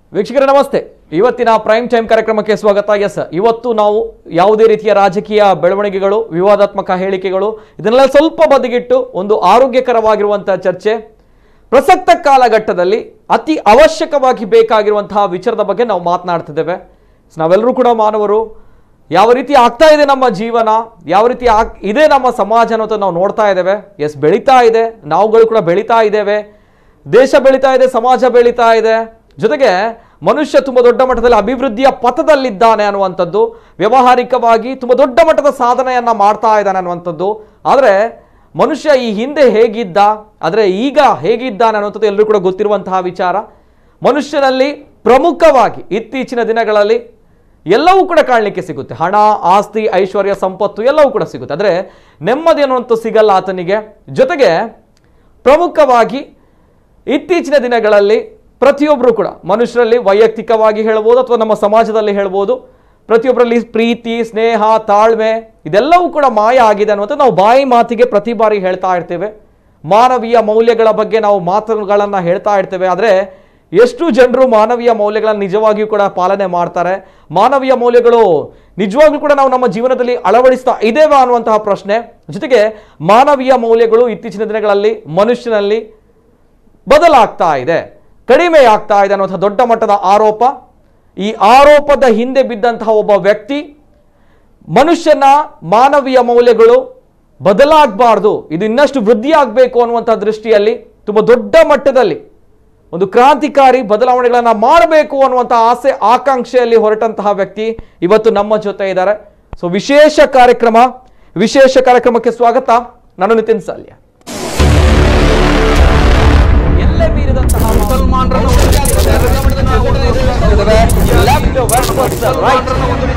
ವೀಕ್ಷಕರೇ ನಮಸ್ತೆ ಇವತ್ತಿನ ಪ್ರೈಮ್ ಟೈಮ್ ಕಾರ್ಯಕ್ರಮಕ್ಕೆ ಸ್ವಾಗತ ಎಸ್ ಇವತ್ತು ನಾವು ಯಾವುದೇ ರೀತಿಯ ರಾಜಕೀಯ ಬೆಳವಣಿಗೆಗಳು ವಿವಾದಾತ್ಮಕ ಹೇಳಿಕೆಗಳು ಇದನ್ನೆಲ್ಲ ಸ್ವಲ್ಪ ಬದಿಗಿಟ್ಟು ಒಂದು ಆರೋಗ್ಯಕರವಾಗಿರುವಂತಹ ಚರ್ಚೆ ಪ್ರಸಕ್ತ ಕಾಲಘಟ್ಟದಲ್ಲಿ ಅತಿ ಅವಶ್ಯಕವಾಗಿ ಬೇಕಾಗಿರುವಂತಹ ವಿಚಾರದ ಬಗ್ಗೆ ನಾವು ಮಾತನಾಡ್ತಿದ್ದೇವೆ So, ನಾವೆಲ್ಲರೂ ಕೂಡ ಮಾನವರು ಯಾವ ರೀತಿ ಆಗ್ತಾ ಇದೆ ನಮ್ಮ ಜೀವನ ಯಾವ ರೀತಿ ಆಗ್ ಇದೆ ನಮ್ಮ ಸಮಾಜ ಅನ್ನೋದನ್ನ ನಾವು ನೋಡ್ತಾ ಇದ್ದೇವೆ ಎಸ್ ಬೆಳೀತಾ ಇದೆ ನಾವುಗಳು ಕೂಡ ಬೆಳೀತಾ ಇದ್ದೇವೆ ದೇಶ ಬೆಳೀತಾ ಇದೆ ಸಮಾಜ ಬೆಳೀತಾ ಇದೆ ಜೊತೆಗೆ ಮನುಷ್ಯ ತುಂಬ ದೊಡ್ಡ ಮಟ್ಟದಲ್ಲಿ ಅಭಿವೃದ್ಧಿಯ ಪಥದಲ್ಲಿದ್ದಾನೆ ಅನ್ನುವಂಥದ್ದು ವ್ಯಾವಹಾರಿಕವಾಗಿ ತುಂಬ ದೊಡ್ಡ ಮಟ್ಟದ ಸಾಧನೆಯನ್ನ ಮಾಡ್ತಾ ಇದ್ದಾನೆ ಅನ್ನುವಂಥದ್ದು ಆದರೆ ಮನುಷ್ಯ ಈ ಹಿಂದೆ ಹೇಗಿದ್ದ ಆದರೆ ಈಗ ಹೇಗಿದ್ದಾನೆ ಅನ್ನುವಂಥದ್ದು ಎಲ್ಲರೂ ಕೂಡ ಗೊತ್ತಿರುವಂತಹ ವಿಚಾರ ಮನುಷ್ಯನಲ್ಲಿ ಪ್ರಮುಖವಾಗಿ ಇತ್ತೀಚಿನ ದಿನಗಳಲ್ಲಿ ಎಲ್ಲವೂ ಕೂಡ ಕಾಣಲಿಕ್ಕೆ ಸಿಗುತ್ತೆ ಹಣ ಆಸ್ತಿ ಐಶ್ವರ್ಯ ಸಂಪತ್ತು ಎಲ್ಲವೂ ಕೂಡ ಸಿಗುತ್ತೆ ಆದರೆ ನೆಮ್ಮದಿ ಅನ್ನುವಂಥ ಸಿಗಲ್ಲ ಆತನಿಗೆ ಜೊತೆಗೆ ಪ್ರಮುಖವಾಗಿ ಇತ್ತೀಚಿನ ದಿನಗಳಲ್ಲಿ ಪ್ರತಿಯೊಬ್ಬರು ಕೂಡ ಮನುಷ್ಯರಲ್ಲಿ ವೈಯಕ್ತಿಕವಾಗಿ ಹೇಳ್ಬೋದು ಅಥವಾ ನಮ್ಮ ಸಮಾಜದಲ್ಲಿ ಹೇಳ್ಬೋದು ಪ್ರತಿಯೊಬ್ಬರಲ್ಲಿ ಪ್ರೀತಿ ಸ್ನೇಹ ತಾಳ್ಮೆ ಇದೆಲ್ಲವೂ ಕೂಡ ಮಾಯ ಆಗಿದೆ ಅನ್ನುವಂಥ ನಾವು ಬಾಯಿ ಮಾತಿಗೆ ಪ್ರತಿ ಬಾರಿ ಹೇಳ್ತಾ ಇರ್ತೇವೆ ಮಾನವೀಯ ಮೌಲ್ಯಗಳ ಬಗ್ಗೆ ನಾವು ಮಾತುಗಳನ್ನು ಹೇಳ್ತಾ ಇರ್ತೇವೆ ಆದರೆ ಎಷ್ಟು ಜನರು ಮಾನವೀಯ ಮೌಲ್ಯಗಳನ್ನು ನಿಜವಾಗಿಯೂ ಕೂಡ ಪಾಲನೆ ಮಾಡ್ತಾರೆ ಮಾನವೀಯ ಮೌಲ್ಯಗಳು ನಿಜವಾಗ್ಲೂ ಕೂಡ ನಾವು ನಮ್ಮ ಜೀವನದಲ್ಲಿ ಅಳವಡಿಸ್ತಾ ಇದ್ದೇವಾ ಅನ್ನುವಂತಹ ಪ್ರಶ್ನೆ ಜೊತೆಗೆ ಮಾನವೀಯ ಮೌಲ್ಯಗಳು ಇತ್ತೀಚಿನ ದಿನಗಳಲ್ಲಿ ಮನುಷ್ಯನಲ್ಲಿ ಬದಲಾಗ್ತಾ ಇದೆ ಕಡಿಮೆ ಆಗ್ತಾ ಇದೆ ಅನ್ನುವಂಥ ದೊಡ್ಡ ಮಟ್ಟದ ಆರೋಪ ಈ ಆರೋಪದ ಹಿಂದೆ ಬಿದ್ದಂತಹ ಒಬ್ಬ ವ್ಯಕ್ತಿ ಮನುಷ್ಯನ ಮಾನವೀಯ ಮೌಲ್ಯಗಳು ಬದಲಾಗಬಾರ್ದು ಇದು ಇನ್ನಷ್ಟು ವೃದ್ಧಿ ಆಗಬೇಕು ಅನ್ನುವಂಥ ದೃಷ್ಟಿಯಲ್ಲಿ ತುಂಬ ದೊಡ್ಡ ಮಟ್ಟದಲ್ಲಿ ಒಂದು ಕ್ರಾಂತಿಕಾರಿ ಬದಲಾವಣೆಗಳನ್ನು ಮಾಡಬೇಕು ಅನ್ನುವಂಥ ಆಸೆ ಆಕಾಂಕ್ಷೆಯಲ್ಲಿ ಹೊರಟಂತಹ ವ್ಯಕ್ತಿ ಇವತ್ತು ನಮ್ಮ ಜೊತೆ ಇದ್ದಾರೆ ಸೊ ವಿಶೇಷ ಕಾರ್ಯಕ್ರಮ ವಿಶೇಷ ಕಾರ್ಯಕ್ರಮಕ್ಕೆ ಸ್ವಾಗತ ನಾನು ನಿತಿನ್ ಸಾಲ್ಯ ಎಲ್ಲೇ ಮೀರಿದಂತಹ ಮುಸಲ್ಮಾನರನ್ನು ಲೆಫ್ಟ್ ವರ್ಸಸ್ ರೈಟ್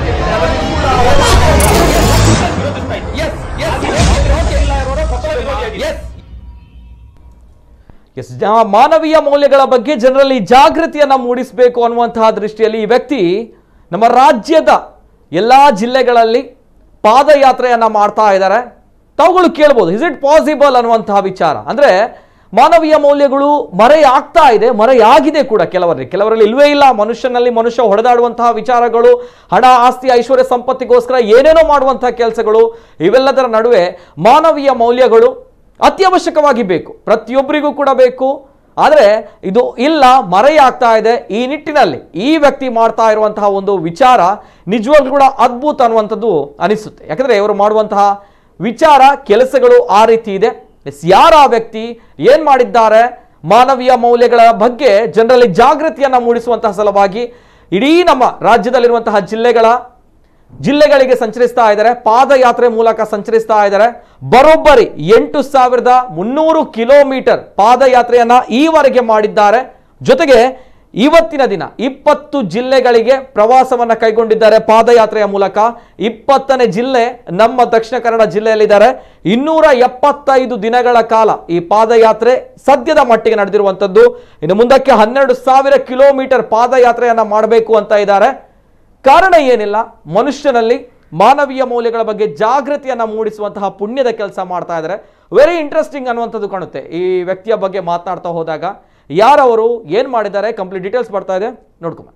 ಎಸ್ ಮಾನವೀಯ ಮೌಲ್ಯಗಳ ಬಗ್ಗೆ ಜನರಲ್ಲಿ ಜಾಗೃತಿಯನ್ನ ಮೂಡಿಸಬೇಕು ಅನ್ನುವಂತಹ ದೃಷ್ಟಿಯಲ್ಲಿ ಈ ವ್ಯಕ್ತಿ ನಮ್ಮ ರಾಜ್ಯದ ಎಲ್ಲಾ ಜಿಲ್ಲೆಗಳಲ್ಲಿ ಪಾದಯಾತ್ರೆಯನ್ನ ಮಾಡ್ತಾ ಇದ್ದಾರೆ ತಾವುಗಳು ಕೇಳ್ಬೋದು ಇಸ್ ಇಟ್ ಪಾಸಿಬಲ್ ಅನ್ನುವಂತಹ ವಿಚಾರ ಅಂದ್ರೆ ಮಾನವೀಯ ಮೌಲ್ಯಗಳು ಮರೆಯಾಗ್ತಾ ಇದೆ ಮರೆಯಾಗಿದೆ ಕೂಡ ಕೆಲವರಲ್ಲಿ ಕೆಲವರಲ್ಲಿ ಇಲ್ವೇ ಇಲ್ಲ ಮನುಷ್ಯನಲ್ಲಿ ಮನುಷ್ಯ ಹೊಡೆದಾಡುವಂತಹ ವಿಚಾರಗಳು ಹಣ ಆಸ್ತಿ ಐಶ್ವರ್ಯ ಸಂಪತ್ತಿಗೋಸ್ಕರ ಏನೇನೋ ಮಾಡುವಂತಹ ಕೆಲಸಗಳು ಇವೆಲ್ಲದರ ನಡುವೆ ಮಾನವೀಯ ಮೌಲ್ಯಗಳು ಅತ್ಯವಶ್ಯಕವಾಗಿ ಬೇಕು ಪ್ರತಿಯೊಬ್ಬರಿಗೂ ಕೂಡ ಬೇಕು ಆದರೆ ಇದು ಇಲ್ಲ ಮರೆಯಾಗ್ತಾ ಇದೆ ಈ ನಿಟ್ಟಿನಲ್ಲಿ ಈ ವ್ಯಕ್ತಿ ಮಾಡ್ತಾ ಇರುವಂತಹ ಒಂದು ವಿಚಾರ ನಿಜವಾಗ್ಲೂ ಕೂಡ ಅದ್ಭುತ ಅನ್ನುವಂಥದ್ದು ಅನಿಸುತ್ತೆ ಯಾಕಂದ್ರೆ ಇವರು ಮಾಡುವಂತಹ ವಿಚಾರ ಕೆಲಸಗಳು ಆ ರೀತಿ ಇದೆ ಎಸ್ ಯಾರ ಆ ವ್ಯಕ್ತಿ ಏನ್ ಮಾಡಿದ್ದಾರೆ ಮಾನವೀಯ ಮೌಲ್ಯಗಳ ಬಗ್ಗೆ ಜನರಲ್ಲಿ ಜಾಗೃತಿಯನ್ನ ಮೂಡಿಸುವಂತಹ ಸಲುವಾಗಿ ಇಡೀ ನಮ್ಮ ರಾಜ್ಯದಲ್ಲಿರುವಂತಹ ಜಿಲ್ಲೆಗಳ ಜಿಲ್ಲೆಗಳಿಗೆ ಸಂಚರಿಸ್ತಾ ಇದ್ದಾರೆ ಪಾದಯಾತ್ರೆ ಮೂಲಕ ಸಂಚರಿಸ್ತಾ ಇದ್ದಾರೆ ಬರೋಬ್ಬರಿ ಎಂಟು ಸಾವಿರದ ಮುನ್ನೂರು ಕಿಲೋಮೀಟರ್ ಪಾದಯಾತ್ರೆಯನ್ನ ಈವರೆಗೆ ಮಾಡಿದ್ದಾರೆ ಜೊತೆಗೆ ಇವತ್ತಿನ ದಿನ ಇಪ್ಪತ್ತು ಜಿಲ್ಲೆಗಳಿಗೆ ಪ್ರವಾಸವನ್ನ ಕೈಗೊಂಡಿದ್ದಾರೆ ಪಾದಯಾತ್ರೆಯ ಮೂಲಕ ಇಪ್ಪತ್ತನೇ ಜಿಲ್ಲೆ ನಮ್ಮ ದಕ್ಷಿಣ ಕನ್ನಡ ಜಿಲ್ಲೆಯಲ್ಲಿದ್ದಾರೆ ಇನ್ನೂರ ಎಪ್ಪತ್ತೈದು ದಿನಗಳ ಕಾಲ ಈ ಪಾದಯಾತ್ರೆ ಸದ್ಯದ ಮಟ್ಟಿಗೆ ನಡೆದಿರುವಂತದ್ದು ಇನ್ನು ಮುಂದಕ್ಕೆ ಹನ್ನೆರಡು ಸಾವಿರ ಕಿಲೋಮೀಟರ್ ಪಾದಯಾತ್ರೆಯನ್ನ ಮಾಡಬೇಕು ಅಂತ ಇದ್ದಾರೆ ಕಾರಣ ಏನಿಲ್ಲ ಮನುಷ್ಯನಲ್ಲಿ ಮಾನವೀಯ ಮೌಲ್ಯಗಳ ಬಗ್ಗೆ ಜಾಗೃತಿಯನ್ನ ಮೂಡಿಸುವಂತಹ ಪುಣ್ಯದ ಕೆಲಸ ಮಾಡ್ತಾ ಇದ್ದಾರೆ ವೆರಿ ಇಂಟ್ರೆಸ್ಟಿಂಗ್ ಅನ್ನುವಂಥದ್ದು ಕಾಣುತ್ತೆ ಈ ವ್ಯಕ್ತಿಯ ಬಗ್ಗೆ ಮಾತನಾಡ್ತಾ ಹೋದಾಗ ಯಾರವರು ಏನ್ ಮಾಡಿದ್ದಾರೆ ಕಂಪ್ಲೀಟ್ ಡೀಟೇಲ್ಸ್ ಬರ್ತಾ ಇದೆ ನೋಡ್ಕೊಂಬನ್ನಿ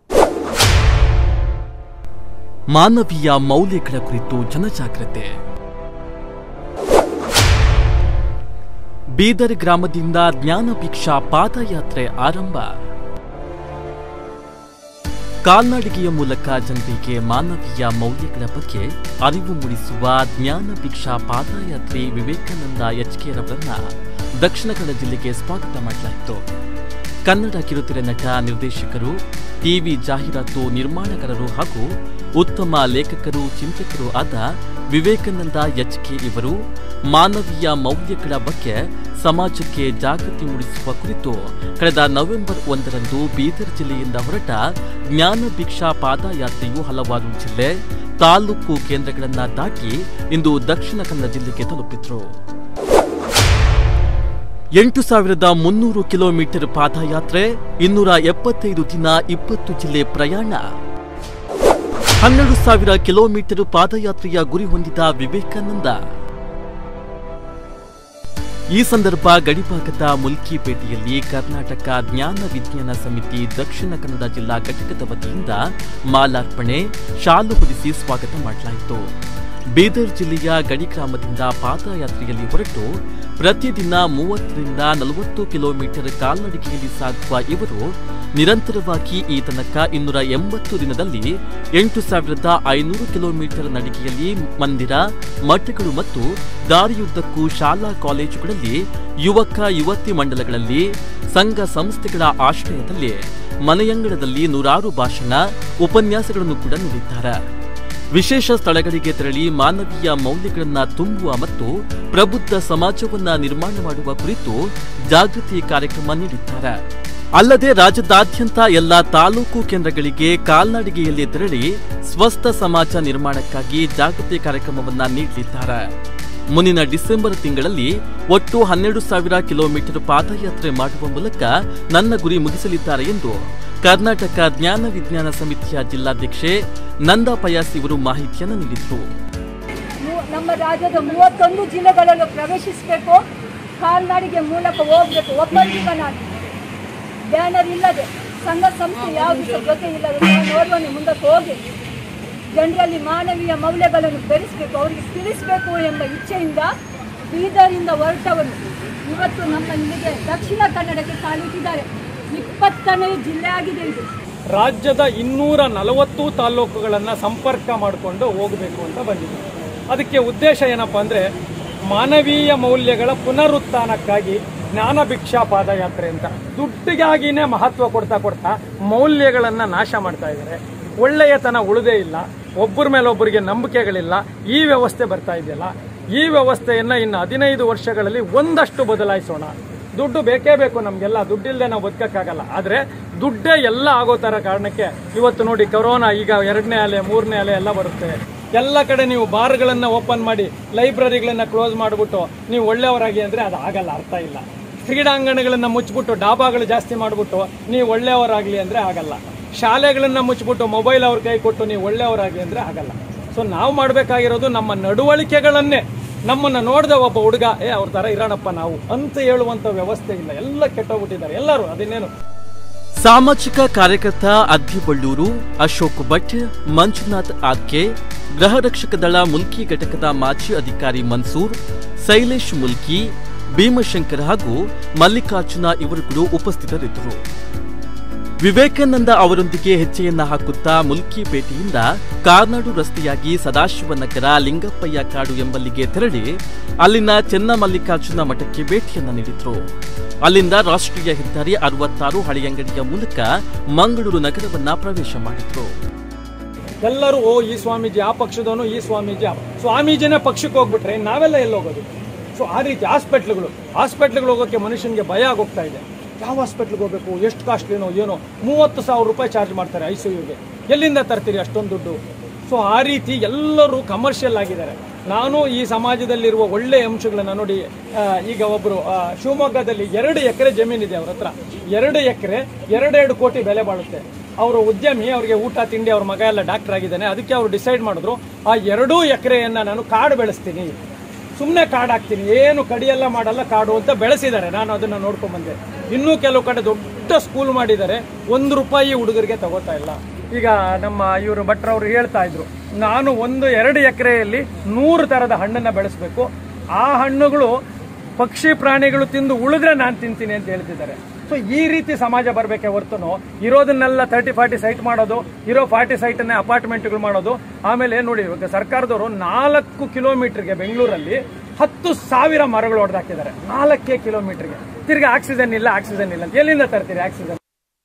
ಮಾನವೀಯ ಮೌಲ್ಯಗಳ ಕುರಿತು ಜನಜಾಗ್ರತೆ ಬೀದರ್ ಗ್ರಾಮದಿಂದ ಜ್ಞಾನಭಿಕ್ಷಾ ಪಾದಯಾತ್ರೆ ಆರಂಭ ಕಾಲ್ನಡಿಗೆಯ ಮೂಲಕ ಜನರಿಗೆ ಮಾನವೀಯ ಮೌಲ್ಯಗಳ ಬಗ್ಗೆ ಅರಿವು ಮೂಡಿಸುವ ಜ್ಞಾನಭಿಕ್ಷಾ ಪಾದಯಾತ್ರೆ ವಿವೇಕಾನಂದ ಎಚ್ಕೆರವರನ್ನ ದಕ್ಷಿಣ ಕನ್ನಡ ಜಿಲ್ಲೆಗೆ ಸ್ವಾಗತ ಮಾಡಲಾಯಿತು ಕನ್ನಡ ಕಿರುತೆರೆ ನಟ ನಿರ್ದೇಶಕರು ಟಿವಿ ಜಾಹೀರಾತು ನಿರ್ಮಾಣಕಾರರು ಹಾಗೂ ಉತ್ತಮ ಲೇಖಕರು ಚಿಂತಕರು ಆದ ವಿವೇಕಾನಂದ ಎಚ್ಕೆ ಇವರು ಮಾನವೀಯ ಮೌಲ್ಯಗಳ ಬಗ್ಗೆ ಸಮಾಜಕ್ಕೆ ಜಾಗೃತಿ ಮೂಡಿಸುವ ಕುರಿತು ಕಳೆದ ನವೆಂಬರ್ ಒಂದರಂದು ಬೀದರ್ ಜಿಲ್ಲೆಯಿಂದ ಹೊರಟ ಜ್ಞಾನ ಭಿಕ್ಷಾ ಪಾದಯಾತ್ರೆಯು ಹಲವಾರು ಜಿಲ್ಲೆ ತಾಲೂಕು ಕೇಂದ್ರಗಳನ್ನ ದಾಟಿ ಇಂದು ದಕ್ಷಿಣ ಕನ್ನಡ ಜಿಲ್ಲೆಗೆ ತಲುಪಿದ್ರು ಎಂಟು ಸಾವಿರದ ಮುನ್ನೂರು ಕಿಲೋಮೀಟರ್ ಪಾದಯಾತ್ರೆ ಇನ್ನೂರ ಎಪ್ಪತ್ತೈದು ದಿನ ಇಪ್ಪತ್ತು ಜಿಲ್ಲೆ ಪ್ರಯಾಣ ಹನ್ನೆರಡು ಸಾವಿರ ಕಿಲೋಮೀಟರ್ ಪಾದಯಾತ್ರೆಯ ಗುರಿ ಹೊಂದಿದ ವಿವೇಕಾನಂದ ಈ ಸಂದರ್ಭ ಗಡಿಭಾಗದ ಮುಲ್ಕಿಪೇಟೆಯಲ್ಲಿ ಕರ್ನಾಟಕ ಜ್ಞಾನ ವಿಜ್ಞಾನ ಸಮಿತಿ ದಕ್ಷಿಣ ಕನ್ನಡ ಜಿಲ್ಲಾ ಘಟಕದ ವತಿಯಿಂದ ಮಾಲಾರ್ಪಣೆ ಶಾಲು ಹೊದಿಸಿ ಸ್ವಾಗತ ಮಾಡಲಾಯಿತು ಬೀದರ್ ಜಿಲ್ಲೆಯ ಗಡಿ ಗ್ರಾಮದಿಂದ ಪಾದಯಾತ್ರೆಯಲ್ಲಿ ಹೊರಟು ಪ್ರತಿದಿನ ಮೂವತ್ತರಿಂದ ನಲವತ್ತು ಕಿಲೋಮೀಟರ್ ಕಾಲ್ನಡಿಗೆಯಲ್ಲಿ ಸಾಗುವ ಇವರು ನಿರಂತರವಾಗಿ ಈ ತನಕ ಇನ್ನೂರ ಎಂಬತ್ತು ದಿನದಲ್ಲಿ ಎಂಟು ಸಾವಿರದ ಐನೂರು ಕಿಲೋಮೀಟರ್ ನಡಿಗೆಯಲ್ಲಿ ಮಂದಿರ ಮಠಗಳು ಮತ್ತು ದಾರಿಯುದ್ದಕ್ಕೂ ಶಾಲಾ ಕಾಲೇಜುಗಳಲ್ಲಿ ಯುವಕ ಯುವತಿ ಮಂಡಲಗಳಲ್ಲಿ ಸಂಘ ಸಂಸ್ಥೆಗಳ ಆಶ್ರಯದಲ್ಲಿ ಮನೆಯಂಗಳದಲ್ಲಿ ನೂರಾರು ಭಾಷಣ ಉಪನ್ಯಾಸಗಳನ್ನು ಕೂಡ ನೀಡಿದ್ದಾರೆ ವಿಶೇಷ ಸ್ಥಳಗಳಿಗೆ ತೆರಳಿ ಮಾನವೀಯ ಮೌಲ್ಯಗಳನ್ನ ತುಂಬುವ ಮತ್ತು ಪ್ರಬುದ್ಧ ಸಮಾಜವನ್ನ ನಿರ್ಮಾಣ ಮಾಡುವ ಕುರಿತು ಜಾಗೃತಿ ಕಾರ್ಯಕ್ರಮ ನೀಡಿದ್ದಾರೆ ಅಲ್ಲದೆ ರಾಜ್ಯದಾದ್ಯಂತ ಎಲ್ಲ ತಾಲೂಕು ಕೇಂದ್ರಗಳಿಗೆ ಕಾಲ್ನಡಿಗೆಯಲ್ಲಿ ತೆರಳಿ ಸ್ವಸ್ಥ ಸಮಾಜ ನಿರ್ಮಾಣಕ್ಕಾಗಿ ಜಾಗೃತಿ ಕಾರ್ಯಕ್ರಮವನ್ನ ನೀಡಲಿದ್ದಾರೆ ಮುಂದಿನ ಡಿಸೆಂಬರ್ ತಿಂಗಳಲ್ಲಿ ಒಟ್ಟು ಹನ್ನೆರಡು ಸಾವಿರ ಕಿಲೋಮೀಟರ್ ಪಾದಯಾತ್ರೆ ಮಾಡುವ ಮೂಲಕ ನನ್ನ ಗುರಿ ಮುಗಿಸಲಿದ್ದಾರೆ ಎಂದು ಕರ್ನಾಟಕ ಜ್ಞಾನ ವಿಜ್ಞಾನ ಸಮಿತಿಯ ಜಿಲ್ಲಾಧ್ಯಕ್ಷೆ ನಂದಾ ಪಯಾಸ್ ಇವರು ಮಾಹಿತಿಯನ್ನು ನೀಡಿದರು ಮೂ- ನಮ್ಮ ರಾಜ್ಯದ ಮೂವತ್ತೊಂದು ಜಿಲ್ಲೆಗಳನ್ನು ಪ್ರವೇಶಿಸಬೇಕು ಕಾಲ್ನಡಿಗೆ ಮೂಲಕ ಹೋಗ್ಬೇಕು ಒಬ್ಬರಿಗ ನಾನು ಬ್ಯಾನರ್ ಇಲ್ಲದೆ ಸಂಘ ಸಂಸ್ಥೆ ಯಾವುದು ಸಹ ಜೊತೆ ಇಲ್ಲದೆ ನಾನು ನೋಡುವನೆ ಮುಂದಕ್ಕೆ ಹೋಗಿ ಜನರಲ್ಲಿ ಮಾನವೀಯ ಮೌಲ್ಯಗಳನ್ನು ಬೆಳೆಸಬೇಕು ಅವರಿಗೆ ತಿಳಿಸಬೇಕು ಎಂಬ ಇಚ್ಛೆಯಿಂದ ಬೀದರಿಂದ ಹೊರಟವರು ಇವತ್ತು ನಮ್ಮ ಇಲ್ಲಿಗೆ ದಕ್ಷಿಣ ಕನ್ನಡಕ್ಕೆ ಕಾಲಿಟ್ಟಿದ್ದಾರೆ ಇಪ್ಪತ್ತನೇ ಜಿಲ್ಲೆ ಆಗಿದೆ ಇದು ರಾಜ್ಯದ ಇನ್ನೂರ ನಲವತ್ತು ತಾಲೂಕುಗಳನ್ನು ಸಂಪರ್ಕ ಮಾಡಿಕೊಂಡು ಹೋಗಬೇಕು ಅಂತ ಬಂದಿದೆ ಅದಕ್ಕೆ ಉದ್ದೇಶ ಏನಪ್ಪ ಅಂದರೆ ಮಾನವೀಯ ಮೌಲ್ಯಗಳ ಪುನರುತ್ಥಾನಕ್ಕಾಗಿ ಜ್ಞಾನ ಭಿಕ್ಷಾ ಪಾದಯಾತ್ರೆ ಅಂತ ದುಡ್ಡಿಗಾಗಿನೇ ಮಹತ್ವ ಕೊಡ್ತಾ ಕೊಡ್ತಾ ಮೌಲ್ಯಗಳನ್ನು ನಾಶ ಮಾಡ್ತಾ ಇದ್ದಾರೆ ಒಳ್ಳೆಯತನ ಉಳಿದೇ ಇಲ್ಲ ಒಬ್ಬರ ಮೇಲೆ ಒಬ್ಬರಿಗೆ ನಂಬಿಕೆಗಳಿಲ್ಲ ಈ ವ್ಯವಸ್ಥೆ ಬರ್ತಾ ಇದೆಯಲ್ಲ ಈ ವ್ಯವಸ್ಥೆಯನ್ನು ಇನ್ನು ಹದಿನೈದು ವರ್ಷಗಳಲ್ಲಿ ಒಂದಷ್ಟು ಬದಲಾಯಿಸೋಣ ದುಡ್ಡು ಬೇಕೇ ಬೇಕು ನಮಗೆಲ್ಲ ದುಡ್ಡಿಲ್ಲದೆ ನಾವು ಬದುಕಕ್ಕಾಗಲ್ಲ ಆದರೆ ದುಡ್ಡೇ ಎಲ್ಲ ಆಗೋ ಥರ ಕಾರಣಕ್ಕೆ ಇವತ್ತು ನೋಡಿ ಕೊರೋನಾ ಈಗ ಎರಡನೇ ಅಲೆ ಮೂರನೇ ಅಲೆ ಎಲ್ಲ ಬರುತ್ತೆ ಎಲ್ಲ ಕಡೆ ನೀವು ಬಾರ್ಗಳನ್ನು ಓಪನ್ ಮಾಡಿ ಲೈಬ್ರರಿಗಳನ್ನು ಕ್ಲೋಸ್ ಮಾಡಿಬಿಟ್ಟು ನೀವು ಒಳ್ಳೆಯವರಾಗಿ ಅಂದರೆ ಅದು ಆಗಲ್ಲ ಅರ್ಥ ಇಲ್ಲ ಕ್ರೀಡಾಂಗಣಗಳನ್ನು ಮುಚ್ಚಿಬಿಟ್ಟು ಡಾಬಾಗಳು ಜಾಸ್ತಿ ಮಾಡಿಬಿಟ್ಟು ನೀವು ಒಳ್ಳೆಯವರಾಗಲಿ ಅಂದರೆ ಆಗಲ್ಲ ಶಾಲೆಗಳನ್ನು ಮುಚ್ಚಿಬಿಟ್ಟು ಮೊಬೈಲ್ ಅವ್ರ ಕೈ ಕೊಟ್ಟು ನೀವು ಒಳ್ಳೆಯವರಾಗಿ ಅಂದರೆ ಆಗಲ್ಲ ಸೊ ನಾವು ಮಾಡಬೇಕಾಗಿರೋದು ನಮ್ಮ ನಡವಳಿಕೆಗಳನ್ನೇ ನಮ್ಮನ್ನು ನೋಡಿದ ಒಬ್ಬ ಹುಡುಗ ಏ ಅವ್ರ ಥರ ಇರೋಣಪ್ಪ ನಾವು ಅಂತ ಹೇಳುವಂಥ ವ್ಯವಸ್ಥೆ ಇಲ್ಲ ಎಲ್ಲ ಕೆಟ್ಟೋಗ್ಬಿಟ್ಟಿದ್ದಾರೆ ಎಲ್ಲರೂ ಅದನ್ನೇನು ಸಾಮಾಜಿಕ ಕಾರ್ಯಕರ್ತ ಅದ್ದಿಬಳ್ಳೂರು ಅಶೋಕ್ ಭಟ್ ಮಂಜುನಾಥ್ ಆದ್ಕೆ ಗೃಹ ರಕ್ಷಕ ದಳ ಮುಲ್ಕಿ ಘಟಕದ ಮಾಜಿ ಅಧಿಕಾರಿ ಮನ್ಸೂರ್ ಶೈಲೇಶ್ ಮುಲ್ಕಿ ಭೀಮಶಂಕರ್ ಹಾಗೂ ಮಲ್ಲಿಕಾರ್ಜುನ ಇವರುಗಳು ಉಪಸ್ಥಿತರಿದ್ದರು ವಿವೇಕಾನಂದ ಅವರೊಂದಿಗೆ ಹೆಜ್ಜೆಯನ್ನ ಹಾಕುತ್ತಾ ಮುಲ್ಕಿಪೇಟೆಯಿಂದ ಕಾರ್ನಾಡು ರಸ್ತೆಯಾಗಿ ಸದಾಶಿವನಗರ ಲಿಂಗಪ್ಪಯ್ಯ ಕಾಡು ಎಂಬಲ್ಲಿಗೆ ತೆರಳಿ ಅಲ್ಲಿನ ಚೆನ್ನಮಲ್ಲಿಕಾರ್ಜುನ ಮಠಕ್ಕೆ ಭೇಟಿಯನ್ನ ನೀಡಿದ್ರು ಅಲ್ಲಿಂದ ರಾಷ್ಟ್ರೀಯ ಹೆದ್ದಾರಿ ಅರವತ್ತಾರು ಹಳೆಯಂಗಡಿಯ ಮೂಲಕ ಮಂಗಳೂರು ನಗರವನ್ನ ಪ್ರವೇಶ ಮಾಡಿದ್ರು ಎಲ್ಲರೂ ಓ ಈ ಸ್ವಾಮೀಜಿ ಆ ಪಕ್ಷದವನು ಈ ಸ್ವಾಮೀಜಿ ಆ- ಸ್ವಾಮೀಜಿನೇ ಪಕ್ಷಕ್ಕೆ ಹೋಗ್ಬಿಟ್ರೆ ನಾವೆಲ್ಲ ಎಲ್ಲಿ ಹೋಗೋದು ಸೊ ಆ ರೀತಿ ಹಾಸ್ಪಿಟ್ಲ್ಗಳು ಹಾಸ್ಪಿಟ್ಲ್ಗಳು ಹೋಗೋಕ್ಕೆ ಮನುಷ್ಯನಿಗೆ ಭಯ ಆಗೋಗ್ತಾ ಇದೆ ಯಾವ ಹಾಸ್ಪಿಟ್ಲ್ಗೆ ಹೋಗಬೇಕು ಎಷ್ಟು ಕಾಸ್ಟ್ಲಿನೋ ಏನೋ ಮೂವತ್ತು ಸಾವಿರ ರೂಪಾಯಿ ಚಾರ್ಜ್ ಮಾಡ್ತಾರೆ ಐ ಸಿ ಯುಗೆ ಎಲ್ಲಿಂದ ತರ್ತೀರಿ ಅಷ್ಟೊಂದು ದುಡ್ಡು ಸೊ ಆ ರೀತಿ ಎಲ್ಲರೂ ಕಮರ್ಷಿಯಲ್ ಆಗಿದ್ದಾರೆ ನಾನು ಈ ಸಮಾಜದಲ್ಲಿರುವ ಒಳ್ಳೆಯ ಅಂಶಗಳನ್ನು ನೋಡಿ ಆ, ಈಗ ಒಬ್ಬರು ಶಿವಮೊಗ್ಗದಲ್ಲಿ ಎರಡು ಎಕರೆ ಜಮೀನಿದೆ ಅವ್ರ ಹತ್ರ ಎರಡು ಎಕರೆ ಎರಡೆರಡು ಕೋಟಿ ಬೆಲೆ ಬಾಳುತ್ತೆ ಅವರು ಉದ್ಯಮಿ ಅವರಿಗೆ ಊಟ ತಿಂಡಿ ಅವ್ರ ಮಗ ಎಲ್ಲ ಡಾಕ್ಟರ್ ಆಗಿದ್ದಾನೆ ಅದಕ್ಕೆ ಅವರು ಡಿಸೈಡ್ ಮಾಡಿದ್ರು ಆ ಎರಡೂ ಎಕರೆಯನ್ನ ನಾನು ಕಾಡು ಬೆಳೆಸ್ತೀನಿ ಸುಮ್ಮನೆ ಕಾಡು ಹಾಕ್ತೀನಿ ಏನು ಕಡಿಯೆಲ್ಲ ಮಾಡಲ್ಲ ಕಾಡು ಅಂತ ಬೆಳೆಸಿದ್ದಾರೆ ನಾನು ಅದನ್ನ ನೋಡ್ಕೊಂಡ್ ಬಂದೆ ಇನ್ನೂ ಕೆಲವು ಕಡೆ ದೊಡ್ಡ ಸ್ಕೂಲ್ ಮಾಡಿದ್ದಾರೆ ಒಂದು ರೂಪಾಯಿ ಹುಡುಗರಿಗೆ ತಗೋತಾ ಇಲ್ಲ ಈಗ ನಮ್ಮ ಇವರು ಭಟ್ರವರು ಹೇಳ್ತಾ ಇದ್ರು ನಾನು ಒಂದು ಎರಡು ಎಕರೆಯಲ್ಲಿ ನೂರು ತರದ ಹಣ್ಣನ್ನ ಬೆಳೆಸಬೇಕು ಆ ಹಣ್ಣುಗಳು ಪಕ್ಷಿ ಪ್ರಾಣಿಗಳು ತಿಂದು ಉಳಿದ್ರೆ ನಾನು ತಿಂತೀನಿ ಅಂತ ಹೇಳ್ತಿದ್ದಾರೆ ಸೊ ಈ ರೀತಿ ಸಮಾಜ ಬರಬೇಕೆ ಹೊರತುನು ಇರೋದನ್ನೆಲ್ಲ ತರ್ಟಿ ಫಾರ್ಟಿ ಸೈಟ್ ಮಾಡೋದು ಇರೋ ಫಾರ್ಟಿ ಸೈಟನ್ನೇ ಅಪಾರ್ಟ್ಮೆಂಟ್ಗಳು ಮಾಡೋದು ಆಮೇಲೆ ನೋಡಿ ಇವಾಗ ಸರ್ಕಾರದವರು ನಾಲ್ಕು ಕಿಲೋಮೀಟರ್ಗೆ ಬೆಂಗಳೂರಲ್ಲಿ ಹತ್ತು ಸಾವಿರ ಮರಗಳು ಹೊಡೆದಾಕಿದ್ದಾರೆ ನಾಲ್ಕೇ ಕಿಲೋಮೀಟರ್ಗೆ ತಿರ್ಗಿ ಆಕ್ಸಿಜನ್ ಇಲ್ಲ ಆಕ್ಸಿಜನ್ ಇಲ್ಲ ಅಂತ ಎಲ್ಲಿಂದ ತರ್ತೀರಿ ಆಕ್ಸಿಜನ್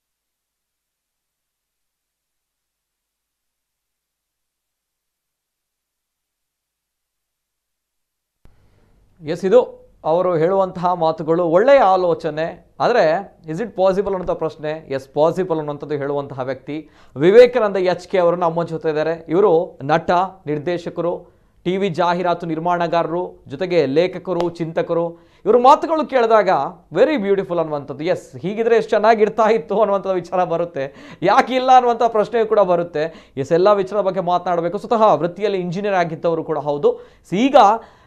ಎಸ್ ಇದು ಅವರು ಹೇಳುವಂತಹ ಮಾತುಗಳು ಒಳ್ಳೆಯ ಆಲೋಚನೆ ಆದರೆ ಇಸ್ ಇಟ್ ಪಾಸಿಬಲ್ ಅನ್ನೋ ಪ್ರಶ್ನೆ ಎಸ್ ಪಾಸಿಬಲ್ ಅನ್ನುವಂಥದ್ದು ಹೇಳುವಂತಹ ವ್ಯಕ್ತಿ ವಿವೇಕಾನಂದ ಎಚ್ ಕೆ ಅವರು ನಮ್ಮ ಜೊತೆ ಇದ್ದಾರೆ ಇವರು ನಟ ನಿರ್ದೇಶಕರು ಟಿ ವಿ ಜಾಹೀರಾತು ನಿರ್ಮಾಣಗಾರರು ಜೊತೆಗೆ ಲೇಖಕರು ಚಿಂತಕರು ಇವ್ರ ಮಾತುಗಳು ಕೇಳಿದಾಗ ವೆರಿ ಬ್ಯೂಟಿಫುಲ್ ಅನ್ನುವಂಥದ್ದು ಎಸ್ ಹೀಗಿದ್ರೆ ಎಷ್ಟು ಚೆನ್ನಾಗಿರ್ತಾ ಇತ್ತು ಅನ್ನುವಂಥ ವಿಚಾರ ಬರುತ್ತೆ ಯಾಕೆ ಇಲ್ಲ ಅನ್ನುವಂಥ ಪ್ರಶ್ನೆ ಕೂಡ ಬರುತ್ತೆ ಎಸ್ ಎಲ್ಲ ವಿಚಾರದ ಬಗ್ಗೆ ಮಾತನಾಡಬೇಕು ಸ್ವತಃ ವೃತ್ತಿಯಲ್ಲಿ ಇಂಜಿನಿಯರ್ ಆಗಿದ್ದವರು ಕೂಡ ಹೌದು So ಈಗ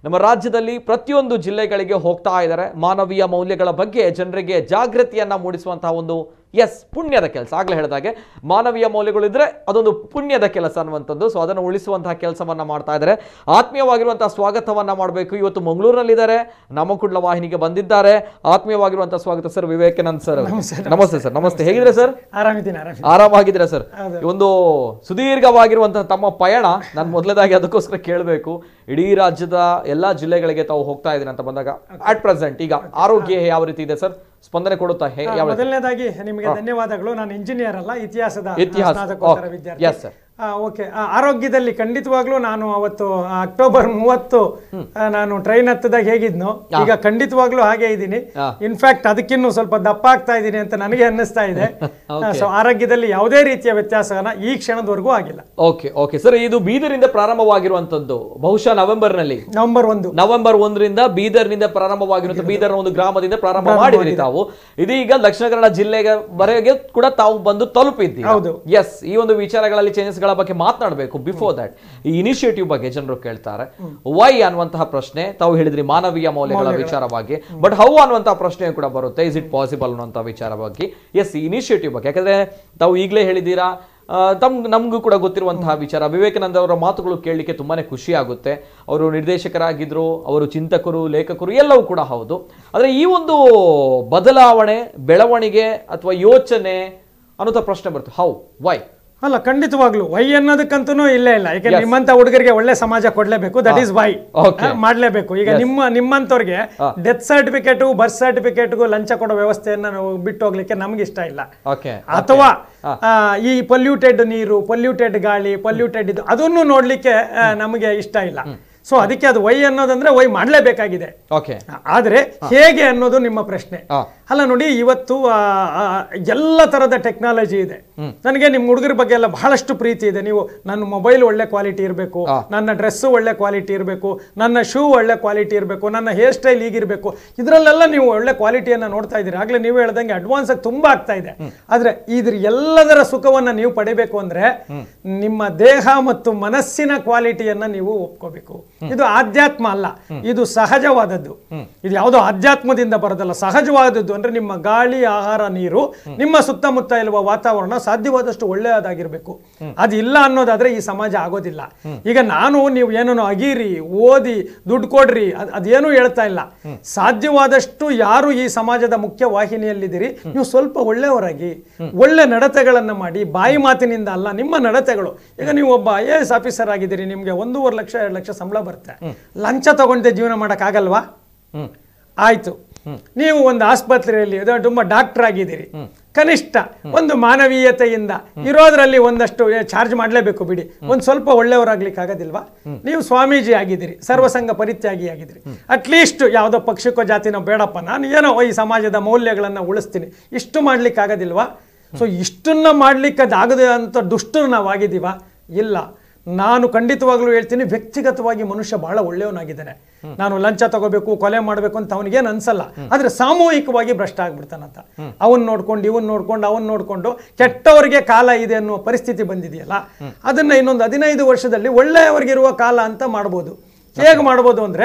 ನಮ್ಮ ರಾಜ್ಯದಲ್ಲಿ ಪ್ರತಿಯೊಂದು ಜಿಲ್ಲೆಗಳಿಗೆ ಹೋಗ್ತಾ ಇದ್ದಾರೆ ಮಾನವೀಯ ಮೌಲ್ಯಗಳ ಬಗ್ಗೆ ಜನರಿಗೆ ಜಾಗೃತಿಯನ್ನ ಮೂಡಿಸುವಂತಹ ಒಂದು ಎಸ್ ಪುಣ್ಯದ ಕೆಲಸ ಆಗ್ಲೇ ಹೇಳಿದಾಗೆ ಮಾನವೀಯ ಮೌಲ್ಯಗಳಿದ್ರೆ ಅದೊಂದು ಪುಣ್ಯದ ಕೆಲಸ ಅನ್ನುವಂಥದ್ದು ಸೊ ಅದನ್ನು ಉಳಿಸುವಂತಹ ಕೆಲಸವನ್ನ ಮಾಡ್ತಾ ಇದ್ದಾರೆ ಆತ್ಮೀಯವಾಗಿರುವಂತಹ ಸ್ವಾಗತವನ್ನ ಮಾಡಬೇಕು ಇವತ್ತು ಮಂಗಳೂರಿನಲ್ಲಿದ್ದಾರೆ ನಮ್ಮ ಕುಡ್ಲ ವಾಹಿನಿಗೆ ಬಂದಿದ್ದಾರೆ ಆತ್ಮೀಯವಾಗಿರುವಂತಹ ಸ್ವಾಗತ ಸರ್ ವಿವೇಕಾನಂದ್ ಸರ್ ನಮಸ್ತೆ ಸರ್ ನಮಸ್ತೆ ಹೇಗಿದ್ರೆ ಸರ್ ಆರಾಮಿದ್ದೀನಿ ಆರಾಮಿದ್ದೀನಿ ಆರಾಮಾಗಿದ್ದೀರಾ ಸರ್ ಈ ಒಂದು ಸುದೀರ್ಘವಾಗಿರುವಂತಹ ತಮ್ಮ ಪಯಣ ನಾನು ಮೊದಲದಾಗಿ ಅದಕ್ಕೋಸ್ಕರ ಕೇಳಬೇಕು ಇಡೀ ರಾಜ್ಯದ ಎಲ್ಲಾ ಜಿಲ್ಲೆಗಳಿಗೆ ತಾವು ಹೋಗ್ತಾ ಇದ್ದೀರಿ ಅಂತ ಬಂದಾಗ ಅಟ್ ಪ್ರೆಸೆಂಟ್ ಈಗ ಆರೋಗ್ಯ ಯಾವ ರೀತಿ ಇದೆ ಸರ್ ಸ್ಪಂದನೆ ಕೊಡುತ್ತಾ ಹೇ ಯಾವ ರೀತಿ ಮೊದಲನೇದಾಗಿ ನಿಮಗೆ ಧನ್ಯವಾದಗಳು ನಾನು ಇಂಜಿನಿಯರ್ ಅಲ್ಲ ಇತಿಹಾಸದ ಇತಿಹಾಸ. ಸ್ನಾತಕೋತ್ತರ Okay. ವಿದ್ಯಾರ್ಥಿ Yes, sir. ಓಕೆ ಆರೋಗ್ಯದಲ್ಲಿ ಖಂಡಿತವಾಗ್ಲೂ ನಾನು ಅವತ್ತು ಆ, ಅಕ್ಟೋಬರ್ ಮೂವತ್ತು ಆ, ನಾನು ಟ್ರೈನ್ ಹತ್ತದಾಗ ಹೇಗಿದ್ನೋ ಈಗ ಖಂಡಿತವಾಗ್ಲೂ ಹಾಗೆ ಇದ್ದೀನಿ ಆ. ಇನ್ಫ್ಯಾಕ್ಟ್ ಅದಕ್ಕಿನ್ನೂ ಸ್ವಲ್ಪ ದಪ್ಪ ಆಗ್ತಾ ಇದ್ದೀನಿ ಅಂತ ನನಗೆ ಅನ್ನಿಸ್ತಾ ಇದೆ Okay. ಸೊ ಆರೋಗ್ಯದಲ್ಲಿ ಯಾವುದೇ ರೀತಿಯ ವ್ಯತ್ಯಾಸನ ಈ ಕ್ಷಣದವರೆಗೂ ಆಗಿಲ್ಲ ಓಕೆ ಓಕೆ ಸರ್ ಇದು ಬೀದರಿಂದ ಪ್ರಾರಂಭವಾಗಿರುವಂತದ್ದು ಬಹುಶಃ ನವೆಂಬರ್ ನಲ್ಲಿ ನವೆಂಬರ್ ಒಂದು ನವೆಂಬರ್ ಒಂದರಿಂದ ಬೀದರ್ನಿಂದ ಪ್ರಾರಂಭವಾಗಿರುವಂತಹ ಬೀದರ್ನ ಒಂದು ಗ್ರಾಮದಿಂದ ಪ್ರಾರಂಭ ಮಾಡಿದ್ರಿ ತಾವು ಇದೀಗ ದಕ್ಷಿಣ ಕನ್ನಡ ಜಿಲ್ಲೆಗೆ ವರೆಗೆ ಕೂಡ ತಾವು ಬಂದು ತಲುಪಿದ್ದೀರಿ ಹೌದು. ಎಸ್ ಈ ಒಂದು ವಿಚಾರಗಳಲ್ಲಿ ಚೇಂಜಸ್ ಗಳ ಬಗ್ಗೆ ಮಾತನಾಡಬೇಕು ಬಿಫೋರ್ ದಟ್ ಈ ಇನಿಷಿಯೇಟಿವ್ ಬಗ್ಗೆ ಜನರು ಕೇಳ್ತಾರೆ ವೈ ಅನ್ನುವಂತಹ ಪ್ರಶ್ನೆ ತಾವು ಹೇಳಿದ್ರಿ ಮಾನವೀಯ ಮೌಲ್ಯಗಳ ವಿಚಾರವಾಗಿ ಬಟ್ ಹೌ ಅನ್ನುವಂತಹ ಪ್ರಶ್ನೆ ಕೂಡ ಬರುತ್ತೆ ಇಸ್ ಇಟ್ ಪಾಸಿಬಲ್ ಅನ್ನುವಂತಹ ವಿಚಾರವಾಗಿ ಎಸ್ ಇನಿಷಿಯೇಟಿವ್ ಬಗ್ಗೆ ಯಾಕಂದ್ರೆ ತಾವು ಈಗಲೇ ಹೇಳಿದ್ದೀರಾ ಆ, ತಮ್ ನಮಗೂ ಕೂಡ ಗೊತ್ತಿರುವಂತಹ ವಿಚಾರ ವಿವೇಕಾನಂದ ಅವರ ಮಾತುಗಳು ಕೇಳಲಿಕ್ಕೆ ತುಂಬಾನೇ ಖುಷಿ ಆಗುತ್ತೆ ಅವರು ನಿರ್ದೇಶಕರಾಗಿದ್ರು ಅವರು ಚಿಂತಕರು ಲೇಖಕರು ಎಲ್ಲವೂ ಕೂಡ ಹೌದು ಆದರೆ ಈ ಒಂದು ಬದಲಾವಣೆ ಬೆಳವಣಿಗೆ ಅಥವಾ ಯೋಚನೆ ಅನ್ನೋಂಥ ಪ್ರಶ್ನೆ ಬರುತ್ತೆ ಹೌ ವೈ ಅಲ್ಲ ಖಂಡಿತವಾಗ್ಲು ವೈ ಅನ್ನೋದಕ್ಕಂತೂ ಇಲ್ಲೇ ಇಲ್ಲ ಯಾಕಂದ್ರೆ ನಿಮ್ಮಂತ ಹುಡುಗರಿಗೆ ಒಳ್ಳೆ ಸಮಾಜ ಕೊಡ್ಲೇಬೇಕು ದಟ್ ಈಸ್ ವೈ Okay. ಮಾಡ್ಲೇಬೇಕು ಈಗ ನಿಮ್ಮ ನಿಮ್ಮಂತವ್ರಿಗೆ ಡೆತ್ ಸರ್ಟಿಫಿಕೇಟ್ ಬರ್ತ್ ಸರ್ಟಿಫಿಕೇಟ್ಗೂ ಲಂಚ ಕೊಡೋ ವ್ಯವಸ್ಥೆಯನ್ನ ನಾವು ಬಿಟ್ಟು ಹೋಗ್ಲಿಕ್ಕೆ ನಮ್ಗೆ ಇಷ್ಟ ಇಲ್ಲ ಓಕೆ ಅಥವಾ ಆ, ಈ ಪೊಲ್ಯೂಟೆಡ್ ನೀರು ಪೊಲ್ಯೂಟೆಡ್ ಗಾಳಿ ಪೊಲ್ಯೂಟೆಡ್ ಇದು ಅದನ್ನು ನೋಡ್ಲಿಕ್ಕೆ ಆ, ನಮಗೆ ಇಷ್ಟ ಇಲ್ಲ ಸೊ ಅದಕ್ಕೆ ಅದು ವೈ ಅನ್ನೋದಂದ್ರೆ ವೈ ಮಾಡ್ಲೇಬೇಕಾಗಿದೆ ಓಕೆ ಆದ್ರೆ ಹೇಗೆ ಅನ್ನೋದು ನಿಮ್ಮ ಪ್ರಶ್ನೆ ಆ. ಅಲ್ಲ ನೋಡಿ ಇವತ್ತು ಆ, ಆ, ಎಲ್ಲ ತರದ ಟೆಕ್ನಾಲಜಿ ಇದೆ ನನಗೆ ನಿಮ್ಮ ಹುಡುಗರ ಬಗ್ಗೆ ಎಲ್ಲ ಬಹಳಷ್ಟು ಪ್ರೀತಿ ಇದೆ ನೀವು ನನ್ನ ಮೊಬೈಲ್ ಒಳ್ಳೆ ಕ್ವಾಲಿಟಿ ಇರಬೇಕು ನನ್ನ ಡ್ರೆಸ್ ಒಳ್ಳೆ ಕ್ವಾಲಿಟಿ ಇರಬೇಕು ನನ್ನ ಶೂ ಒಳ್ಳೆ ಕ್ವಾಲಿಟಿ ಇರಬೇಕು ನನ್ನ ಹೇರ್ ಸ್ಟೈಲ್ ಹೀಗಿರಬೇಕು ಇದರಲ್ಲೆಲ್ಲ ನೀವು ಒಳ್ಳೆ ಕ್ವಾಲಿಟಿಯನ್ನ ನೋಡ್ತಾ ಇದ್ದೀರಿ ಆಗ್ಲೇ ನೀವು ಹೇಳ್ದಂಗೆ ಅಡ್ವಾನ್ಸ್ ಆಗಿ ತುಂಬಾ ಆಗ್ತಾ ಇದೆ ಆದ್ರೆ ಇದ್ರ ಎಲ್ಲದರ ಸುಖವನ್ನ ನೀವು ಪಡಿಬೇಕು ಅಂದ್ರೆ ನಿಮ್ಮ ದೇಹ ಮತ್ತು ಮನಸ್ಸಿನ ಕ್ವಾಲಿಟಿಯನ್ನ ನೀವು ಒಪ್ಕೋಬೇಕು ಇದು ಆಧ್ಯಾತ್ಮ ಅಲ್ಲ ಇದು ಸಹಜವಾದದ್ದು ಇದು ಯಾವುದೋ ಆಧ್ಯಾತ್ಮದಿಂದ ಬರೋದಲ್ಲ ಸಹಜವಾದದ್ದು ಅಂದ್ರೆ ನಿಮ್ಮ ಗಾಳಿ ಆಹಾರ ನೀರು ನಿಮ್ಮ ಸುತ್ತಮುತ್ತ ಇರುವ ವಾತಾವರಣ ಸಾಧ್ಯವಾದಷ್ಟು ಒಳ್ಳೆಯದಾಗಿರ್ಬೇಕು ಅದು ಇಲ್ಲ ಅನ್ನೋದಾದ್ರೆ ಈ ಸಮಾಜ ಆಗೋದಿಲ್ಲ ಈಗ ನಾನು ನೀವು ಏನೋ ಅಗೀರಿ ಓದಿ ದುಡ್ಡು ಕೊಡ್ರಿ ಅದ್- ಅದೇನೂ ಹೇಳ್ತಾ ಇಲ್ಲ ಸಾಧ್ಯವಾದಷ್ಟು ಯಾರು ಈ ಸಮಾಜದ ಮುಖ್ಯ ವಾಹಿನಿಯಲ್ಲಿದ್ದೀರಿ ನೀವು ಸ್ವಲ್ಪ ಒಳ್ಳೆಯವರಾಗಿ ಒಳ್ಳೆ ನಡತೆಗಳನ್ನ ಮಾಡಿ ಬಾಯಿ ಮಾತಿನಿಂದ ಅಲ್ಲ ನಿಮ್ಮ ನಡತೆಗಳು ಈಗ ನೀವು ಒಬ್ಬ ಐ ಎ ಎಸ್ ಆಫೀಸರ್ ಆಗಿದ್ದೀರಿ ನಿಮ್ಗೆ ಒಂದೂವರೆ ಲಕ್ಷ ಎರಡು ಲಕ್ಷ ಸಂಬಳ ಬರುತ್ತೆ ಲಂಚ ತಗೊಂಡೆ ಜೀವನ ಆಗಲ್ವಾ ಆಯ್ತು ನೀವು ಒಂದು ಆಸ್ಪತ್ರೆಯಲ್ಲಿ ಅದು ತುಂಬಾ ಡಾಕ್ಟರ್ ಆಗಿದ್ದೀರಿ ಕನಿಷ್ಠ ಒಂದು ಮಾನವೀಯತೆಯಿಂದ ಇರೋದ್ರಲ್ಲಿ ಒಂದಷ್ಟು ಚಾರ್ಜ್ ಮಾಡಲೇಬೇಕು ಬಿಡಿ ಒಂದು ಸ್ವಲ್ಪ ಒಳ್ಳೆಯವರಾಗ್ಲಿಕ್ಕೆ ಆಗೋದಿಲ್ವಾ ನೀವು ಸ್ವಾಮೀಜಿ ಆಗಿದ್ದೀರಿ ಸರ್ವಸಂಗ ಪರಿತ್ಯಾಗಿ ಆಗಿದ್ದೀರಿ ಅಟ್ಲೀಸ್ಟ್ ಯಾವುದೋ ಪಕ್ಷಕ್ಕೋ ಜಾತಿನೋ ಬೇಡಪ್ಪ ನಾನು ಏನೋ ಈ ಸಮಾಜದ ಮೌಲ್ಯಗಳನ್ನ ಉಳಿಸ್ತೀನಿ ಇಷ್ಟು ಮಾಡ್ಲಿಕ್ಕೆ ಆಗೋದಿಲ್ವಾ ಸೊ ಇಷ್ಟನ್ನ ಮಾಡ್ಲಿಕ್ಕೆ ಅದಾಗದೆ ಅಂತ ದುಷ್ಟರು ನಾವು ಆಗಿದ್ದೀವ ಇಲ್ಲ ನಾನು ಖಂಡಿತವಾಗ್ಲೂ ಹೇಳ್ತೀನಿ ವ್ಯಕ್ತಿಗತವಾಗಿ ಮನುಷ್ಯ ಬಹಳ ಒಳ್ಳೆಯವನಾಗಿದ್ದಾನೆ ನಾನು ಲಂಚ ತಗೋಬೇಕು ಕೊಲೆ ಮಾಡಬೇಕು ಅಂತ ಅವನಿಗೇನು ಅನ್ಸಲ್ಲ ಆದ್ರೆ ಸಾಮೂಹಿಕವಾಗಿ ಭ್ರಷ್ಟ ಆಗ್ಬಿಡ್ತಾನಂತ ಅವನ್ ನೋಡ್ಕೊಂಡು ಇವನ್ ನೋಡ್ಕೊಂಡು ಅವನ್ ನೋಡ್ಕೊಂಡು ಕೆಟ್ಟವರಿಗೆ ಕಾಲ ಇದೆ ಅನ್ನುವ ಪರಿಸ್ಥಿತಿ ಬಂದಿದೆಯಲ್ಲ ಅದನ್ನ ಇನ್ನೊಂದು ಹದಿನೈದು ವರ್ಷದಲ್ಲಿ ಒಳ್ಳೆಯವರಿಗಿರುವ ಕಾಲ ಅಂತ ಮಾಡ್ಬೋದು ಹೇಗೆ ಮಾಡ್ಬೋದು ಅಂದ್ರೆ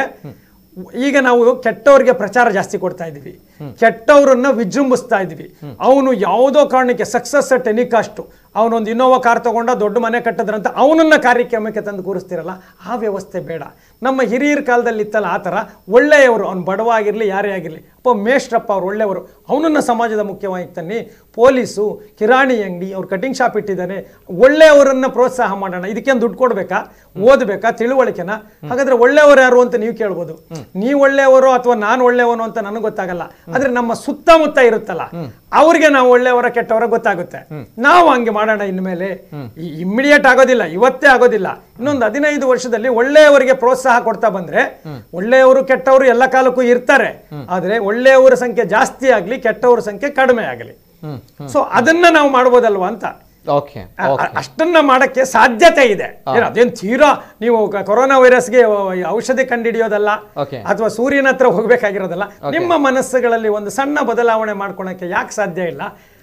ಈಗ ನಾವು ಕೆಟ್ಟವರಿಗೆ ಪ್ರಚಾರ ಜಾಸ್ತಿ ಕೊಡ್ತಾ ಇದೀವಿ ಕೆಟ್ಟವರನ್ನ ವಿಜೃಂಭಿಸ್ತಾ ಇದೀವಿ ಅವನು ಯಾವುದೋ ಕಾರಣಕ್ಕೆ ಸಕ್ಸಸ್ ಅಟ್ ಎನಿ ಕಾಸ್ಟ್ ಅವನೊಂದು ಇನ್ನೋವಾ ಕಾರ್ ತಗೊಂಡ ದೊಡ್ಡ ಮನೆ ಕಟ್ಟದ್ರಂತ ಅವನನ್ನ ಕಾರ್ಯಕ್ರಮಕ್ಕೆ ತಂದು ಕೂರಿಸ್ತಿರಲ್ಲ ಆ ವ್ಯವಸ್ಥೆ ಬೇಡ ನಮ್ಮ ಹಿರಿಯರ ಕಾಲದಲ್ಲಿ ಇತ್ತಲ್ಲ ಆ ಥರ ಒಳ್ಳೆಯವರು ಅವ್ನು ಬಡವ ಆಗಿರಲಿ ಯಾರೇ ಆಗಿರಲಿ ಅಪ್ಪ ಮೇಷ್ಟ್ರಪ್ಪ ಅವ್ರು ಒಳ್ಳೆಯವರು ಅವನನ್ನ ಸಮಾಜದ ಮುಖ್ಯವಾಗಿ ತನ್ನಿ ಪೊಲೀಸು ಕಿರಾಣಿ ಅಂಗಡಿ ಅವ್ರು ಕಟಿಂಗ್ ಶಾಪ್ ಇಟ್ಟಿದ್ದಾನೆ ಒಳ್ಳೆಯವರನ್ನ ಪ್ರೋತ್ಸಾಹ ಮಾಡೋಣ ಇದಕ್ಕೇನು ದುಡ್ಡು ಕೊಡ್ಬೇಕಾ ಓದಬೇಕಾ ತಿಳುವಳಿಕೆನ ಹಾಗಾದ್ರೆ ಒಳ್ಳೆಯವರು ಯಾರು ಅಂತ ನೀವು ಕೇಳ್ಬೋದು ನೀವು ಒಳ್ಳೆಯವರು ಅಥವಾ ನಾನು ಒಳ್ಳೆಯವನು ಅಂತ ನನಗೆ ಗೊತ್ತಾಗಲ್ಲ ಆದ್ರೆ ನಮ್ಮ ಸುತ್ತಮುತ್ತ ಇರುತ್ತಲ್ಲ ಅವ್ರಿಗೆ ನಾವು ಒಳ್ಳೆಯವರ ಕೆಟ್ಟವರ ಗೊತ್ತಾಗುತ್ತೆ ನಾವು ಹಂಗೆ ಮಾಡೋಣ ಇನ್ಮೇಲೆ ಇಮ್ಮಿಡಿಯೇಟ್ ಆಗೋದಿಲ್ಲ ಇವತ್ತೇ ಆಗೋದಿಲ್ಲ ಇನ್ನೊಂದು ಹದಿನೈದು ವರ್ಷದಲ್ಲಿ ಒಳ್ಳೆಯವರಿಗೆ ಪ್ರೋತ್ಸಾಹ ಕೊಡ್ತಾ ಬಂದ್ರೆ ಒಳ್ಳೆಯವರು ಕೆಟ್ಟವರು ಎಲ್ಲ ಕಾಲಕ್ಕೂ ಇರ್ತಾರೆ ಆದ್ರೆ ಒಳ್ಳೆಯವರ ಸಂಖ್ಯೆ ಜಾಸ್ತಿ ಆಗ್ಲಿ ಕೆಟ್ಟವರ ಸಂಖ್ಯೆ ಕಡಿಮೆ ಆಗಲಿ ಸೊ ಅದನ್ನ ನಾವು ಮಾಡ್ಬೋದಲ್ವಾ ಅಂತ ಓಕೆ ಅ- ಅ- ಅಷ್ಟನ್ನ ಮಾಡಕ್ಕೆ ಸಾಧ್ಯತೆ ಇದೆ ಏನು ಅದೇನ್ ತೀರಾ ನೀವು ಕ- ಕೊರೋನಾ ವೈರಸ್ಗೆ ಔಷಧಿ ಕಂಡುಹಿಡಿಯೋದಲ್ಲ Okay. ಅಥವಾ ಸೂರ್ಯನ ಹತ್ರ ಹೋಗ್ಬೇಕಾಗಿರೋದಲ್ಲ ನಿಮ್ಮ ಮನಸ್ಸುಗಳಲ್ಲಿ ಒಂದು ಸಣ್ಣ ಬದಲಾವಣೆ ಮಾಡ್ಕೊಳಕ್ಕೆ ಯಾಕೆ ಸಾಧ್ಯ ಇಲ್ಲ ಓಕೆ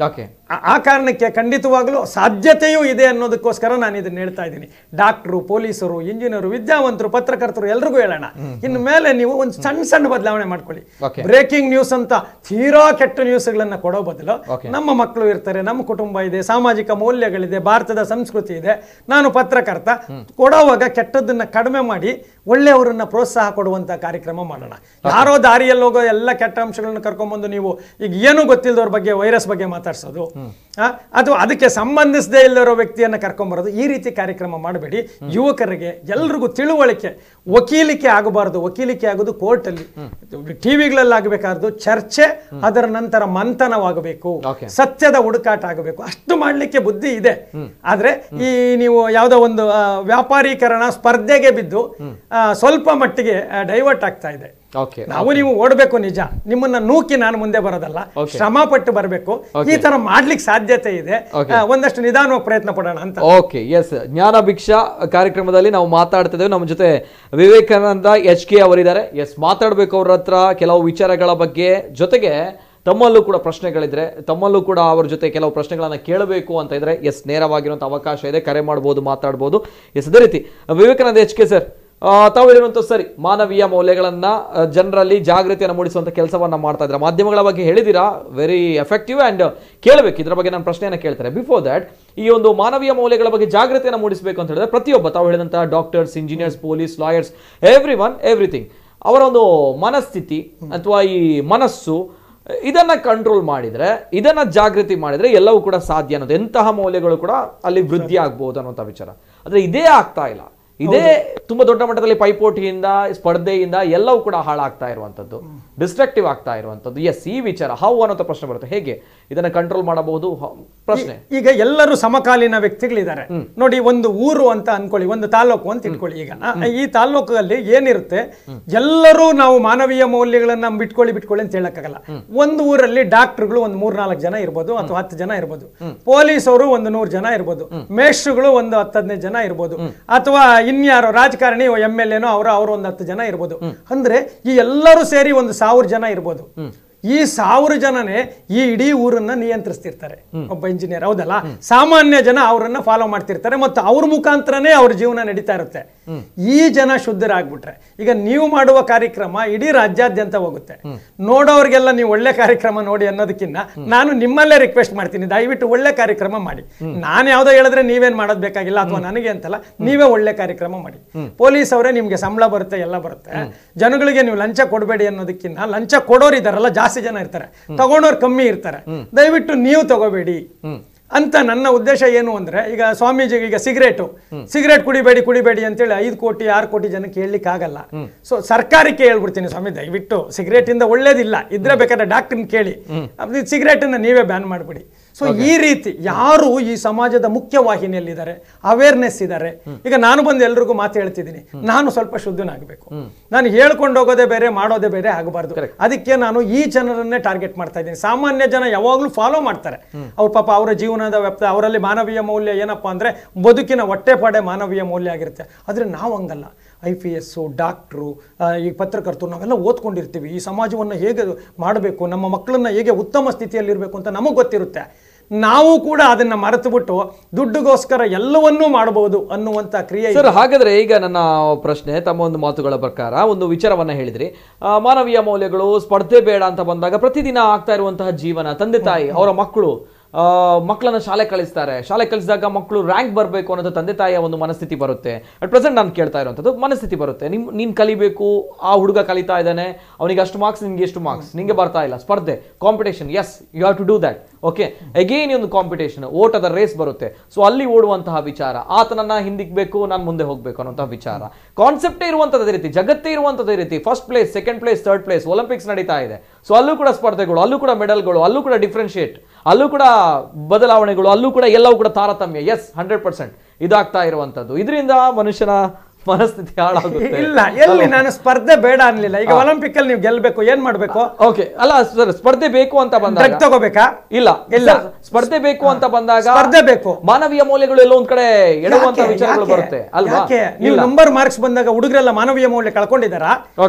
ಆ- ಆ ಕಾರಣಕ್ಕೆ ಖಂಡಿತವಾಗ್ಲೂ ಸಾಧ್ಯತೆಯೂ ಇದೆ ಅನ್ನೋದಕ್ಕೋಸ್ಕರ ನಾನು ಇದನ್ನ ಹೇಳ್ತಾ ಇದ್ದೀನಿ ಡಾಕ್ಟ್ರು ಪೊಲೀಸರು ಇಂಜಿನಿಯರು ವಿದ್ಯಾವಂತರು ಪತ್ರಕರ್ತರು ಎಲ್ರಿಗೂ ಹೇಳೋಣ ಇನ್ನು ಮೇಲೆ ನೀವು ಒಂದು ಸಣ್ಣ ಸಣ್ಣ ಬದಲಾವಣೆ ಮಾಡ್ಕೊಳ್ಳಿ Okay. ಬ್ರೇಕಿಂಗ್ ನ್ಯೂಸ್ ಅಂತ ತೀರಾ ಕೆಟ್ಟ ನ್ಯೂಸ್ಗಳನ್ನ ಕೊಡೋ ಬದಲು Okay. ನಮ್ಮ ಮಕ್ಕಳು ಇರ್ತಾರೆ ನಮ್ಮ ಕುಟುಂಬ ಇದೆ ಸಾಮಾಜಿಕ ಮೌಲ್ಯಗಳಿದೆ ಭಾರತದ ಸಂಸ್ಕೃತಿ ಇದೆ ನಾನು ಪತ್ರಕರ್ತ ಕೊಡೋವಾಗ ಕೆಟ್ಟದ್ದನ್ನ ಕಡಿಮೆ ಮಾಡಿ ಒಳ್ಳೆಯವರನ್ನ ಪ್ರೋತ್ಸಾಹ ಕೊಡುವಂತ ಕಾರ್ಯಕ್ರಮ ಮಾಡೋಣ ಯಾರೋ ದಾರಿಯಲ್ಲಿ ಹೋಗೋ ಎಲ್ಲ ಕೆಟ್ಟ ಅಂಶಗಳನ್ನ ಕರ್ಕೊಂಡ್ಬಂದು ನೀವು ಈಗ ಏನೂ ಗೊತ್ತಿಲ್ಲದವ್ರ ಬಗ್ಗೆ ವೈರಸ್ ಬಗ್ಗೆ ಮಾತಾಡ್ಸೋದು ಆ, ಅಥವಾ ಅದಕ್ಕೆ ಸಂಬಂಧಿಸದೇ ಇಲ್ಲದಿರೋ ವ್ಯಕ್ತಿಯನ್ನ ಕರ್ಕೊಂಬರೋದು ಈ ರೀತಿ ಕಾರ್ಯಕ್ರಮ ಮಾಡಬೇಡಿ ಯುವಕರಿಗೆ ಎಲ್ರಿಗೂ ತಿಳುವಳಿಕೆ ವಕೀಲಿಕೆ ಆಗಬಾರದು ವಕೀಲಿಕೆ ಆಗೋದು ಕೋರ್ಟಲ್ಲಿ ಟಿವಿಗಳಲ್ಲಿ ಆಗಬೇಕಾದ್ದು ಚರ್ಚೆ ಅದರ ನಂತರ ಮಂಥನವಾಗಬೇಕು Okay. ಸತ್ಯದ ಹುಡುಕಾಟ ಆಗಬೇಕು ಅಷ್ಟು ಮಾಡ್ಲಿಕ್ಕೆ ಬುದ್ಧಿ ಇದೆ ಆದ್ರೆ ಈ ನೀವು ಯಾವುದೋ ಒಂದು ಆ, ವ್ಯಾಪಾರೀಕರಣ ಸ್ಪರ್ಧೆಗೆ ಬಿದ್ದು ಆ, ಸ್ವಲ್ಪ ಮಟ್ಟಿಗೆ ಡೈವರ್ಟ್ ಆಗ್ತಾ ಇದೆ ಓಕೆ ನಾವು ನೀವು ಓಡಬೇಕು ನಿಜ ನಿಮ್ಮನ್ನ ನೂಕಿ ನಾನು ಮುಂದೆ ಬರೋದಲ್ಲ Okay. ಶ್ರಮ ಪಟ್ಟು ಬರಬೇಕು ಈ ತರ ಮಾಡ್ಲಿಕ್ಕೆ ಸಾಧ್ಯತೆ ಇದೆ Okay. ಆ, ಒಂದಷ್ಟು ನಿಧಾನವಾಗಿ ಪ್ರಯತ್ನ ಪಡೋಣ ಅಂತ ಓಕೆ ಎಸ್ ಜ್ಞಾನ ಭಿಕ್ಷಾ ಕಾರ್ಯಕ್ರಮದಲ್ಲಿ ನಾವು ಮಾತಾಡ್ತಾ ಇದ್ದೇವೆ ನಮ್ಮ ಜೊತೆ ವಿವೇಕಾನಂದ ಎಚ್ ಕೆ ಅವರಿದ್ದಾರೆ ಎಸ್ ಮಾತಾಡಬೇಕು ಅವ್ರ ಹತ್ರ ಕೆಲವು ವಿಚಾರಗಳ ಬಗ್ಗೆ ಜೊತೆಗೆ ತಮ್ಮಲ್ಲೂ ಕೂಡ ಪ್ರಶ್ನೆಗಳಿದ್ರೆ ತಮ್ಮಲ್ಲೂ ಕೂಡ ಅವ್ರ ಜೊತೆ ಕೆಲವು ಪ್ರಶ್ನೆಗಳನ್ನ ಕೇಳಬೇಕು ಅಂತ ಇದ್ರೆ ಎಸ್ ನೇರವಾಗಿರುವಂಥ ಅವಕಾಶ ಇದೆ ಕರೆ ಮಾಡ್ಬೋದು ಮಾತಾಡ್ಬೋದು ಎಸ್ ಅದೇ ರೀತಿ ವಿವೇಕಾನಂದ ಎಚ್ ಕೆ ಸರ್ ತಾವು ಹೇಳಿರುವಂಥ ಸರಿ ಮಾನವೀಯ ಮೌಲ್ಯಗಳನ್ನ ಆ, ಜನರಲ್ಲಿ ಜಾಗೃತಿಯನ್ನು ಮೂಡಿಸುವಂಥ ಕೆಲಸವನ್ನ ಮಾಡ್ತಾ ಇದ್ದಾರೆ ಮಾಧ್ಯಮಗಳ ಬಗ್ಗೆ ಹೇಳಿದಿರಾ ವೆರಿ ಎಫೆಕ್ಟಿವ್ ಅಂಡ್ ಕೇಳಬೇಕು ಇದ್ರ ಬಗ್ಗೆ ನಾನು ಪ್ರಶ್ನೆಯನ್ನು ಕೇಳ್ತಾರೆ ಬಿಫೋರ್ ದಟ್ ಈ ಒಂದು ಮಾನವೀಯ ಮೌಲ್ಯಗಳ ಬಗ್ಗೆ ಜಾಗೃತಿಯನ್ನು ಮೂಡಿಸಬೇಕು ಅಂತ ಹೇಳಿದ್ರೆ ಪ್ರತಿಯೊಬ್ಬ ತಾವು ಹೇಳಿದಂಥ doctors engineers police lawyers every one everything ಅವರ ಒಂದು ಮನಸ್ಥಿತಿ ಅಥವಾ ಈ ಮನಸ್ಸು ಇದನ್ನ ಕಂಟ್ರೋಲ್ ಮಾಡಿದ್ರೆ ಇದನ್ನ ಜಾಗೃತಿ ಮಾಡಿದ್ರೆ ಎಲ್ಲವೂ ಕೂಡ ಸಾಧ್ಯ ಅನ್ನೋದು ಎಂತಹ ಮೌಲ್ಯಗಳು ಕೂಡ ಅಲ್ಲಿ ವೃದ್ಧಿ ಆಗ್ಬೋದು ಅನ್ನುವಂಥ ವಿಚಾರ ಆದ್ರೆ ಇದೇ ಆಗ್ತಾ ಇಲ್ಲ ಇದೇ ತುಂಬಾ ದೊಡ್ಡ ಮಟ್ಟದಲ್ಲಿ ಪೈಪೋಟಿಯಿಂದ ಸ್ಪರ್ಧೆಯಿಂದ ಎಲ್ಲವೂ ಕೂಡ ಹಾಳಾಗ್ತಾ ಇರುವಂತದ್ದು ಡಿಸ್ಟ್ರಕ್ಟಿವ್ ಆಗ್ತಾ ಇರುವಂತದ್ದು ಎಸ್ ಈ ವಿಚಾರ ಹೌ ಅನ್ನೋ ಪ್ರಶ್ನೆ ಬರುತ್ತೆ ಹೇಗೆ ಇದನ್ನ ಕಂಟ್ರೋಲ್ ಮಾಡಬಹುದು ಹ- ಪ್ರಶ್ನೆ ಈಗ ಎಲ್ಲರೂ ಸಮಕಾಲೀನ ವ್ಯಕ್ತಿಗಳಿದ್ದಾರೆ ನೋಡಿ ಒಂದು ಊರು ಅಂತ ಅನ್ಕೊಳ್ಳಿ ಒಂದು ತಾಲೂಕು ಅಂತ ಇಟ್ಕೊಳ್ಳಿ ಈಗ ಆ, ಈ ತಾಲೂಕಲ್ಲಿ ಏನಿರುತ್ತೆ ಎಲ್ಲರೂ ನಾವು ಮಾನವೀಯ ಮೌಲ್ಯಗಳನ್ನ ಬಿಟ್ಕೊಳ್ಳಿ ಬಿಟ್ಕೊಳ್ಳಿ ಅಂತ ಹೇಳಕ್ಕಾಗಲ್ಲ ಒಂದು ಊರಲ್ಲಿ ಡಾಕ್ಟರ್ಗಳು ಒಂದು ಮೂರ್ನಾಲ್ಕು ಜನ ಇರ್ಬೋದು ಅಥವಾ ಹತ್ತು ಜನ ಇರ್ಬೋದು ಪೊಲೀಸರು ಒಂದು ನೂರು ಜನ ಇರ್ಬೋದು ಮೇಷ್ಟ್ರುಗಳು ಒಂದು ಹತ್ತು ಹದಿನೈದು ಜನ ಇರ್ಬೋದು ಅಥವಾ ಇನ್ಯಾರೋ ರಾಜಕಾರಣಿ ಎಮ್ ಎಲ್ ಎನೋ ಅವರ ಅವರು ಒಂದು ಹತ್ತು ಜನ ಇರ್ಬೋದು ಅಂದ್ರೆ ಈ ಎಲ್ಲರೂ ಸೇರಿ ಒಂದು ಸಾವಿರ ಜನ ಇರ್ಬೋದು ಈ ಸಾವಿರ ಜನನೇ ಈ ಇಡೀ ಊರನ್ನ ನಿಯಂತ್ರಿಸ್ತಿರ್ತಾರೆ ಒಬ್ಬ ಇಂಜಿನಿಯರ್ ಹೌದಲ್ಲ ಸಾಮಾನ್ಯ ಜನ ಅವರನ್ನ ಫಾಲೋ ಮಾಡ್ತಿರ್ತಾರೆ ಮತ್ತು ಅವ್ರ ಮುಖಾಂತರನೇ ಅವ್ರ ಜೀವನ ನಡೀತಾ ಇರುತ್ತೆ ಈ ಜನ ಶುದ್ಧರಾಗ್ಬಿಟ್ರೆ ಈಗ ನೀವು ಮಾಡುವ ಕಾರ್ಯಕ್ರಮ ಇಡೀ ರಾಜ್ಯಾದ್ಯಂತ ಹೋಗುತ್ತೆ ನೋಡೋರ್ಗೆಲ್ಲ ನೀವು ಒಳ್ಳೆ ಕಾರ್ಯಕ್ರಮ ನೋಡಿ ಅನ್ನೋದಕ್ಕಿಂತ ನಾನು ನಿಮ್ಮಲ್ಲೇ ರಿಕ್ವೆಸ್ಟ್ ಮಾಡ್ತೀನಿ ದಯವಿಟ್ಟು ಒಳ್ಳೆ ಕಾರ್ಯಕ್ರಮ ಮಾಡಿ ನಾನು ಯಾವ್ದೋ ಹೇಳಿದ್ರೆ ನೀವೇನ್ ಮಾಡೋದ್ ಬೇಕಾಗಿಲ್ಲ ಅಥವಾ ನನಗೆ ಅಂತಲ್ಲ ನೀವೇ ಒಳ್ಳೆ ಕಾರ್ಯಕ್ರಮ ಮಾಡಿ ಪೊಲೀಸ್ ಅವರೇ ನಿಮ್ಗೆ ಸಂಬಳ ಬರುತ್ತೆ ಎಲ್ಲ ಬರುತ್ತೆ ಜನಗಳಿಗೆ ನೀವು ಲಂಚ ಕೊಡಬೇಡಿ ಅನ್ನೋದಕ್ಕಿಂತ ಲಂಚ ಕೊಡೋರು ಇದಾರಲ್ಲ ಜಾಸ್ತಿ ಜನ ಇರ್ತಾರೆ ತಗೊಂಡವ್ರು ಕಮ್ಮಿ ಇರ್ತಾರೆ ದಯವಿಟ್ಟು ನೀವು ತಗೋಬೇಡಿ ಅಂತ ನನ್ನ ಉದ್ದೇಶ ಏನು ಅಂದ್ರೆ ಈಗ ಸ್ವಾಮೀಜಿಗೆ ಈಗ ಸಿಗರೇಟು ಸಿಗರೇಟ್ ಕುಡಿಬೇಡಿ ಕುಡಿಬೇಡಿ ಅಂತೇಳಿ ಐದು ಕೋಟಿ ಆರು ಕೋಟಿ ಜನಕ್ಕೆ ಹೇಳಲಿಕ್ಕೆ ಆಗಲ್ಲ ಸೊ ಸರ್ಕಾರಕ್ಕೆ ಹೇಳ್ಬಿಡ್ತೀನಿ ಸ್ವಾಮಿ ದಯವಿಟ್ಟು ಸಿಗರೇಟ್ ಇಂದ ಒಳ್ಳೇದಿಲ್ಲ ಇದ್ರೆ ಬೇಕಾದ್ರೆ ಡಾಕ್ಟರ್ನ ಕೇಳಿ ಸಿಗರೇಟ್ ಅನ್ನ ನೀವೇ ಬ್ಯಾನ್ ಮಾಡ್ಬಿಡಿ ಸೊ ಈ ರೀತಿ ಯಾರು ಈ ಸಮಾಜದ ಮುಖ್ಯ ವಾಹಿನಿಯಲ್ಲಿದ್ದಾರೆ ಅವೇರ್ನೆಸ್ ಇದ್ದಾರೆ ಈಗ ನಾನು ಬಂದು ಎಲ್ರಿಗೂ ಮಾತು ಹೇಳ್ತಿದ್ದೀನಿ ನಾನು ಸ್ವಲ್ಪ ಶುದ್ಧನಾಗಬೇಕು ನಾನು ಹೇಳ್ಕೊಂಡು ಹೋಗೋದೇ ಬೇರೆ ಮಾಡೋದೇ ಬೇರೆ ಆಗಬಾರ್ದು ಅದಕ್ಕೆ ನಾನು ಈ ಜನರನ್ನೇ ಟಾರ್ಗೆಟ್ ಮಾಡ್ತಾ ಇದ್ದೀನಿ ಸಾಮಾನ್ಯ ಜನ ಯಾವಾಗಲೂ ಫಾಲೋ ಮಾಡ್ತಾರೆ ಅವ್ರ ಪಾಪ ಅವರ ಜೀವನದ ವ್ಯಾಪ್ತ ಅವರಲ್ಲಿ ಮಾನವೀಯ ಮೌಲ್ಯ ಏನಪ್ಪಾ ಅಂದ್ರೆ ಬದುಕಿನ ಹೊಟ್ಟೆಪಾಡೆ ಮಾನವೀಯ ಮೌಲ್ಯ ಆಗಿರುತ್ತೆ ಆದ್ರೆ ನಾವು ಹಂಗಲ್ಲ ಐ ಪಿ ಎಸ್ಸು ಡಾಕ್ಟ್ರು ಈ ಪತ್ರಕರ್ತರು ನಾವೆಲ್ಲ ಓದ್ಕೊಂಡಿರ್ತೀವಿ ಈ ಸಮಾಜವನ್ನು ಹೇಗೆ ಮಾಡಬೇಕು ನಮ್ಮ ಮಕ್ಕಳನ್ನ ಹೇಗೆ ಉತ್ತಮ ಸ್ಥಿತಿಯಲ್ಲಿರಬೇಕು ಅಂತ ನಮಗೆ ಗೊತ್ತಿರುತ್ತೆ ನಾವು ಕೂಡ ಅದನ್ನ ಮರೆತು ಬಿಟ್ಟು ದುಡ್ಡುಗೋಸ್ಕರ ಎಲ್ಲವನ್ನೂ ಮಾಡಬಹುದು ಅನ್ನುವಂತ ಕ್ರಿಯೆ ಸರ್ ಹಾಗಾದ್ರೆ ಈಗ ನನ್ನ ಪ್ರಶ್ನೆ ತಮ್ಮ ಒಂದು ಮಾತುಗಳ ಪ್ರಕಾರ ಒಂದು ವಿಚಾರವನ್ನ ಹೇಳಿದ್ರಿ ಆ, ಮಾನವೀಯ ಮೌಲ್ಯಗಳು ಸ್ಪರ್ಧೆ ಬೇಡ ಅಂತ ಬಂದಾಗ ಪ್ರತಿದಿನ ಆಗ್ತಾ ಇರುವಂತಹ ಜೀವನ ತಂದೆ ತಾಯಿ ಅವರ ಮಕ್ಕಳು ಆ, ಮಕ್ಕಳನ್ನ ಶಾಲೆ ಕಳಿಸ್ತಾರೆ ಶಾಲೆ ಕಳಿಸಿದಾಗ ಮಕ್ಕಳು ರ್ಯಾಂಕ್ ಬರಬೇಕು ಅನ್ನೋದು ತಂದೆ ತಾಯಿಯ ಒಂದು ಮನಸ್ಥಿತಿ ಬರುತ್ತೆ ಅಟ್ ಪ್ರೆಸೆಂಟ್ ನಾನು ಕೇಳ್ತಾ ಇರುವಂಥದ್ದು ಮನಸ್ಥಿತಿ ಬರುತ್ತೆ ನಿಮ್ ನೀನ್ ಕಲಿಬೇಕು ಆ ಹುಡುಗ ಕಲಿತಾ ಇದ್ದಾನೆ ಅವನಿಗೆ ಅಷ್ಟು ಮಾರ್ಕ್ಸ್ ನಿನ್ಗೆ ಎಷ್ಟು ಮಾರ್ಕ್ಸ್ ನಿಂಗೆ ಬರ್ತಾ ಇಲ್ಲ ಸ್ಪರ್ಧೆ competition yes you have to do that okay again ಒಂದು ಕಾಂಪಿಟೇಷನ್ ಓಟದ ರೇಸ್ ಬರುತ್ತೆ ಸೊ ಅಲ್ಲಿ ಓಡುವಂತಹ ವಿಚಾರ ಆತನನ್ನ ಹಿಂದಿಕ್ಬೇಕು ನಾನು ಮುಂದೆ ಹೋಗ್ಬೇಕು ಅನ್ನೋಂತಹ ವಿಚಾರ ಕಾನ್ಸೆಪ್ಟೇ ಇರುವಂತದ್ದೇ ರೀತಿ ಜಗತ್ತೇ ಇರುವಂತದ್ದೇ ರೀತಿ first place second place third place Olympics ನಡೀತಾ ಇದೆ ಸೊ ಅಲ್ಲೂ ಕೂಡ ಸ್ಪರ್ಧೆಗಳು ಅಲ್ಲೂ ಕೂಡ ಮೆಡಲ್ಗಳು ಅಲ್ಲೂ ಕೂಡ ಡಿಫ್ರೆನ್ಶಿಯೇಟ್ ಅಲ್ಲೂ ಕೂಡ ಬದಲಾವಣೆಗಳು ಅಲ್ಲೂ ಕೂಡ ಎಲ್ಲವೂ ಕೂಡ ತಾರತಮ್ಯ ಎಸ್ ಹಂಡ್ರೆಡ್ ಪರ್ಸೆಂಟ್ ಇದಾಗ್ತಾ ಇರುವಂತದ್ದು ಇದರಿಂದ ಮನುಷ್ಯನ ಮನಸ್ಥಿತಿ ಹಾಳಾಗುತ್ತೆ ಇಲ್ಲ ಎಲ್ಲಿ ನಾನು ಸ್ಪರ್ಧೆ ಬೇಡ ಅನ್ಲಿಲ್ಲ ಈಗ ಒಲಿಂಪಿಕ್ ಅಲ್ಲಿ ನೀವು ಗೆಲ್ಬೇಕು ಏನ್ ಮಾಡ್ಬೇಕು ಓಕೆ ಅಲ್ಲ ಸರ್ ಸ್ಪರ್ಧೆ ಬೇಕು ಅಂತ ಬಂದಾಗ ಡ್ರಗ್ ತಗೋಬೇಕಾ ಇಲ್ಲ ಇಲ್ಲ. ಸರ್, ಸ್ಪರ್ಧೆ ಬೇಕು ಅಂತ ಬಂದಾಗ ಸ್ಪರ್ಧೆ ಬೇಕು. ಮಾನವೀಯ ಮೌಲ್ಯಗಳು ಎಲ್ಲೋ ಒಂದ್ ಕಡೆ ಎಡುವಂತ ಯಾಕೆ? ವಿಚಾರಗಳು ಯಾಕೆ? ಬರುತ್ತೆ ಅಲ್ವಾ ಯಾಕೆ? ನೀವು ಇಲ್ಲ ನಂಬರ್ ಮಾರ್ಕ್ಸ್ ಬಂದಾಗ ಹುಡುಗರೆಲ್ಲ ಮಾನವೀಯ ಮೌಲ್ಯ ಕಳ್ಕೊಂಡಿದ್ದಾರಾ ಓಕೆ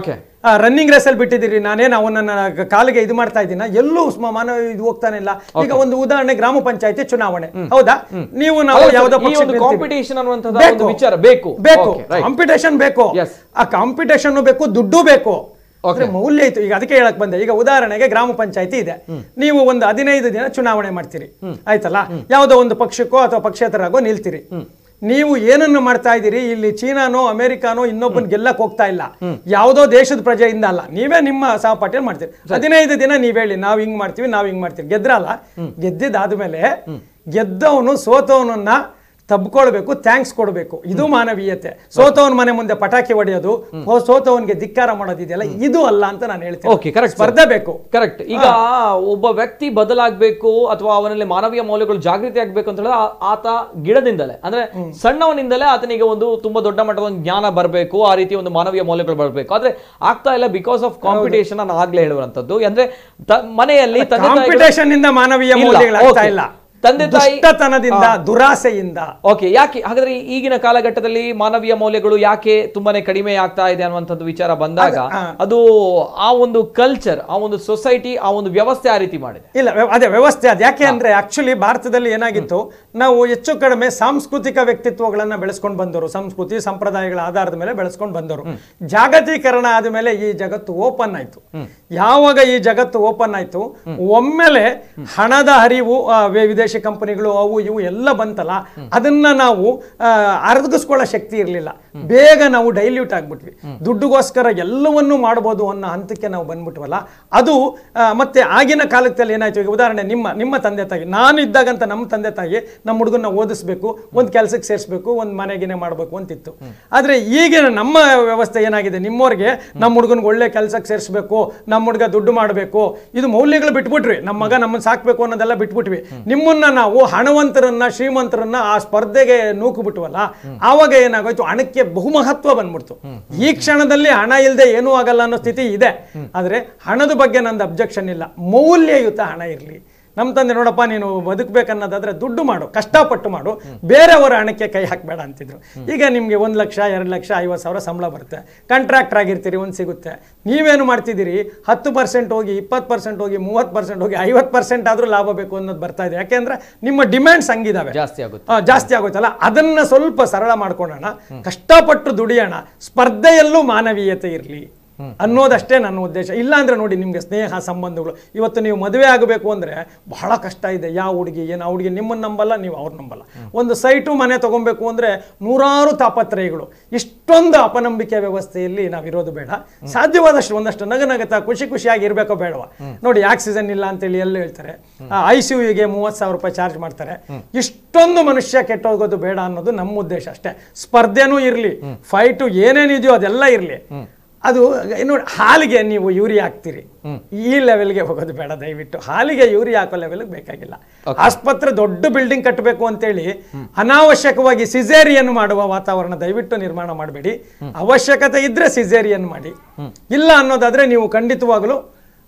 ರನ್ನಿಂಗ್ ರೇಸಲ್ಲಿ ಬಿಟ್ಟಿದ್ದೀರಿ ನಾನೇನು ಅವನನ್ನ ಕಾಲಿಗೆ ಇದು ಮಾಡ್ತಾ ಇದ್ದೀನ ಎಲ್ಲೂ ಸ್ಮ- ಮಾನವ ಇದು ಹೋಗ್ತಾನೆ ಇಲ್ಲ ಈಗ ಒಂದು ಉದಾಹರಣೆ ಗ್ರಾಮ ಪಂಚಾಯತಿ ಚುನಾವಣೆ ಹೌದಾ ನೀವು ನಾವು ಅಲ್ಲ ಸರ್, ಯಾವುದೋ ಈ ಪಕ್ಷಕ್ಕೆ ಒಂದು ನಿಲ್ತೀವಿ. ಕಾಂಪಿಟೇಷನ್ ಅನ್ನುವಂಥದ್ದು ಒಂದು ವಿಚಾರ ಬೇಕು ಬೇಕು Okay, right. ಕಾಂಪಿಟೇಷನ್ ಬೇಕು Yes. ಆ ಕಾಂಪಿಟೇಷನ್ ಬೇಕು ದುಡ್ಡು ಬೇಕು ಅಂದ್ರೆ ಮೌಲ್ಯ ಇತ್ತು ಈಗ ಅದಕ್ಕೆ ಹೇಳಕ್ ಬಂದೆ ಈಗ ಉದಾಹರಣೆಗೆ ಗ್ರಾಮ ಪಂಚಾಯತಿ ಇದೆ ನೀವು ಒಂದು ಹದಿನೈದು ದಿನ ಚುನಾವಣೆ ಮಾಡ್ತೀರಿ ಆಯ್ತಲ್ಲ ಯಾವುದೋ ಒಂದು ಪಕ್ಷಕ್ಕೋ ಅಥವಾ ಪಕ್ಷೇತರಾಗೋ ನಿಲ್ತೀರಿ ನೀವು ಏನನ್ನು ಮಾಡ್ತಾ ಇದ್ದೀರಿ ಇಲ್ಲಿ ಚೀನಾನೋ ಅಮೆರಿಕಾನೋ ಇನ್ನೊಬ್ಬನ್ ಗೆಲ್ಲಕ್ ಹೋಗ್ತಾ ಇಲ್ಲ ಯಾವುದೋ ದೇಶದ ಪ್ರಜೆಯಿಂದ ಅಲ್ಲ ನೀವೇ ನಿಮ್ಮ ಸಹಪಾಠಿಯಲ್ಲಿ ಮಾಡ್ತೀರಿ ಹದಿನೈದು ದಿನ ನೀವ್ ಹೇಳಿ ನಾವ್ ಹಿಂಗ್ ಮಾಡ್ತೀವಿ ನಾವ್ ಹಿಂಗ್ ಮಾಡ್ತೀವಿ ಗೆದ್ರಲ್ಲ ಗೆದ್ದಿದ್ದಾದ್ಮೇಲೆ ಗೆದ್ದವನು ಸೋತವನನ್ನ ತಬ್ಕೊಳ್ಬೇಕು ಥ್ಯಾಂಕ್ಸ್ ಕೊಡಬೇಕು ಇದು ಮಾನವೀಯತೆ ಸೋತವನ ಮನೆ ಮುಂದೆ ಪಟಾಕಿ ಹೊಡೆಯೋದು ಹೋ- ಸೋತವನ್ಗೆ ಧಿಕ್ಕಾರ ಮಾಡೋದಿದೆಯಲ್ಲ ಇದು ಅಲ್ಲ ಅಂತ ನಾನು ಓಕೆ ಹೇಳ್ತೀನಿ ಕರೆಕ್ಟ್ ಸ್ಪರ್ಧೆ ಬೇಕು ಕರೆಕ್ಟ್ ಈಗ ಒಬ್ಬ ವ್ಯಕ್ತಿ ಬದಲಾಗಬೇಕು ಅಥವಾ ಅವನಲ್ಲಿ ಮಾನವೀಯ ಮೌಲ್ಯಗಳು ಜಾಗೃತಿ ಆಗ್ಬೇಕು ಅಂತ ಹೇಳಿದ್ರೆ ಆ- ಆತ ಗಿಡದಿಂದಲೇ ಅಂದ್ರೆ ಸಣ್ಣವನಿಂದಲೇ ಆತನಿಗೆ ಒಂದು ತುಂಬಾ ದೊಡ್ಡ ಮಟ್ಟದ ಒಂದು ಜ್ಞಾನ ಬರಬೇಕು ಆ ರೀತಿ ಒಂದು ಮಾನವೀಯ ಮೌಲ್ಯಗಳು ಬರಬೇಕು ಆದ್ರೆ ಆಗ್ತಾ ಇಲ್ಲ ಬಿಕಾಸ್ ಆಫ್ ಕಾಂಪಿಟೇಷನ್ ನಾನು ಆಗ್ಲೇ ಹೇಳುವಂತದ್ದು ಅಂದ್ರೆ ತ- ಮನೆಯಲ್ಲಿ ತಂದೆ ತಾಯಿಗಳು- ಕಾಂಪಿಟೇಷನ್ ಇಂದ ಮಾನವೀಯ ಇಲ್ಲ, ಮೌಲ್ಯಗಳಾಗ್ತಾ okay. ಇಲ್ಲ ತಂದೆ ತಾಯಿ ದುಷ್ಟತನದಿಂದ ದುರಾಸೆಯಿಂದ ಓಕೆ ಯಾಕೆ ಹಾಗಾದ್ರೆ ಈ- ಈಗಿನ ಕಾಲಘಟ್ಟದಲ್ಲಿ ಮಾನವೀಯ ಮೌಲ್ಯಗಳು ಯಾಕೆ ತುಂಬಾನೇ ಕಡಿಮೆ ಆಗ್ತಾ ಇದೆ ಅನ್ನುವಂಥದ್ದು ವಿಚಾರ ಬಂದಾಗ ಆ. ಅದು ಆ ಒಂದು ಕಲ್ಚರ್ ಆ ಒಂದು ಸೊಸೈಟಿ ಆ ಒಂದು ವ್ಯವಸ್ಥೆ ಆ ರೀತಿ ಮಾಡಿದೆ ಇಲ್ಲ ವ್ಯ- ಅದೇ ವ್ಯವಸ್ಥೆ ಅದು ಯಾಕೆ ಅಂದ್ರೆ ಆಕ್ಚುಲಿ ಭಾರತದಲ್ಲಿ ಏನಾಗಿತ್ತು ನಾವು ಹೆಚ್ಚು ಕಡಿಮೆ ಸಾಂಸ್ಕೃತಿಕ ವ್ಯಕ್ತಿತ್ವಗಳನ್ನ ಬೆಳೆಸ್ಕೊಂಡು ಬಂದವರು ಸಂಸ್ಕೃತಿ ಸಂಪ್ರದಾಯಗಳ ಆಧಾರದ ಮೇಲೆ ಬೆಳೆಸ್ಕೊಂಡು ಬಂದವರು ಜಾಗತೀಕರಣ ಆದ ಮೇಲೆ ಈ ಜಗತ್ತು ಓಪನ್ ಆಯ್ತು ಯಾವಾಗ ಈ ಜಗತ್ತು ಓಪನ್ ಆಯ್ತು ಒಮ್ಮೆಲೆ ಹಣದ ಹರಿವು ಆ, ವಿ- ವಿದೇಶಿ ಕಂಪನಿಗಳು ಅವು ಇವು ಎಲ್ಲ ಬಂತಲ್ಲ ಅದನ್ನ ನಾವು ಆ, ಅರ್ಧಗಿಸ್ಕೊಳ್ಳೋ ಶಕ್ತಿ ಇರಲಿಲ್ಲ ಬೇಗ ನಾವು ಡೈಲ್ಯೂಟ್ ಆಗ್ಬಿಟ್ವಿ ದುಡ್ಡುಗೋಸ್ಕರ ಎಲ್ಲವನ್ನೂ ಮಾಡ್ಬೋದು ಅನ್ನೋ ಹಂತಕ್ಕೆ ನಾವು ಬಂದ್ಬಿಟ್ವಲ್ಲ ಅದು ಆ, ಮತ್ತೆ ಆಗಿನ ಕಾಲದಲ್ಲಿ ಏನಾಯ್ತು ಈಗ ಉದಾಹರಣೆ ನಿಮ್ಮ ನಿಮ್ಮ ತಂದೆ ತಾಯಿ ನಾನು ಇದ್ದಾಗಂತ ನಮ್ಮ ತಂದೆ ತಾಯಿ ನಮ್ಮ ಹುಡುಗನ್ನ ಓದಿಸ್ಬೇಕು ಒಂದು ಕೆಲಸಕ್ಕೆ ಸೇರಿಸ್ಬೇಕು ಒಂದು ಮನೆಗಿನೇ ಮಾಡಬೇಕು ಅಂತಿತ್ತು ಆದ್ರೆ ಈಗಿನ ನಮ್ಮ ವ್ಯವಸ್ಥೆ ಏನಾಗಿದೆ ನಿಮ್ಮವ್ರಿಗೆ ನಮ್ಮ ಹುಡುಗನ್ಗೆ ಒಳ್ಳೆ ಕೆಲಸಕ್ಕೆ ಸೇರಿಸ್ಬೇಕು ನಮ್ಮ ಹುಡುಗ ದುಡ್ಡು ಮಾಡಬೇಕು ಇದು ಮೌಲ್ಯಗಳು ಬಿಟ್ಬಿಟ್ವಿ ನಮ್ಮ ಮಗ ನಮ್ಮನ್ನ ಸಾಕ್ಬೇಕು ಅನ್ನೋದೆಲ್ಲ ಬಿಟ್ಬಿಟ್ವಿ ನಿಮ್ಮನ್ನ ನಾವು ಹಣವಂತರನ್ನ ಶ್ರೀಮಂತರನ್ನ ಆ ಸ್ಪರ್ಧೆಗೆ ನೂಕು ಬಿಟ್ವಲ್ಲ ಆವಾಗ ಏನಾಗೋಯ್ತು ಹಣಕ್ಕೆ ಬಹುಮಹತ್ವ ಬಂದ್ಬಿಡ್ತು ಈ ಕ್ಷಣದಲ್ಲಿ ಹಣ ಇಲ್ಲದೆ ಏನೂ ಆಗಲ್ಲ ಅನ್ನೋ ಸ್ಥಿತಿ ಇದೆ ಆದ್ರೆ ಹಣದ ಬಗ್ಗೆ ನಂದು ಅಬ್ಜೆಕ್ಷನ್ ಇಲ್ಲ ಮೌಲ್ಯಯುತ ಹಣ ಇರಲಿ ನಮ್ಮ ತಂದೆ ನೋಡಪ್ಪ ನೀನು ಬದುಕಬೇಕನ್ನೋದಾದ್ರೆ ದುಡ್ಡು ಮಾಡು ಕಷ್ಟಪಟ್ಟು ಮಾಡು ಬೇರೆಯವರ ಹಣಕ್ಕೆ ಕೈ ಹಾಕಬೇಡ ಅಂತಿದ್ರು ಈಗ ನಿಮಗೆ ಒಂದು ಲಕ್ಷ ಎರಡು ಲಕ್ಷ ಐವತ್ತು ಸಾವಿರ ಸಂಬಳ ಬರುತ್ತೆ ಕಾಂಟ್ರಾಕ್ಟರ್ ಆಗಿರ್ತೀರಿ ಒಂದು ಸಿಗುತ್ತೆ ನೀವೇನು ಮಾಡ್ತಿದ್ದೀರಿ ಹತ್ತು ಪರ್ಸೆಂಟ್ ಹೋಗಿ ಇಪ್ಪತ್ತು ಪರ್ಸೆಂಟ್ ಹೋಗಿ ಮೂವತ್ತು ಪರ್ಸೆಂಟ್ ಹೋಗಿ ಐವತ್ತು ಪರ್ಸೆಂಟ್ ಆದರೂ ಲಾಭ ಬೇಕು ಅನ್ನೋದು ಬರ್ತಾ ಇದೆ ಯಾಕೆಂದ್ರೆ ನಿಮ್ಮ ಡಿಮ್ಯಾಂಡ್ಸ್ ಹಂಗಿದಾವೆ ಜಾಸ್ತಿ ಆಗುತ್ತೆ ಆ, ಜಾಸ್ತಿ ಆಗೋಯ್ತಲ್ಲ ಅದನ್ನ ಸ್ವಲ್ಪ ಸರಳ ಮಾಡ್ಕೊಳ್ಳೋಣ ಕಷ್ಟಪಟ್ಟು ದುಡಿಯೋಣ ಸ್ಪರ್ಧೆಯಲ್ಲೂ ಮಾನವೀಯತೆ ಇರಲಿ ಅನ್ನೋದಷ್ಟೇ ನನ್ನ ಉದ್ದೇಶ ಇಲ್ಲ ಅಂದ್ರೆ ನೋಡಿ ನಿಮ್ಗೆ ಸ್ನೇಹ ಸಂಬಂಧಗಳು ಇವತ್ತು ನೀವು ಮದುವೆ ಆಗಬೇಕು ಅಂದ್ರೆ ಬಹಳ ಕಷ್ಟ ಇದೆ ಯಾವ ಹುಡುಗಿ ಏನು ಆ ಹುಡುಗಿ ನಿಮ್ಮನ್ನ ನಂಬಲ್ಲ ನೀವು ಅವ್ರ ನಂಬಲ್ಲ ಒಂದು ಸೈಟು ಮನೆ ತಗೊಬೇಕು ಅಂದ್ರೆ ನೂರಾರು ತಾಪತ್ರಯಗಳು ಇಷ್ಟೊಂದು ಅಪನಂಬಿಕೆ ವ್ಯವಸ್ಥೆಯಲ್ಲಿ ನಾವಿರೋದು ಬೇಡ ಸಾಧ್ಯವಾದಷ್ಟು ಒಂದಷ್ಟು ನಗ ನಗತ ಖುಷಿ ಖುಷಿಯಾಗಿ ಇರಬೇಕೋ ಬೇಡವಾ ನೋಡಿ ಆಕ್ಸಿಜನ್ ಇಲ್ಲ ಅಂತೇಳಿ ಎಲ್ಲ ಹೇಳ್ತಾರೆ ಐ ಸಿ ಯುಗೆ ಮೂವತ್ತು ಸಾವಿರ ರೂಪಾಯಿ ಚಾರ್ಜ್ ಮಾಡ್ತಾರೆ ಇಷ್ಟೊಂದು ಮನುಷ್ಯ ಕೆಟ್ಟೋಗೋದು ಬೇಡ ಅನ್ನೋದು ನಮ್ಮ ಉದ್ದೇಶ ಅಷ್ಟೇ ಸ್ಪರ್ಧೆನೂ ಇರಲಿ ಫೈಟು ಏನೇನಿದೆಯೋ ಅದೆಲ್ಲ ಇರಲಿ ಅದು ನೋಡಿ ಹಾಲಿಗೆ ನೀವು ಯೂರಿಯಾ ಹಾಕ್ತೀರಿ ಈ ಲೆವೆಲ್ಗೆ ಹೋಗೋದು ಬೇಡ ದಯವಿಟ್ಟು ಹಾಲಿಗೆ ಯೂರಿಯಾ ಹಾಕೋ ಲೆವೆಲ್ಗೆ ಬೇಕಾಗಿಲ್ಲ ಆಸ್ಪತ್ರೆ ದೊಡ್ಡ ಬಿಲ್ಡಿಂಗ್ ಕಟ್ಟಬೇಕು ಅಂತೇಳಿ ಅನಾವಶ್ಯಕವಾಗಿ ಸಿಸೇರಿಯನ್ ಮಾಡುವ ವಾತಾವರಣ ದಯವಿಟ್ಟು ನಿರ್ಮಾಣ ಮಾಡಬೇಡಿ ಅವಶ್ಯಕತೆ ಇದ್ರೆ ಸಿಸೇರಿಯನ್ ಮಾಡಿ ಇಲ್ಲ ಅನ್ನೋದಾದ್ರೆ ನೀವು ಖಂಡಿತವಾಗಲೂ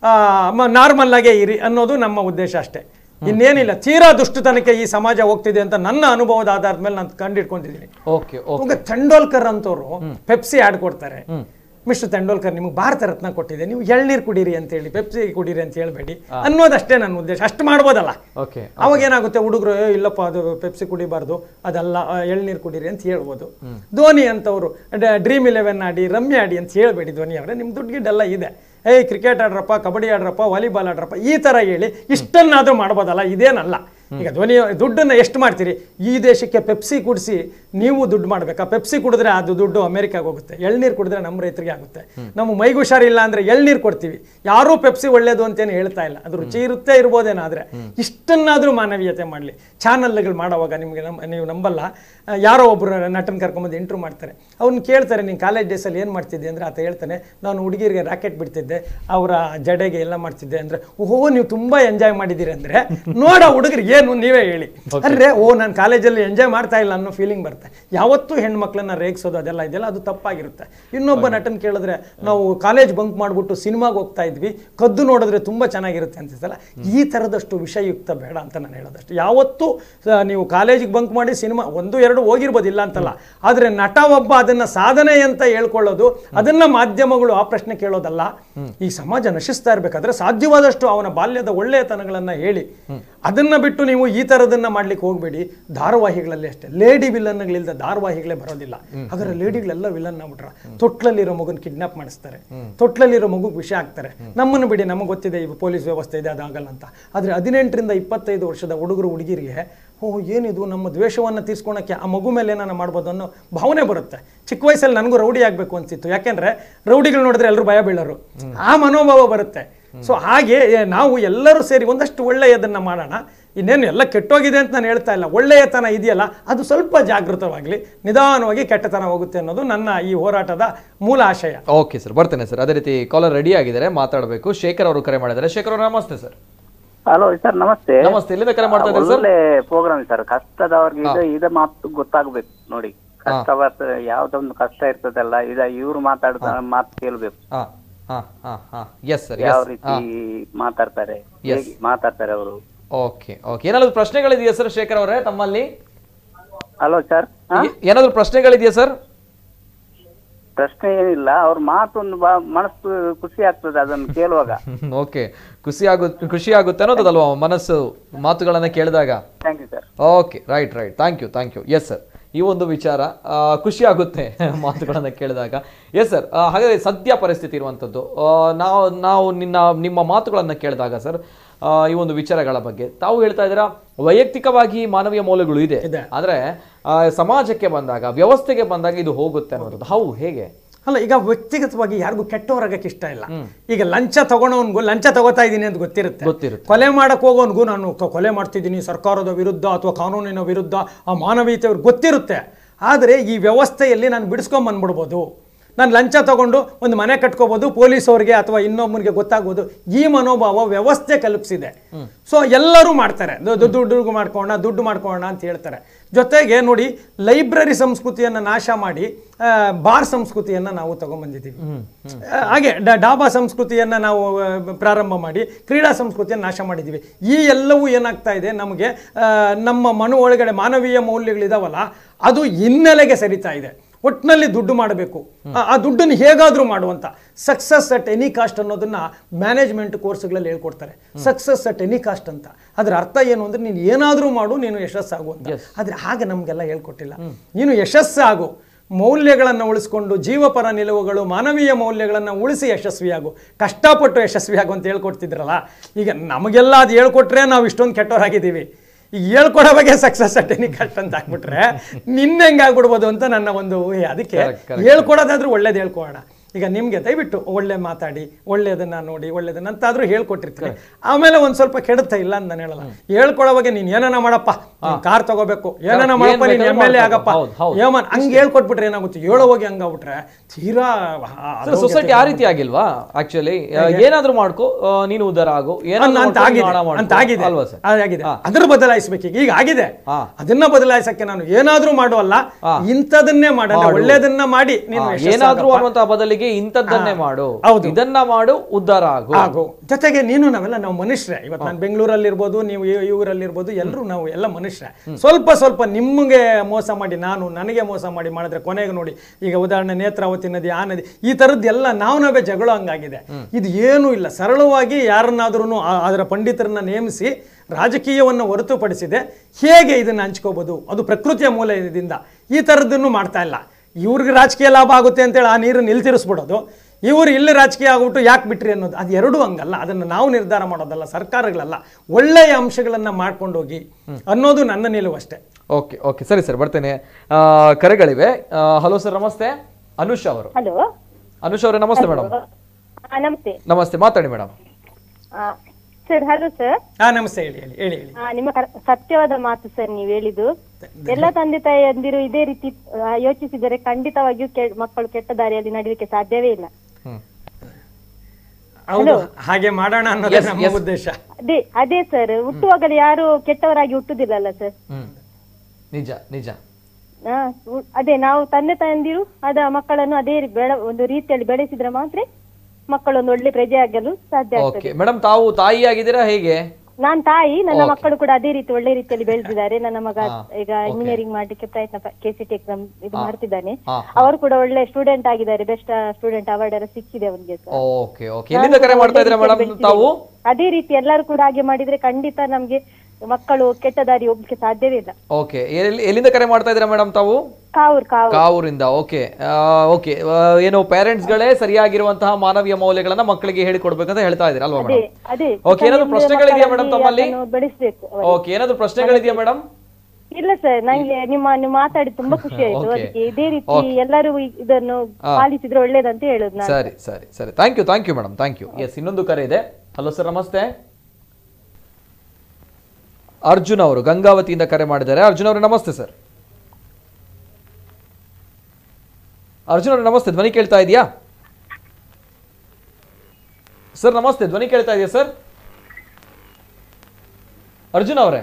ನಾರ್ಮಲ್ ಆಗೇ ಇರಿ ಅನ್ನೋದು ನಮ್ಮ ಉದ್ದೇಶ ಅಷ್ಟೇ ಇನ್ನೇನಿಲ್ಲ ತೀರಾ ದುಷ್ಟತನಕ್ಕೆ ಈ ಸಮಾಜ ಹೋಗ್ತಿದೆ ಅಂತ ನನ್ನ ಅನುಭವದ ಆಧಾರದ ಮೇಲೆ ನಾನು ಕಂಡಿಡ್ಕೊಂಡಿದ್ದೀನಿ ಓಕೆ ಓಕೆ ಈಗ ತೆಂಡೋಲ್ಕರ್ ಅಂತವ್ರು ಪೆಪ್ಸಿ ಆಡ್ ಕೊಡ್ತಾರೆ ಮಿಸ್ಟರ್ ತೆಂಡೋಲ್ಕರ್ ನಿಮ್ಗೆ ಭಾರತ ರತ್ನ ಕೊಟ್ಟಿದೆ ನೀವು ಎಳ್ನೀರು ಕುಡೀರಿ ಅಂತ ಹೇಳಿ ಪೆಪ್ಸಿ ಕುಡೀರಿ ಅಂತ ಹೇಳ್ಬೇಡಿ ಅನ್ನೋದಷ್ಟೇ ನನ್ನ ಉದ್ದೇಶ ಅಷ್ಟು ಮಾಡ್ಬೋದಲ್ಲ ಓಕೆ ಅವಾಗ ಏನಾಗುತ್ತೆ ಹುಡುಗರು "ಏ, ಇಲ್ಲಪ್ಪ ಅದು ಪೆಪ್ಸಿ ಕುಡಿಬಾರ್ದು ಅದೆಲ್ಲ ಆ, ಎಳ್ನೀರು ಕುಡೀರಿ ಅಂತ ಹೇಳ್ಬೋದು ಧೋನಿ ಅಂತವರು ಡ್ರೀಮ್ ಇಲೆವೆನ್ ಆಡಿ ರಮ್ಮಿ ಆಡಿ ಅಂತ ಹೇಳ್ಬೇಡಿ ಧೋನಿ ಅವರೇ ನಿಮ್ಮ ದುಡ್ಡು ಗಿಡ್ಡೆಲ್ಲ ಇದೆ ಏಯ್ ಕ್ರಿಕೆಟ್ ಆಡ್ರಪ್ಪ ಕಬಡ್ಡಿ ಆಡ್ರಪ್ಪ ವಾಲಿಬಾಲ್ ಆಡ್ರಪ್ಪ ಈ ಥರ ಹೇಳಿ ಇಷ್ಟನ್ನಾದರೂ ಮಾಡ್ಬೋದಲ್ಲ ಇದೇನಲ್ಲ ಈಗ ಧ್ವನಿ ದುಡ್ಡನ್ನು ಎಷ್ಟು ಮಾಡ್ತೀರಿ ಈ ದೇಶಕ್ಕೆ ಪೆಪ್ಸಿ ಕುಡಿಸಿ ನೀವು ದುಡ್ಡು ಮಾಡ್ಬೇಕಾ ಪೆಪ್ಸಿ ಕುಡಿದ್ರೆ ಅದು ದುಡ್ಡು ಅಮೆರಿಕಾಗೆ ಹೋಗುತ್ತೆ ಎಳ್ನೀರು ಕುಡಿದ್ರೆ ನಮ್ಮ ರೈತರಿಗೆ ಆಗುತ್ತೆ ನಮ್ಮ ಮೈಗೆ ಹುಷಾರಿಲ್ಲ ಅಂದ್ರೆ ಎಳ್ನೀರು ಕೊಡ್ತೀವಿ ಯಾರೂ ಪೆಪ್ಸಿ ಒಳ್ಳೇದು ಅಂತೇನು ಹೇಳ್ತಾ ಇಲ್ಲ ಅದು ರುಚಿ ಇರುತ್ತೆ ಇರ್ಬೋದೇನಾದ್ರೆ ಇಷ್ಟನ್ನಾದರೂ ಮಾನವೀಯತೆ ಮಾಡಲಿ ಚಾನಲ್ಗಳು ಮಾಡೋವಾಗ ನಿಮಗೆ ನಮ್ ನೀವು ನಂಬಲ್ಲ ಆ, ಯಾರೋ ಒಬ್ಬರು ನಟನ್ ಕರ್ಕೊಂಬಂದು ಇಂಟ್ರೂ ಮಾಡ್ತಾರೆ ಅವ್ನು ಕೇಳ್ತಾರೆ ನೀನು ಕಾಲೇಜ್ ಡೇಸಲ್ಲಿ ಏನು ಮಾಡ್ತಿದ್ದೆ ಅಂದರೆ ಆತ ಹೇಳ್ತಾನೆ ನಾನು ಹುಡುಗಿರಿಗೆ ರಾಕೆಟ್ ಬಿಡ್ತಿದ್ದೆ ಅವರ ಜಡೆಗೆ ಎಲ್ಲ ಮಾಡ್ತಿದ್ದೆ ಅಂದರೆ ಓಹೋ ನೀವು ತುಂಬ ಎಂಜಾಯ್ ಮಾಡಿದ್ದೀರಿ ಅಂದರೆ ನೋಡ ಹುಡುಗರಿಗೆ ಏನು ನೀವೇ ಹೇಳಿ ಅಂದ್ರೆ ಓ ನಾನು ಕಾಲೇಜಲ್ಲಿ ಎಂಜಾಯ್ ಮಾಡ್ತಾ ಇಲ್ಲ ಅನ್ನೋ ಫೀಲಿಂಗ್ ಬರ್ತಾ ಇರುತ್ತೆ ಯಾವತ್ತೂ ಹೆಣ್ಮಕ್ಳನ್ನ ರೇಗಿಸೋದು ಅದೆಲ್ಲ ಇದೆಯಲ್ಲ ಅದು ತಪ್ಪಾಗಿರುತ್ತೆ ಇನ್ನೊಬ್ಬ ನಟನ್ ಕೇಳಿದ್ರೆ ನಾವು ಕಾಲೇಜ್ ಬಂಕ್ ಮಾಡ್ಬಿಟ್ಟು ಸಿನಿಮಾಗೆ ಹೋಗ್ತಾ ಇದ್ವಿ ಕದ್ದು ನೋಡಿದ್ರೆ ತುಂಬ ಚೆನ್ನಾಗಿರುತ್ತೆ ಅನ್ಸುತ್ತಲ್ಲ ಈ ಥರದಷ್ಟು ವಿಷಯುಕ್ತ ಬೇಡ ಅಂತ ನಾನು ಹೇಳೋದಷ್ಟು ಯಾವತ್ತೂ ಆ, ನೀವು ಕಾಲೇಜಿಗೆ ಬಂಕ್ ಮಾಡಿ ಸಿನಿಮಾ ಒಂದು ಎರಡು ಹೋಗಿರ್ಬೋದು ಇಲ್ಲ ಅಂತಲ್ಲ ಆದರೆ ನಟ ಒಬ್ಬ ಅದನ್ನ ಸಾಧನೆ ಅಂತ ಹೇಳ್ಕೊಳ್ಳೋದು ಅದನ್ನ ಮಾಧ್ಯಮಗಳು ಆ ಪ್ರಶ್ನೆ ಕೇಳೋದಲ್ಲ ಈ ಸಮಾಜ ನಶಿಸ್ತಾ ಇರ್ಬೇಕಾದ್ರೆ ಸಾಧ್ಯವಾದಷ್ಟು ಅವನ ಬಾಲ್ಯದ ಒಳ್ಳೆಯತನಗಳನ್ನ ಹೇಳಿ ಅದನ್ನ ಬಿಟ್ಟು ನೀವು ಈ ಥರದನ್ನ ಮಾಡ್ಲಿಕ್ಕೆ ಹೋಗ್ಬೇಡಿ ಧಾರಾವಾಹಿಗಳಲ್ಲಿ ಅಷ್ಟೇ ಲೇಡಿ ವಿಲನ್ಗಳಿಲ್ದ ಧಾರಾವಾಹಿಗಳೇ ಬರೋದಿಲ್ಲ ಹಾಗಾದ್ರೆ ಲೇಡಿಗಳೆಲ್ಲ ವಿಲನ್ ಆಗ್ಬಿಟ್ರ ತೊಟ್ಲಲ್ಲಿರೋ ಮಗುನ ಕಿಡ್ನಾಪ್ ಮಾಡಿಸ್ತಾರೆ ತೊಟ್ಲಲ್ಲಿರೋ ಮಗುಗೆ ವಿಷಯ ಆಗ್ತಾರೆ ನಮ್ಮನ್ನು ಬಿಡಿ ನಮಗೆ ಗೊತ್ತಿದೆ ಈ ಪೊಲೀಸ್ ವ್ಯವಸ್ಥೆ ಇದೆ ಅದಾಗಲ್ಲ ಅಂತ ಆದರೆ ಹದಿನೆಂಟರಿಂದ ಇಪ್ಪತ್ತೈದು ವರ್ಷದ ಹುಡುಗರು ಹುಡುಗಿರಿಗೆ ಓ ಏನಿದು ನಮ್ಮ ದ್ವೇಷವನ್ನು ತೀರ್ಸ್ಕೊಳಕ್ಕೆ ಆ ಮಗು ಮೇಲೆ ಏನಾನ ಮಾಡ್ಬೋದು ಅನ್ನೋ ಭಾವನೆ ಬರುತ್ತೆ ಚಿಕ್ಕ ವಯಸ್ಸಲ್ಲಿ ನನಗೂ ರೌಡಿ ಆಗಬೇಕು ಅನ್ಸಿತ್ತು ಯಾಕೆಂದ್ರೆ ರೌಡಿಗಳು ನೋಡಿದ್ರೆ ಎಲ್ಲರೂ ಭಯ ಬೀಳೋರು ಆ ಮನೋಭಾವ ಬರುತ್ತೆ ಸೊ ಹಾಗೆ ಏ, ನಾವು ಎಲ್ಲರೂ ಸೇರಿ ಒಂದಷ್ಟು ಒಳ್ಳೆಯದನ್ನ ಮಾಡೋಣ ಇನ್ನೇನು ಎಲ್ಲ ಕೆಟ್ಟೋಗಿದೆ ಅಂತ ನಾನು ಹೇಳ್ತಾ ಇಲ್ಲ ಒಳ್ಳೆಯತನ ಇದೆಯಲ್ಲ ಅದು ಸ್ವಲ್ಪ ಜಾಗೃತವಾಗಲಿ ನಿಧಾನವಾಗಿ ಕೆಟ್ಟತನ ಹೋಗುತ್ತೆ ಅನ್ನೋದು ನನ್ನ ಈ ಹೋರಾಟದ ಮೂಲ ಆಶಯ ಓಕೆ ಸರ್ ಬರ್ತೇನೆ ಸರ್ ಅದೇ ರೀತಿ ಕಾಲರ್ ರೆಡಿ ಆಗಿದ್ದಾರೆ ಮಾತಾಡಬೇಕು ಶೇಖರ್ ಅವರು ಕರೆ ಮಾಡಿದ್ದಾರೆ ಶೇಖರ್ ಅವರು ನಮಸ್ತೆ ಸರ್ ಹಲೋ ಸರ್ ನಮಸ್ತೆ ನಮಸ್ತೆ ಎಲ್ಲಿಂದ ಕರೆ ಮಾಡ್ತಾ ಇದ್ದಾರೆ ಸರ್ ಒಳ್ಳೆ ಪ್ರೋಗ್ರಾಮ್ ಸರ್ ಕಷ್ಟದವ್ರಿಗೆ ಇದು ಇದ ಮಾತು ಗೊತ್ತಾಗ್ಬೇಕು ನೋಡಿ ಕಷ್ಟ ಬರ್ತ ಯಾವ್ದೊಂದು ಕಷ್ಟ ಇರ್ತದಲ್ಲ ಇದ ಇವ್ರು ಮಾತಾಡ್ತ ಮಾತು ಕೇಳ್ಬೇಕು ಹಾ ಹಾ ಹಾ ಹಾ ಎಸ್ ಸರ್ ಯಾವ ಎಸ್ ರೀತಿ ಮಾತಾಡ್ತಾರೆ ಹೇಗೆ ಮಾತಾಡ್ತಾರೆ ಅವರು ಓಕೆ ಓಕೆ ಏನಾದ್ರು ಪ್ರಶ್ನೆಗಳಿದೆಯಾ ಸರ್ ಶೇಖರ್ ಅವರೇ ತಮ್ಮಲ್ಲಿ ಹಲೋ ಸರ್ ಏ- ಏನಾದ್ರು ಪ್ರಶ್ನೆಗಳಿದೆಯಾ ಸರ್ ಪ್ರಶ್ನೆ ಏನಿಲ್ಲ ಅವ್ರ ಮಾತೊಂದು ಬಾ- ಮನಸ್ಸು ಖುಷಿ ಆಗ್ತದೆ ಅದನ್ನು ಕೇಳುವಾಗ ಓಕೆ ಖುಷಿ ಆಗು ಖುಷಿ ಆಗುತ್ತೆ ಅನ್ನೋದಲ್ವಾ ಮನಸ್ಸು ಮಾತುಗಳನ್ನ ಕೇಳಿದಾಗ thank you sir okay right right thank you thank you yes sir ಈ ಒಂದು ವಿಚಾರ ಆ, ಖುಷಿ ಆಗುತ್ತೆ ಮಾತುಗಳನ್ನು ಕೇಳಿದಾಗ ಎಸ್ ಸರ್ ಹಾಗಾದರೆ ಸದ್ಯ ಪರಿಸ್ಥಿತಿ ಇರುವಂಥದ್ದು ಆ, ನಾವು ನಾವು ನಿನ್ನ ನಿಮ್ಮ ಮಾತುಗಳನ್ನು ಕೇಳಿದಾಗ ಸರ್ ಆ, ಈ ಒಂದು ವಿಚಾರಗಳ ಬಗ್ಗೆ ತಾವು ಹೇಳ್ತಾ ಇದ್ದೀರಾ ವೈಯಕ್ತಿಕವಾಗಿ ಮಾನವೀಯ ಮೌಲ್ಯಗಳು ಇದೆ ಆದರೆ ಆ, ಸಮಾಜಕ್ಕೆ ಬಂದಾಗ ವ್ಯವಸ್ಥೆಗೆ ಬಂದಾಗ ಇದು ಹೋಗುತ್ತೆ ಅನ್ನೋದು ಹೌ ಹೇಗೆ ಅಲ್ಲ ಈಗ ವ್ಯಕ್ತಿಗತವಾಗಿ ಯಾರಿಗೂ ಕೆಟ್ಟವರಾಗಕ್ಕೆ ಇಷ್ಟ ಇಲ್ಲ ಈಗ ಲಂಚ ತಗೊಳೋನ್ಗೂ ಲಂಚ ತಗೋತಾ ಇದ್ದೀನಿ ಅಂತ ಗೊತ್ತಿರುತ್ತೆ ಗೊತ್ತಿರುತ್ತೆ. ಕೊಲೆ ಮಾಡಕ್ ಹೋಗೋನ್ಗೂ ನಾನು ಕ- ಕೊಲೆ ಮಾಡ್ತಿದ್ದೀನಿ ಸರ್ಕಾರದ ವಿರುದ್ಧ ಅಥವಾ ಕಾನೂನಿನ ವಿರುದ್ಧ ಆ ಮಾನವೀಯತೆ ಅವ್ರಿಗೆ ಗೊತ್ತಿರುತ್ತೆ ಆದರೆ ಈ ವ್ಯವಸ್ಥೆಯಲ್ಲಿ ನಾನು ಬಿಡಿಸ್ಕೊಂಡ್ ಬಂದ್ಬಿಡ್ಬೋದು ನಾನು ಲಂಚ ತಗೊಂಡು ಒಂದು ಮನೆ ಕಟ್ಕೋಬೋದು ಪೊಲೀಸವ್ರಿಗೆ ಅಥವಾ ಇನ್ನೊಬ್ಬನಿಗೆ ಗೊತ್ತಾಗ್ಬೋದು ಈ ಮನೋಭಾವ ವ್ಯವಸ್ಥೆ ಕಲ್ಪಿಸಿದೆ ಸೊ ಎಲ್ಲರೂ ಮಾಡ್ತಾರೆ ದು- ದು- ದುಡ್ಡು ಮಾಡ್ಕೊಳ್ಳೋಣ ದುಡ್ಡು ಮಾಡ್ಕೊಳ್ಳೋಣ ಅಂತ ಹೇಳ್ತಾರೆ ಜೊತೆಗೆ ನೋಡಿ ಲೈಬ್ರರಿ ಸಂಸ್ಕೃತಿಯನ್ನು ನಾಶ ಮಾಡಿ ಆ, ಬಾರ್ ಸಂಸ್ಕೃತಿಯನ್ನು ನಾವು ತಗೊಂಡ್ಬಂದಿದ್ದೀವಿ ಆ, ಹಾಗೆ ಡ- ಡಾಬಾ ಸಂಸ್ಕೃತಿಯನ್ನು ನಾವು ಆ, ಪ್ರಾರಂಭ ಮಾಡಿ ಕ್ರೀಡಾ ಸಂಸ್ಕೃತಿಯನ್ನು ನಾಶ ಮಾಡಿದ್ದೀವಿ ಈ ಎಲ್ಲವೂ ಏನಾಗ್ತಾ ಇದೆ ನಮಗೆ ಆ, ನಮ್ಮ ಮನು ಒಳಗಡೆ ಮಾನವೀಯ ಮೌಲ್ಯಗಳಿದಾವಲ್ಲ ಅದು ಹಿನ್ನೆಲೆಗೆ ಸರಿತಾ ಇದೆ ಒಟ್ಟಿನಲ್ಲಿ ದುಡ್ಡು ಮಾಡಬೇಕು ಆ ದುಡ್ಡನ್ನು ಹೇಗಾದರೂ ಮಾಡುವಂತ ಸಕ್ಸಸ್ ಅಟ್ ಎನಿ ಕಾಸ್ಟ್ ಅನ್ನೋದನ್ನ ಮ್ಯಾನೇಜ್ಮೆಂಟ್ ಕೋರ್ಸ್ಗಳಲ್ಲಿ ಹೇಳ್ಕೊಡ್ತಾರೆ ಸಕ್ಸಸ್ ಅಟ್ ಎನಿ ಕಾಸ್ಟ್ ಅಂತ ಅದ್ರ ಅರ್ಥ ಏನು ಅಂದ್ರೆ ನೀನು ಏನಾದರೂ ಮಾಡು ನೀನು ಯಶಸ್ಸಾಗು ಅಂತ ಆದ್ರೆ ಹಾಗೆ ನಮಗೆಲ್ಲ ಹೇಳ್ಕೊಟ್ಟಿಲ್ಲ ನೀನು ಯಶಸ್ಸಾಗು ಮೌಲ್ಯಗಳನ್ನು ಉಳಿಸ್ಕೊಂಡು ಜೀವಪರ ನಿಲುವುಗಳು ಮಾನವೀಯ ಮೌಲ್ಯಗಳನ್ನು ಉಳಿಸಿ ಯಶಸ್ವಿಯಾಗು ಕಷ್ಟಪಟ್ಟು ಯಶಸ್ವಿಯಾಗು ಅಂತ ಹೇಳ್ಕೊಡ್ತಿದ್ರಲ್ಲ ಈಗ ನಮಗೆಲ್ಲ ಅದು ಹೇಳ್ಕೊಟ್ರೆ ನಾವು ಇಷ್ಟೊಂದು ಕೆಟ್ಟವರಾಗಿದ್ದೀವಿ ಈಗ ಹೇಳ್ಕೊಡೋ ಬಗ್ಗೆ ಸಕ್ಸಸ್ ಅಟೆನಿ ಕಷ್ಟ ಅಂತ ಹಾಕ್ಬಿಟ್ರೆ ನಿನ್ನ ಹೆಂಗಾಗ್ಬಿಡ್ಬೋದು ಅಂತ ನನ್ನ ಒಂದು ಊಹೆ ಅದಕ್ಕೆ ಹೇಳ್ಕೊಡೋದಾದ್ರೂ ಒಳ್ಳೇದು ಹೇಳ್ಕೊಡೋಣ ಈಗ ನಿಮ್ಗೆ ದಯವಿಟ್ಟು ಒಳ್ಳೆ ಮಾತಾಡಿ ಒಳ್ಳೆಯದನ್ನ ನೋಡಿ ಒಳ್ಳೆಯದನ್ನ ಅಂತಾದ್ರೂ ಹೇಳ್ಕೊಟ್ಟಿರ್ತೀನಿ ಆಮೇಲೆ ಒಂದ್ ಸ್ವಲ್ಪ ಕೆಡುತ್ತೆ ಇಲ್ಲ ಅಂತ ನಾನು ಹೇಳಲ್ಲ ಹೇಳ್ಕೊಡೋವಾಗ ನೀನ್ ಏನಾನ ಮಾಡಪ್ಪ ಕಾರ್ ತಗೋಬೇಕು ಏನಾನ ಏನ್ ಮಾಡಪ್ಪ ನೀನ್ ಬೇಕಾದ್ರೂ ಎಮ್ ಎಲ್ ಎ ಮಾಡ್ಕೊ. ಆಗಪ್ಪ ಹೌದು, ಹೌದು. ಏಮನ್ ಹಂಗೆ ಹೇಳ್ಕೊಟ್ಬಿಟ್ರೆ ಏನಾಗುತ್ತೆ ಹೇಳೋವಾಗಿ ಹಂಗಾಗ್ಬಿಟ್ರೆ ತೀರಾ ಆ- ಸೊಸೈಟಿ ಆ ರೀತಿ ಆಗಿಲ್ವಾ ಆಕ್ಚುಲಿ ಏನಾದ್ರೂ ಮಾಡ್ಕೋ ಆ, ನೀನು ಉದ್ದಾರ ಆಗು ಏನಾದ್ರೂ ಅಂತ ಮಾಡ್ಕೊ, ಆಗಿದೆ ನೀನು ಹಣ ಮಾಡ್ಕೊ. ಅಂತ ಆಗಿದೆ ಅಲ್ವಾ ಸರ್ ಅದಾಗಿದೆ ಅದನ್ನ ಬದಲಾಯಿಸ್ಬೇಕು ಈಗ ಈಗ ಆಗಿದೆ ಹಾ. ಅದನ್ನ ಬದಲಾಯಿಸಕ್ಕೆ ನಾನು ಏನಾದ್ರೂ ಮಾಡುವಲ್ಲ ಇಂಥದನ್ನೇ ಮಾಡಲ್ಲ ಒಳ್ಳೇದನ್ನ ಮಾಡಿ ನೀನು ಆ, ಯಶಸ್ಸಾಗಪ್ಪ. ಏನಾದ್ರೂ ಅನ್ನುವಂತ ಬದಲಿಗೆ ಇಂಥದ್ದನ್ನೇ ಮಾಡು ಹೌದು. ಇದನ್ನ ಮಾಡು ಉದ್ಧಾರ ಆಗು ಆಗು ಜೊತೆಗೆ ನೀನು ನಾವೆಲ್ಲ ನಾವು ಮನುಷ್ಯರೇ ಇವತ್ತು ನಾನು ಬೆಂಗಳೂರಲ್ಲಿ ಇರ್ಬೋದು ನೀವು ಈ- ಈ ಊರಲ್ಲಿ ಇರ್ಬೋದು ಎಲ್ಲರೂ ನಾವು ಎಲ್ಲ ಮನುಷ್ಯರೇ ಸ್ವಲ್ಪ ಸ್ವಲ್ಪ ನಿಮಗೆ ಮೋಸ ಮಾಡಿ ನಾನು ನನಗೆ ಮೋಸ ಮಾಡಿ ಮಾಡಿದ್ರೆ ಕೊನೆಗೆ ನೋಡಿ ಈಗ ಉದಾಹರಣೆ ನೇತ್ರಾವತಿ ನದಿ ಆ ನದಿ ಈ ಥರದ್ದು ಎಲ್ಲ ನಾವು ನಾವೇ ಜಗಳ ಹಂಗಾಗಿದೆ ಇದು ಏನೂ ಇಲ್ಲ ಸರಳವಾಗಿ ಯಾರನ್ನಾದ್ರೂ ಅದರ ಪಂಡಿತರನ್ನ ನೇಮಿಸಿ ರಾಜಕೀಯವನ್ನು ಹೊರತುಪಡಿಸಿದೆ ಹೇಗೆ ಇದನ್ನು ಹಂಚ್ಕೋಬೋದು ಅದು ಪ್ರಕೃತಿಯ ಮೂಲದಿಂದ ಈ ಥರದ್ದನ್ನು ಮಾಡ್ತಾ ಇಲ್ಲ ಇವ್ರಿಗೆ ರಾಜಕೀಯ ಲಾಭ ಆಗುತ್ತೆ ಅಂತೇಳಿ ಆ ನೀರು ನಿಲ್ತಿರಿಸ್ಬಿಡೋದು ಇವರು ಇಲ್ಲಿ ರಾಜಕೀಯ ಆಗ್ಬಿಟ್ಟು ಯಾಕೆ ಬಿಟ್ರಿ ಅನ್ನೋದು ಅದು ಎರಡೂ ಹಂಗಲ್ಲ ಅದನ್ನು ನಾವು ನಿರ್ಧಾರ ಮಾಡೋದಲ್ಲ ಸರ್ಕಾರಗಳಲ್ಲ ಒಳ್ಳೆಯ ಅಂಶಗಳನ್ನು ಮಾಡ್ಕೊಂಡು ಹೋಗಿ ಅನ್ನೋದು ನನ್ನ ನಿಲುವು ಅಷ್ಟೇ ಓಕೆ ಓಕೆ ಸರಿ ಸರ್ ಬರ್ತೇನೆ ಆ, ಕರೆಗಳಿವೆ ಹಲೋ ಸರ್ ನಮಸ್ತೆ ಅನುಷ್ ಅವರು ಹಲೋ ಅನುಷ್ ಅವರೇ ನಮಸ್ತೆ ಮೇಡಮ್ ನಮಸ್ತೆ ನಮಸ್ತೆ ಮಾತಾಡಿ ಮೇಡಮ್ ಸರ್ ಹಲೋ ಸರ್ ಹಾ ನಮಸ್ತೆ ಹೇಳಿ ಹೇಳಿ ಹೇಳಿ ಹೇಳಿ ನಿಮ್ಮ ಕರ- ಸತ್ಯವಾದ ಮಾತು ಸರ್ ನೀವು ಹೇಳಿದ್ದು ಎಲ್ಲ ತಂದೆ ತಾಯಿಯಂದಿರು ಇದೇ ರೀತಿ ಆ, ಯೋಚಿಸಿದರೆ ಖಂಡಿತವಾಗಿಯೂ ಕೆ- ಮಕ್ಕಳು ಕೆಟ್ಟ ದಾರಿಯಲ್ಲಿ ನಡೀಲಿಕ್ಕೆ ಸಾಧ್ಯವೇ ಇಲ್ಲ ಹೌದು ಹಾಗೆ ಮಾಡೋಣ ಅನ್ನೋದೇ ನಮ್ಮ ಉದ್ದೇಶ ಅದೇ ಅದೇ ಸರ್ ಹುಟ್ಟುವಾಗಲೇ ಯಾರು ಕೆಟ್ಟವರಾಗಿ ಹುಟ್ಟುದಿಲ್ಲಲ್ಲ ಸರ್ ಹ್ಮ್ ನಿಜ ನಿಜ ಆ, ಉ- ಅದೇ ನಾವು ತಂದೆ ತಾಯಂದಿರು ಅದ ಮಕ್ಕಳನ್ನು ಅದೇ ರೀ- ಬೆಳ ಒಂದು ರೀತಿಯಲ್ಲಿ ಬೆಳೆಸಿದ್ರೆ ಮಾತ್ರ ಮಕ್ಕಳೊಂದು ಒಳ್ಳೆ ಪ್ರಜೆ ಆಗಲು ಸಾಧ್ಯ ಆಗ್ತದೆ ಓಕೆ ಮೇಡಮ್ ತಾವು ತಾಯಿ ಆಗಿದ್ದೀರಾ ಹೇಗೆ ನಾನ್ ತಾಯಿ ನನ್ನ ಮಕ್ಕಳು ಕೂಡ ಅದೇ ರೀತಿ ಒಳ್ಳೆ ರೀತಿಯಲ್ಲಿ ಬೆಳೆದಿದ್ದಾರೆ ನನ್ನ ಮಗ ಈಗ ಇಂಜಿನಿಯರಿಂಗ್ ಮಾಡ್ಲಿಕ್ಕೆ ಪ್ರಯತ್ನ ಕೆಸಿಟಿ ಎಕ್ಸಾಮ್ ಇದು ಮಾಡ್ತಿದ್ದಾನೆ ಹಾ, ಅವರು ಕೂಡ ಒಳ್ಳೆ ಸ್ಟೂಡೆಂಟ್ ಆಗಿದ್ದಾರೆ ಬೆಸ್ಟ್ ಸ್ಟೂಡೆಂಟ್ ಅವಾರ್ಡ್ ಎಲ್ಲ ಸಿಕ್ಕಿದೆ ಅವನಿಗೆ ಸಹ ಓಕೆ ಓಕೆ ಎಲ್ಲಿಂದ ಕರೆ ಮಾಡ್ತಾ ಇದ್ದೀರಾ ಮೇಡಮ್ ತಾವು ಅದೇ ರೀತಿ ಎಲ್ಲರೂ ಕೂಡ ಹಾಗೆ ಮಾಡಿದ್ರೆ ಖಂಡಿತ ನಮ್ಗೆ ಮಕ್ಕಳು ಕೆಟ್ಟ ದಾರಿ ಹೋಗ್ಲಿಕ್ಕೆ ಸಾಧ್ಯವೇ ಇಲ್ಲ ಓಕೆ ಎಲ್ಲಿ ಎಲ್ಲಿಂದ ಕರೆ ಮಾಡ್ತಾ ಇದ್ದೀರಾ ಮೇಡಮ್ ತಾವು ಕಾವೂರ್ ಕಾವೂರ್ ಕಾವೂರಿಂದ ಓಕೆ ಓಕೆ ಏನು ಪೇರೆಂಟ್ಸ್ಗಳೇ ಸರಿಯಾಗಿರುವಂತಹ ಮಾನವೀಯ ಮೌಲ್ಯಗಳನ್ನ ಮಕ್ಕಳಿಗೆ ಹೇಳಿಕೊಡ್ಬೇಕಂತ ಹೇಳ್ತಾ ಇದ್ದೀರಾ ಅಲ್ವಾ ಮೇಡಮ್ ಅದೇ ಓಕೆ ಏನಾದ್ರು ಪ್ರಶ್ನೆಗಳಿದೆಯಾ ಮೇಡಮ್ ತಮ್ಮಲ್ಲಿ ಅದನ್ನು ಬೆಳೆಸ್ಬೇಕು ಓಕೆ ಏನಾದ್ರು ಪ್ರಶ್ನೆಗಳಿದೆಯಾ ಮೇಡಮ್ ಇಲ್ಲ ಸರ್ ನಂಗೆ ನಿಮ್ಮ ನೀವು ಮಾತಾಡಿ ತುಂಬಾ ಖುಷಿ ಆಯ್ತು Okay. ಅದಕ್ಕೆ ಇದೇ ರೀತಿ ಎಲ್ಲರೂ ಇ- ಇದನ್ನು ಪಾಲಿಸಿದ್ರೆ ಒಳ್ಳೇದಂತ ಹೇಳುದು ನಾನು ಸರಿ ಸರಿ ಸರಿ thank you thank you madam thank you yes ಇನ್ನೊಂದು ಕರೆ ಇದೆ ಹಲೋ ಸರ್ ನಮಸ್ತೆ ಅರ್ಜುನ್ ಅವರು ಗಂಗಾವತಿಯಿಂದ ಕರೆ ಮಾಡಿದ್ದಾರೆ ಅರ್ಜುನ್ ಅವರು ನಮಸ್ತೆ ಸರ್ ಅರ್ಜುನ್ ಅವರು ನಮಸ್ತೆ ಧ್ವನಿ ಕೇಳ್ತಾ ಇದೆಯಾ ಸರ್ ನಮಸ್ತೆ ಧ್ವನಿ ಕೇಳ್ತಾ ಇದೆಯಾ ಸರ್ ಅರ್ಜುನ್ ಅವರೇ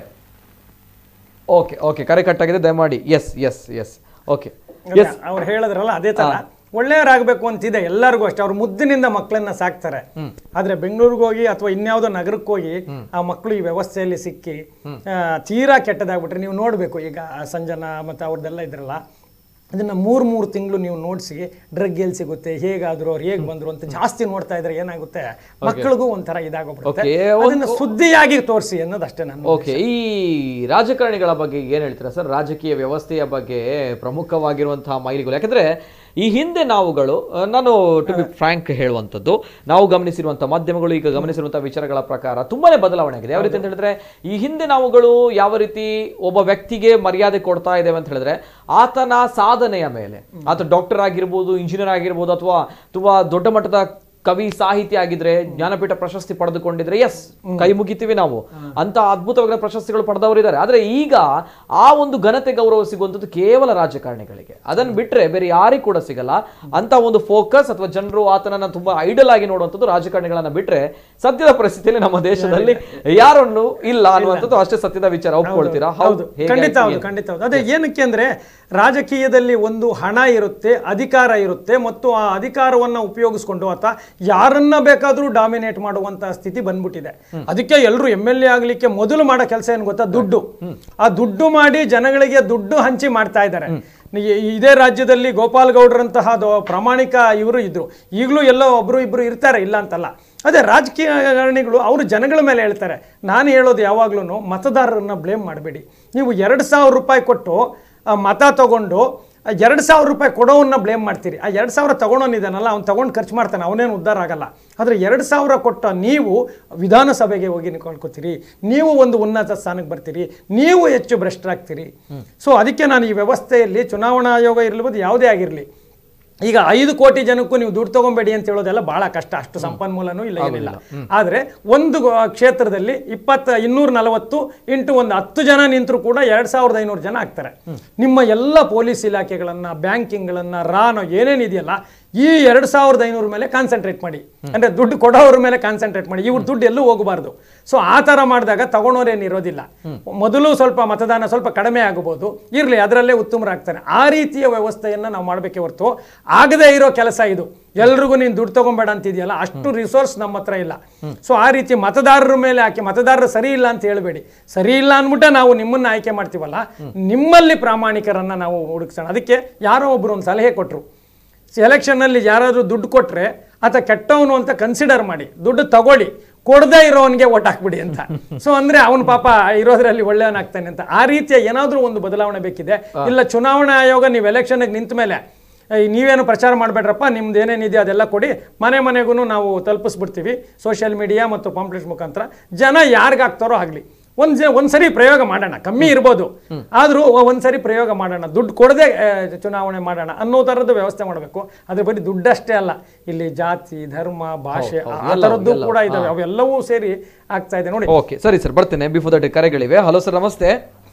ಓಕೆ ಓಕೆ ಕರೆ ಕಟ್ಟಾಗಿದೆ ದಯಮಾಡಿ yes yes yes okay yes ಅವ್ರು ಹೇಳಿದ್ರಲ್ಲ ಅದೇ ತರ ಒಳ್ಳೆಯವರಾಗಬೇಕು ಅಂತಿದೆ ಎಲ್ಲರಿಗೂ ಅಷ್ಟೇ ಅವ್ರು ಮುದ್ದಿನಿಂದ ಮಕ್ಕಳನ್ನ ಸಾಕ್ತಾರೆ ಆದ್ರೆ ಬೆಂಗಳೂರಿಗೆ ಹೋಗಿ ಅಥವಾ ಇನ್ಯಾವುದೋ ನಗರಕ್ಕೆ ಹೋಗಿ ಆ ಮಕ್ಕಳು ಈ ವ್ಯವಸ್ಥೆಯಲ್ಲಿ ಸಿಕ್ಕಿ ಆ, ತೀರಾ ಕೆಟ್ಟದಾಗ್ಬಿಟ್ರೆ ನೀವು ನೋಡ್ಬೇಕು ಈಗ ಸಂಜನಾ ಮತ್ತೆ ಅವ್ರದ್ದೆಲ್ಲ ಇದ್ರಲ್ಲ ಅದನ್ನ ಮೂರ್ ಮೂರು ತಿಂಗಳು ನೀವು ನೋಡಿಸಿ ಡ್ರಗ್ ಎಲ್ಲಿ ಸಿಗುತ್ತೆ ಹೇಗಾದ್ರು ಅವ್ರು ಹೇಗ್ ಬಂದ್ರು ಅಂತ ಜಾಸ್ತಿ ನೋಡ್ತಾ ಇದ್ರೆ ಏನಾಗುತ್ತೆ ಮಕ್ಕಳಿಗೂ ಒಂಥರ ಇದಾಗೋಗ್ಬಿಡುತ್ತೆ Okay, ಅದನ್ನ ಸುದ್ದಿಯಾಗಿ ತೋರಿಸಿ ಅನ್ನೋದು ಅಷ್ಟೇ ನನ್ನ ಓಕೆ ಈ ರಾಜಕಾರಣಿಗಳ ಬಗ್ಗೆ ಏನ್ ಹೇಳ್ತೀರಾ ಸರ್ ರಾಜಕೀಯ ವ್ಯವಸ್ಥೆಯ ಬಗ್ಗೆ ಪ್ರಮುಖವಾಗಿರುವಂತಹ ಮೈಲಿಗಳು ಯಾಕಂದ್ರೆ ಈ ಹಿಂದೆ ನಾವುಗಳು ಆ, ನಾನು ಟು ಬಿ ಫ್ರಾಂಕ್ ಹೇಳುವಂಥದ್ದು ನಾವು ಗಮನಿಸಿರುವಂತಹ ಮಾಧ್ಯಮಗಳು ಈಗ ಗಮನಿಸಿರುವಂತಹ ವಿಚಾರಗಳ ಪ್ರಕಾರ ತುಂಬಾನೇ ಬದಲಾವಣೆ ಆಗಿದೆ ಯಾವ ರೀತಿ ಅಂತ ಹೇಳಿದ್ರೆ ಈ ಹಿಂದೆ ನಾವುಗಳು ಯಾವ ರೀತಿ ಒಬ್ಬ ವ್ಯಕ್ತಿಗೆ ಮರ್ಯಾದೆ ಕೊಡ್ತಾ ಇದ್ದೇವೆ ಅಂತ ಹೇಳಿದ್ರೆ ಆತನ ಸಾಧನೆಯ ಮೇಲೆ ಆತ ಡಾಕ್ಟರ್ ಆಗಿರ್ಬೋದು ಇಂಜಿನಿಯರ್ ಆಗಿರ್ಬೋದು ಅಥವಾ ತುಂಬಾ ದೊಡ್ಡ ಮಟ್ಟದ ಕವಿ ಸಾಹಿತಿ ಆಗಿದ್ರೆ ಜ್ಞಾನಪೀಠ ಪ್ರಶಸ್ತಿ ಪಡೆದುಕೊಂಡಿದ್ರೆ ಎಸ್ ಕೈ ಮುಗಿತೀವಿ ನಾವು ಅಂತ ಅದ್ಭುತವಾದ ಪ್ರಶಸ್ತಿಗಳು ಪಡೆದವರು ಇದ್ದಾರೆ ಆದ್ರೆ ಈಗ ಆ ಒಂದು ಘನತೆ ಗೌರವ ಸಿಗುವಂಥದ್ದು ಕೇವಲ ರಾಜಕಾರಣಿಗಳಿಗೆ ಅದನ್ನು ಬಿಟ್ರೆ ಬೇರೆ ಯಾರಿಗೂ ಕೂಡ ಸಿಗಲ್ಲ ಅಂತ ಒಂದು ಫೋಕಸ್ ಅಥವಾ ಜನರು ಆತನನ್ನ ತುಂಬಾ ಐಡಲ್ ಆಗಿ ನೋಡುವಂಥದ್ದು ರಾಜಕಾರಣಿಗಳನ್ನ ಬಿಟ್ರೆ ಸದ್ಯದ ಪರಿಸ್ಥಿತಿಯಲ್ಲಿ ನಮ್ಮ ದೇಶದಲ್ಲಿ ಯಾರನ್ನು ಇಲ್ಲ ಅನ್ನುವಂಥದ್ದು ಅಷ್ಟೇ ಸತ್ಯದ ವಿಚಾರ ಒಪ್ಕೊಳ್ತೀರಾ ಹೌದು ಹೇಗೆ ಖಂಡಿತ ಆಯ್ತು ಹೌದು ಏನು? ಖಂಡಿತ ಹೌದು ಅದೇ ಏನಕ್ಕೆ ಅಂದ್ರೆ ರಾಜಕೀಯದಲ್ಲಿ ಒಂದು ಹಣ ಇರುತ್ತೆ ಅಧಿಕಾರ ಇರುತ್ತೆ ಮತ್ತು ಆ ಅಧಿಕಾರವನ್ನ ಉಪಯೋಗಿಸ್ಕೊಂಡು ಆತ ಯಾರನ್ನ ಬೇಕಾದ್ರೂ ಡಾಮಿನೇಟ್ ಮಾಡುವಂತ ಸ್ಥಿತಿ ಬಂದ್ಬಿಟ್ಟಿದೆ ಅದಕ್ಕೆ ಎಲ್ಲರೂ ಎಮ್ ಎಲ್ ಎ ಆಗ್ಲಿಕ್ಕೆ ಮೊದಲು ಮಾಡೋ ಕೆಲಸ ಏನು ಗೊತ್ತಾ ದುಡ್ಡು ಆ ದುಡ್ಡು ಮಾಡಿ ಜನಗಳಿಗೆ ದುಡ್ಡು ಹಂಚಿ ಮಾಡ್ತಾ ಇದ್ದಾರೆ ಈ- ಇದೇ ರಾಜ್ಯದಲ್ಲಿ ಗೋಪಾಲ್ ಗೌಡ್ರಂತಹ ದೊ- ಪ್ರಾಮಾಣಿಕ ಇವರು ಇದ್ರು ಈಗಲೂ ಎಲ್ಲೋ ಒಬ್ರು ಇಬ್ರು ಇರ್ತಾರೆ ಇಲ್ಲ ಅಂತಲ್ಲ ಅದೇ ರಾಜಕೀಯಕಾರಣಿಗಳು ಅವರು ಜನಗಳ ಮೇಲೆ ಹೇಳ್ತಾರೆ ನಾನು ಹೇಳೋದು ಯಾವಾಗ್ಲೂ ಮತದಾರರನ್ನ ಬ್ಲೇಮ್ ಮಾಡಬೇಡಿ ನೀವು ಎರಡು ಸಾವಿರ ರೂಪಾಯಿ ಕೊಟ್ಟು ಆ, ಮತ ತಗೊಂಡು ಎರಡು ಸಾವಿರ ರೂಪಾಯಿ ಕೊಡೋವನ್ನ ಬ್ಲೇಮ್ ಮಾಡ್ತೀರಿ ಆ ಎರಡು ಸಾವಿರ ತಗೊಳೋನಿದ್ದಾನಲ್ಲ ಅವ್ನು ತಗೊಂಡು ಖರ್ಚು ಮಾಡ್ತಾನೆ ಅವನೇನು ಉದ್ಧಾರ ಆಗಲ್ಲ ಆದರೆ ಎರಡು ಸಾವಿರ ಕೊಟ್ಟ ನೀವು ವಿಧಾನಸಭೆಗೆ ಹೋಗಿ ನಿಂತ್ಕೊಳ್ಕೊತೀರಿ ನೀವು ಒಂದು ಉನ್ನತ ಸ್ಥಾನಕ್ಕೆ ಬರ್ತೀರಿ ನೀವು ಹೆಚ್ಚು ಭ್ರಷ್ಟರಾಗ್ತೀರಿ ಸೊ ಅದಕ್ಕೆ ನಾನು ಈ ವ್ಯವಸ್ಥೆಯಲ್ಲಿ ಚುನಾವಣಾ ಆಯೋಗ ಇರ್ಬೋದು ಯಾವುದೇ ಆಗಿರಲಿ ಈಗ ಐದು ಕೋಟಿ ಜನಕ್ಕೂ ನೀವು ದುಡ್ಡು ತಗೊಂಬೇಡಿ ಅಂತ ಹೇಳೋದೆಲ್ಲ ಬಹಳ ಕಷ್ಟ ಅಷ್ಟು ಸಂಪನ್ಮೂಲನೂ ಇಲ್ಲ ಏನಿಲ್ಲ ಆದ್ರೆ ಒಂದು ಗೋ- ಕ್ಷೇತ್ರದಲ್ಲಿ ಇಪ್ಪತ್ತ ಇನ್ನೂರ ನಲವತ್ತು ಇಂಟು ಒಂದು ಹತ್ತು ಜನ ನಿಂತರೂ ಕೂಡ ಎರಡ್ ಸಾವಿರದ ಐನೂರು ಜನ ಆಗ್ತಾರೆ ನಿಮ್ಮ ಎಲ್ಲ ಪೊಲೀಸ್ ಇಲಾಖೆಗಳನ್ನ ಬ್ಯಾಂಕಿಂಗ್ಗಳನ್ನ ರಾನೋ ಏನೇನಿದೆಯಲ್ಲ ಈ ಎರಡ್ ಸಾವಿರದ ಐನೂರ ಮೇಲೆ ಕಾನ್ಸಂಟ್ರೇಟ್ ಮಾಡಿ ಅಂದ್ರೆ ದುಡ್ಡು ಕೊಡೋವ್ರ ಮೇಲೆ ಕಾನ್ಸಂಟ್ರೇಟ್ ಮಾಡಿ ಇವ್ರ ದುಡ್ಡು ಎಲ್ಲೂ ಹೋಗಬಾರ್ದು ಸೊ ಆ ತರ ಮಾಡಿದಾಗ ತಗೊಳೋರೇನು ಇರೋದಿಲ್ಲ ಮೊದಲು ಸ್ವಲ್ಪ ಮತದಾನ ಸ್ವಲ್ಪ ಕಡಿಮೆ ಆಗಬಹುದು ಇರ್ಲಿ ಅದರಲ್ಲೇ ಉತ್ತಮರಾಗ್ತಾನೆ ಆ ರೀತಿಯ ವ್ಯವಸ್ಥೆಯನ್ನ ನಾವು ಮಾಡಬೇಕೆ ಹೊರತು ಆಗದೇ ಇರೋ ಕೆಲಸ ಇದು ಎಲ್ರಿಗೂ ನೀನು ದುಡ್ಡು ತಗೊಂಬೇಡ ಅಂತಿದೆಯಲ್ಲ ಅಷ್ಟು ರಿಸೋರ್ಸ್ ನಮ್ಮ ಹತ್ರ ಇಲ್ಲ ಸೊ ಆ ರೀತಿ ಮತದಾರರ ಮೇಲೆ ಹಾಕಿ ಮತದಾರರು ಸರಿ ಇಲ್ಲ ಅಂತ ಹೇಳಬೇಡಿ ಸರಿ ಇಲ್ಲ ಅಂದ್ಬಿಟ್ಟೆ ನಾವು ನಿಮ್ಮನ್ನ ಆಯ್ಕೆ ಮಾಡ್ತೀವಲ್ಲ ನಿಮ್ಮಲ್ಲಿ ಪ್ರಾಮಾಣಿಕರನ್ನ ನಾವು ಹುಡುಕ್ಸೋಣ ಅದಕ್ಕೆ ಯಾರೋ ಒಬ್ರು ಒಂದು ಸಲಹೆ ಕೊಟ್ಟರು ಎಲೆಕ್ಷನ್ನಲ್ಲಿ ಯಾರಾದರೂ ದುಡ್ಡು ಕೊಟ್ಟರೆ ಆತ ಕೆಟ್ಟವನು ಅಂತ ಕನ್ಸಿಡರ್ ಮಾಡಿ ದುಡ್ಡು ತಗೊಳ್ಳಿ ಕೊಡದೇ ಇರೋವನಿಗೆ ಓಟ್ ಹಾಕ್ಬಿಡಿ ಅಂತ ಸೊ ಅಂದ್ರೆ ಅವನ ಪಾಪ ಇರೋದ್ರಲ್ಲಿ ಒಳ್ಳೆಯವನಾಗ್ತಾನೆ ಅಂತ ಆ ರೀತಿಯ ಏನಾದರೂ ಒಂದು ಬದಲಾವಣೆ ಬೇಕಿದೆ ಇಲ್ಲ ಚುನಾವಣಾ ಆಯೋಗ ನೀವು ಎಲೆಕ್ಷನ್ಗೆ ನಿಂತ ಮೇಲೆ ಏಯ್, ನೀವೇನು ಪ್ರಚಾರ ಮಾಡಬೇಡ್ರಪ್ಪ ನಿಮ್ದು ಏನೇನಿದೆ ಅದೆಲ್ಲ ಕೊಡಿ ಮನೆ ಮನೆಗೂ ನಾವು ತಲುಪಿಸ್ಬಿಡ್ತೀವಿ ಸೋಷಿಯಲ್ ಮೀಡಿಯಾ ಮತ್ತು ಪಾಂಪ್ಲೆಟ್ಸ್ ಮುಖಾಂತರ ಜನ ಯಾರಿಗಾಗ್ತಾರೋ ಆಗಲಿ ಒಂದ್ ಜ- ಒಂದ್ಸರಿ ಪ್ರಯೋಗ ಮಾಡೋಣ ಕಮ್ಮಿ ಇರ್ಬೋದು ಆದ್ರೂ ಒ- ಒಂದ್ಸರಿ ಪ್ರಯೋಗ ಮಾಡೋಣ ದುಡ್ಡು ಕೊಡದೆ ಚುನಾವಣೆ ಮಾಡೋಣ ಅನ್ನೋ ಥರದ ವ್ಯವಸ್ಥೆ ಮಾಡಬೇಕು ಅದ್ರ ಬರೀ ದುಡ್ಡಷ್ಟೇ ಅಲ್ಲ ಇಲ್ಲಿ ಜಾತಿ ಧರ್ಮ ಭಾಷೆ ಆ- ಆ ಎಲ್ಲವೂ, ಥರದ್ದು ಎಲ್ಲವೂ. ಕೂಡ ಇದಾವೆ ಅವೆಲ್ಲವೂ ಸೇರಿ ಆಗ್ತಾ ಇದೆ ನೋಡಿ ಓಕೆ ಸರಿ ಸರ್ ಬರ್ತೇನೆ ಬಿಫೋರ್ ದಟ್ ಕರೆಗಳಿವೆ ಹಲೋ ಸರ್ ನಮಸ್ತೆ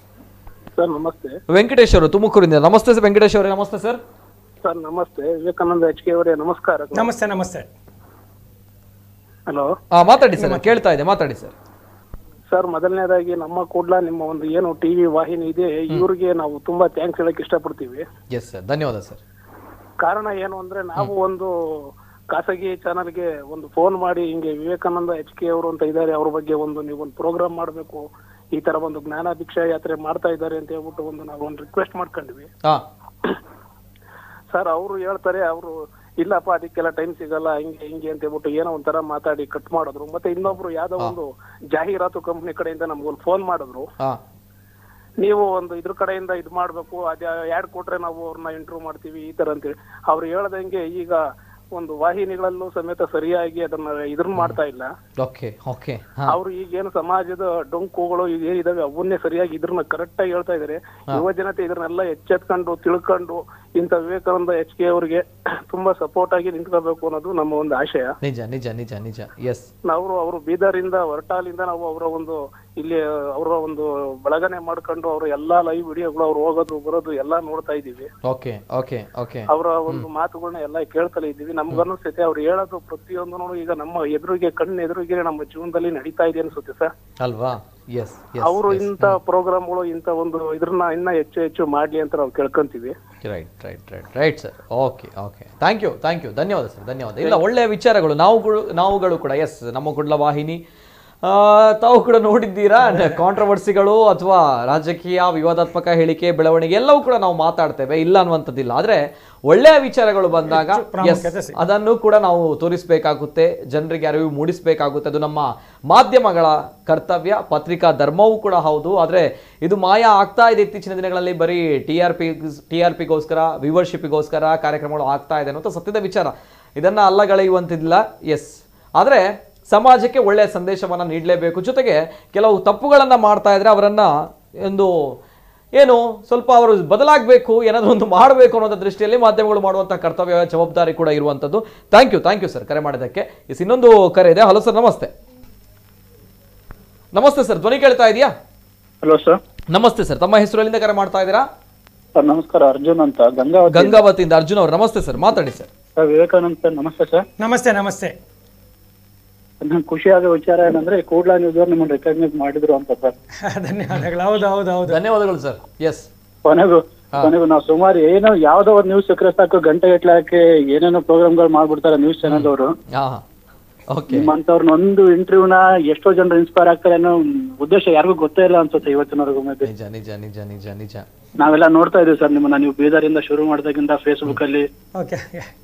ಸರ್ ನಮಸ್ತೆ ವೆಂಕಟೇಶ್ ಅವರು ತುಮಕೂರಿಂದ ನಮಸ್ತೆ ಸರ್ ವೆಂಕಟೇಶ್ ಅವರೇ ನಮಸ್ತೆ ಸರ್ ಸರ್ ನಮಸ್ತೆ ವಿವೇಕಾನಂದ ಎಚ್ ಕೆ ಅವರೇ ನಮಸ್ಕಾರ ನಮಸ್ತೆ ನಮಸ್ತೆ ಹಲೋ ಆ ಮಾತಾಡಿ ಸರ್ ಕೇಳ್ತಾ ಇದೆ ಮಾತಾಡಿ ಸರ್ ಸರ್ ಮೊದಲನೇದಾಗಿ ನಮ್ಮ ಕೂಡ್ಲ ನಿಮ್ಮ ಒಂದು ಏನು ಟಿವಿ ವಾಹಿನಿ ಇದೆ ಇವ್ರಿಗೆ ನಾವು ತುಂಬಾ ಥ್ಯಾಂಕ್ಸ್ ಹೇಳಕ್ ಇಷ್ಟಪಡ್ತೀವಿ ಎಸ್ ಸರ್ ಧನ್ಯವಾದ ಸರ್ ಕಾರಣ ಏನು ಅಂದ್ರೆ ನಾವು ಒಂದು ಖಾಸಗಿ ಚಾನಲ್ಗೆ ಒಂದು ಫೋನ್ ಮಾಡಿ ಹಿಂಗೆ ವಿವೇಕಾನಂದ ಎಚ್ ಕೆ ಅವರು ಅಂತ ಇದ್ದಾರೆ ಅವ್ರ ಬಗ್ಗೆ ಒಂದು ನೀವು ಒಂದು ಪ್ರೋಗ್ರಾಮ್ ಮಾಡಬೇಕು ಈ ತರ ಒಂದು ಜ್ಞಾನ ಭಿಕ್ಷಾ ಯಾತ್ರೆ ಮಾಡ್ತಾ ಇದ್ದಾರೆ ಅಂತ ಹೇಳ್ಬಿಟ್ಟು ಒಂದು ನಾವು ಒಂದು ರಿಕ್ವೆಸ್ಟ್ ಮಾಡ್ಕೊಂಡ್ವಿ ಹಾ ಸರ್ ಅವರು ಹೇಳ್ತಾರೆ ಅವರು ಇಲ್ಲಪ್ಪ ಅದಕ್ಕೆಲ್ಲ ಟೈಮ್ ಸಿಗಲ್ಲ ಹಿಂಗೆ ಹಿಂಗೆ ಅಂತ ಹೇಳ್ಬಿಟ್ಟು ಏನೋ ಒಂಥರ ಮಾತಾಡಿ ಕಟ್ ಮಾಡಿದ್ರು ಮತ್ತೆ ಇನ್ನೊಬ್ರು ಯಾವ್ದೋ ಒಂದು ಜಾಹೀರಾತು ಕಂಪ್ನಿ ಕಡೆಯಿಂದ ನಮ್ಗೊಂದು ಫೋನ್ ಮಾಡಿದ್ರು ಹಾ ನೀವು ಒಂದು ಇದ್ರ ಕಡೆಯಿಂದ ಇದು ಮಾಡ್ಬೇಕು ಅದೇ ಯಾಡ್ ಕೊಟ್ರೆ ನಾವು ಅವ್ರನ್ನ ಇಂಟರ್ವ್ಯೂ ಮಾಡ್ತೀವಿ ಈ ತರ ಅಂತೇಳಿ ಅವ್ರು ಹೇಳ್ದಂಗೆ ಈಗ ಒಂದು ವಾಹಿನಿಗಳಲ್ಲೂ ಸಮೇತ ಸರಿಯಾಗಿ ಅದನ್ನ ಇದ್ರನ್ನ ಮಾಡ್ತಾ ಇಲ್ಲ ಓಕೆ ಓಕೆ ಹಾ ಅವ್ರು ಈಗೇನು ಸಮಾಜದ ಡೊಂಕುಗಳು ಈಗ ಏನಿದಾವೆ ಅವನ್ನೇ ಸರಿಯಾಗಿ ಇದ್ರನ್ನ ಕರೆಕ್ಟ್ ಆಗಿ ಹೇಳ್ತಾ ಇದಾರೆ ಯುವ ಜನತೆ ಇದನ್ನೆಲ್ಲ ಎಚ್ಚೆತ್ಕೊಂಡು ತಿಳ್ಕೊಂಡು ಇಂಥ ವಿವೇಕಾನಂದ ಎಚ್ ಕೆ ಅವರಿಗೆ ತುಂಬಾ ಸಪೋರ್ಟ್ ಆಗಿ ನಿಂತ್ಕೋಬೇಕು ಅನ್ನೋದು ನಮ್ಮ ಒಂದು ಆಶಯ ನಿಜ ನಿಜ ನಿಜ ನಿಜ ಎಸ್ ನಾವು ಅವರು ಬೀದರಿಂದ ಹೊರಟಾಲಿಂದ ನಾವು ಅವರ ಒಂದು ಇಲ್ಲಿ ಅವರ ಒಂದು ಬಳಗನೆ ಮಾಡ್ಕೊಂಡು ಅವರ ಎಲ್ಲಾ ಲೈವ್ ವಿಡಿಯೋಗಳು ಅವ್ರು ಹೋಗೋದು ಬರೋದು ಎಲ್ಲಾ ನೋಡ್ತಾ ಇದೀವಿ ಓಕೆ ಓಕೆ ಓಕೆ ಅವರ ಒಂದು ಮಾತುಗಳನ್ನ ಎಲ್ಲ ಕೇಳ್ತಲೇ ಇದ್ದೀವಿ ನಮ್ಗನ್ನಿಸ್ತೈತೆ ಅವ್ರು ಹೇಳೋದು ಪ್ರತಿಯೊಂದು ಈಗ ನಮ್ಮ ಎದುರಿಗೆ ಕಣ್ಣು ಎದುರಿಗೆ ನಮ್ಮ ಜೀವನದಲ್ಲಿ ನಡೀತಾ ಇದೆ ಅನ್ಸುತ್ತೆ ಸರ್ ಅಲ್ವಾ ಎಸ್ ಎಸ್ ಅವರು ಇಂಥ ಪ್ರೋಗ್ರಾಮ್ಗಳು ಇಂಥ ಒಂದು ಇದ್ರನ್ನ ಇನ್ನ ಹೆಚ್ಚು ಹೆಚ್ಚು ಮಾಡ್ಲಿ ಅಂತ ನಾವು ಕೇಳ್ಕೊಂತೀವಿ right right right right sir okay okay thank you thank you ಧನ್ಯವಾದ ಸರ್ ಧನ್ಯವಾದ ಇಲ್ಲ ಒಳ್ಳೆಯ ವಿಚಾರಗಳು ನಾವುಗಳು ನಾವುಗಳು ಕೂಡ ಎಸ್ ನಮ್ಮ ಕುಡ್ಲ ವಾಹಿನಿ ಆ, ತಾವು ಕೂಡ ನೋಡಿದ್ದೀರಾ ಕಾಂಟ್ರವರ್ಸಿಗಳು ಅಥವಾ ರಾಜಕೀಯ ವಿವಾದಾತ್ಮಕ ಹೇಳಿಕೆ ಬೆಳವಣಿಗೆ ಎಲ್ಲವೂ ಕೂಡ ನಾವು ಮಾತಾಡ್ತೇವೆ ಇಲ್ಲ ಅನ್ನುವಂಥದ್ದಿಲ್ಲ ಆದರೆ ಒಳ್ಳೆಯ ವಿಚಾರಗಳು ಬಂದಾಗ ಎಸ್ ಪ್ರಾಮುಖ್ಯತೆ ಸಿಗುತ್ತೆ. ಅದನ್ನು ಕೂಡ ನಾವು ತೋರಿಸಬೇಕಾಗುತ್ತೆ ಜನರಿಗೆ ಅರಿವು ಮೂಡಿಸಬೇಕಾಗುತ್ತೆ ಅದು ನಮ್ಮ ಮಾಧ್ಯಮಗಳ ಕರ್ತವ್ಯ ಪತ್ರಿಕಾ ಧರ್ಮವೂ ಕೂಡ ಹೌದು ಆದರೆ ಇದು ಮಾಯ ಆಗ್ತಾ ಇದೆ ಇತ್ತೀಚಿನ ದಿನಗಳಲ್ಲಿ ಬರೀ T R P T R ಪಿಗೋಸ್ಕರ ವ್ಯೂವರ್ಶಿಪ್ಗೋಸ್ಕರ ಕಾರ್ಯಕ್ರಮಗಳು ಆಗ್ತಾ ಇದೆ ಅನ್ನೋದು ಸತ್ಯದ ವಿಚಾರ ಇದನ್ನು ಅಲ್ಲಗಳೆಯುವಂತಿಲ್ಲ ಎಸ್ ಆದರೆ ಸಮಾಜಕ್ಕೆ ಒಳ್ಳೆಯ ಸಂದೇಶವನ್ನು ನೀಡಲೇಬೇಕು ಜೊತೆಗೆ ಕೆಲವು ತಪ್ಪುಗಳನ್ನು ಮಾಡ್ತಾ ಇದ್ರೆ ಅವರನ್ನು ಒಂದು ಏನು ಸ್ವಲ್ಪ ಅವರು ಬದಲಾಗಬೇಕು ಏನಾದರೂ ಒಂದು ಮಾಡಬೇಕು ಅನ್ನೋ ದೃಷ್ಟಿಯಲ್ಲಿ ಮಾಧ್ಯಮಗಳು ಮಾಡುವಂಥ ಕರ್ತವ್ಯ ಜವಾಬ್ದಾರಿ ಕೂಡ ಇರುವಂಥದ್ದು thank you thank you sir ಕರೆ ಮಾಡಿದ್ದಕ್ಕೆ ಎಸ್ ಇನ್ನೊಂದು ಕರೆ ಇದೆ ಹಲೋ ಸರ್ ನಮಸ್ತೆ ನಮಸ್ತೆ ಸರ್ ಧ್ವನಿ ಕೇಳ್ತಾ ಇದೆಯಾ ಹಲೋ ಸರ್ ನಮಸ್ತೆ ಸರ್ ತಮ್ಮ ಹೆಸರು ಎಲ್ಲಿಂದ ಕರೆ ಮಾಡ್ತಾ ಇದ್ದೀರಾ ಸರ್ ನಮಸ್ಕಾರ ಅರ್ಜುನ್ ಅಂತ ಗಂಗಾವತಿ ಗಂಗಾವತಿಯಿಂದ ಅರ್ಜುನ್ ಅವರು ನಮಸ್ತೆ ಸರ್ ಮಾತಾಡಿ ಸರ್ ಸರ್ ವಿವೇಕಾನಂದ್ ಸರ್ ನಮಸ್ತೆ ಸರ್ ನಮಸ್ತೆ ನಮಸ್ತೆ ನಂಗೆ ಖುಷಿ ಆಗೋ ವಿಚಾರ ಏನಂದ್ರೆ ಕೂಡ್ಲಾ ನ್ಯೂಸ್ ಅವ್ರು ನಿಮ್ಮನ್ನು ರೆಕಗ್ನೈಸ್ ಮಾಡಿದ್ರು ಅಂತ ಸರ್ ಧನ್ಯವಾದಗಳು ಹೌದು ಹೌದು ಹೌದು ಧನ್ಯವಾದಗಳು ಸರ್ ಎಸ್ ಕೊನೆಗೂ ಕೊನೆಗೂ ನಾವು ಸುಮಾರು ಏನೋ ಯಾವ್ದೋ ಒಂದು ನ್ಯೂಸ್ ಸಿಕ್ಕರೆ ಸಾಕು ಗಂಟೆ ಗಟ್ಟಲೆ ಹಾಕಿ ಏನೇನೋ ಪ್ರೋಗ್ರಾಮ್ಗಳು ಮಾಡ್ಬಿಡ್ತಾರೆ ನ್ಯೂಸ್ ಚಾನಲ್ ಅವರು ಹಾ ಓಕೆ ನಿಮ್ಮಂತವ್ರನ್ನ ಒಂದು ಇಂಟರ್ವ್ಯೂನ ಎಷ್ಟೋ ಜನರು ಇನ್ಸ್ಪೈರ್ ಆಗ್ತಾರೆ ಅನ್ನೋ ಉದ್ದೇಶ ಯಾರಿಗೂ ಗೊತ್ತೇ ಇಲ್ಲ ಅನ್ಸುತ್ತೆ ಇವತ್ತಿನವರೆಗೂ ಮೇಬಿ ನಿಜ ನಿಜ ನಿಜ ನಿಜ ನಿಜ ನಾವೆಲ್ಲ ನೋಡ್ತಾ ಇದೀವಿ ಸರ್ ನಿಮ್ಮನ್ನ ನೀವು ಬೀದರಿಂದ ಶುರು ಮಾಡಿದಾಗಿಂದ ಫೇಸ್ಬುಕ್ ಅಲ್ಲಿ ಓಕೆ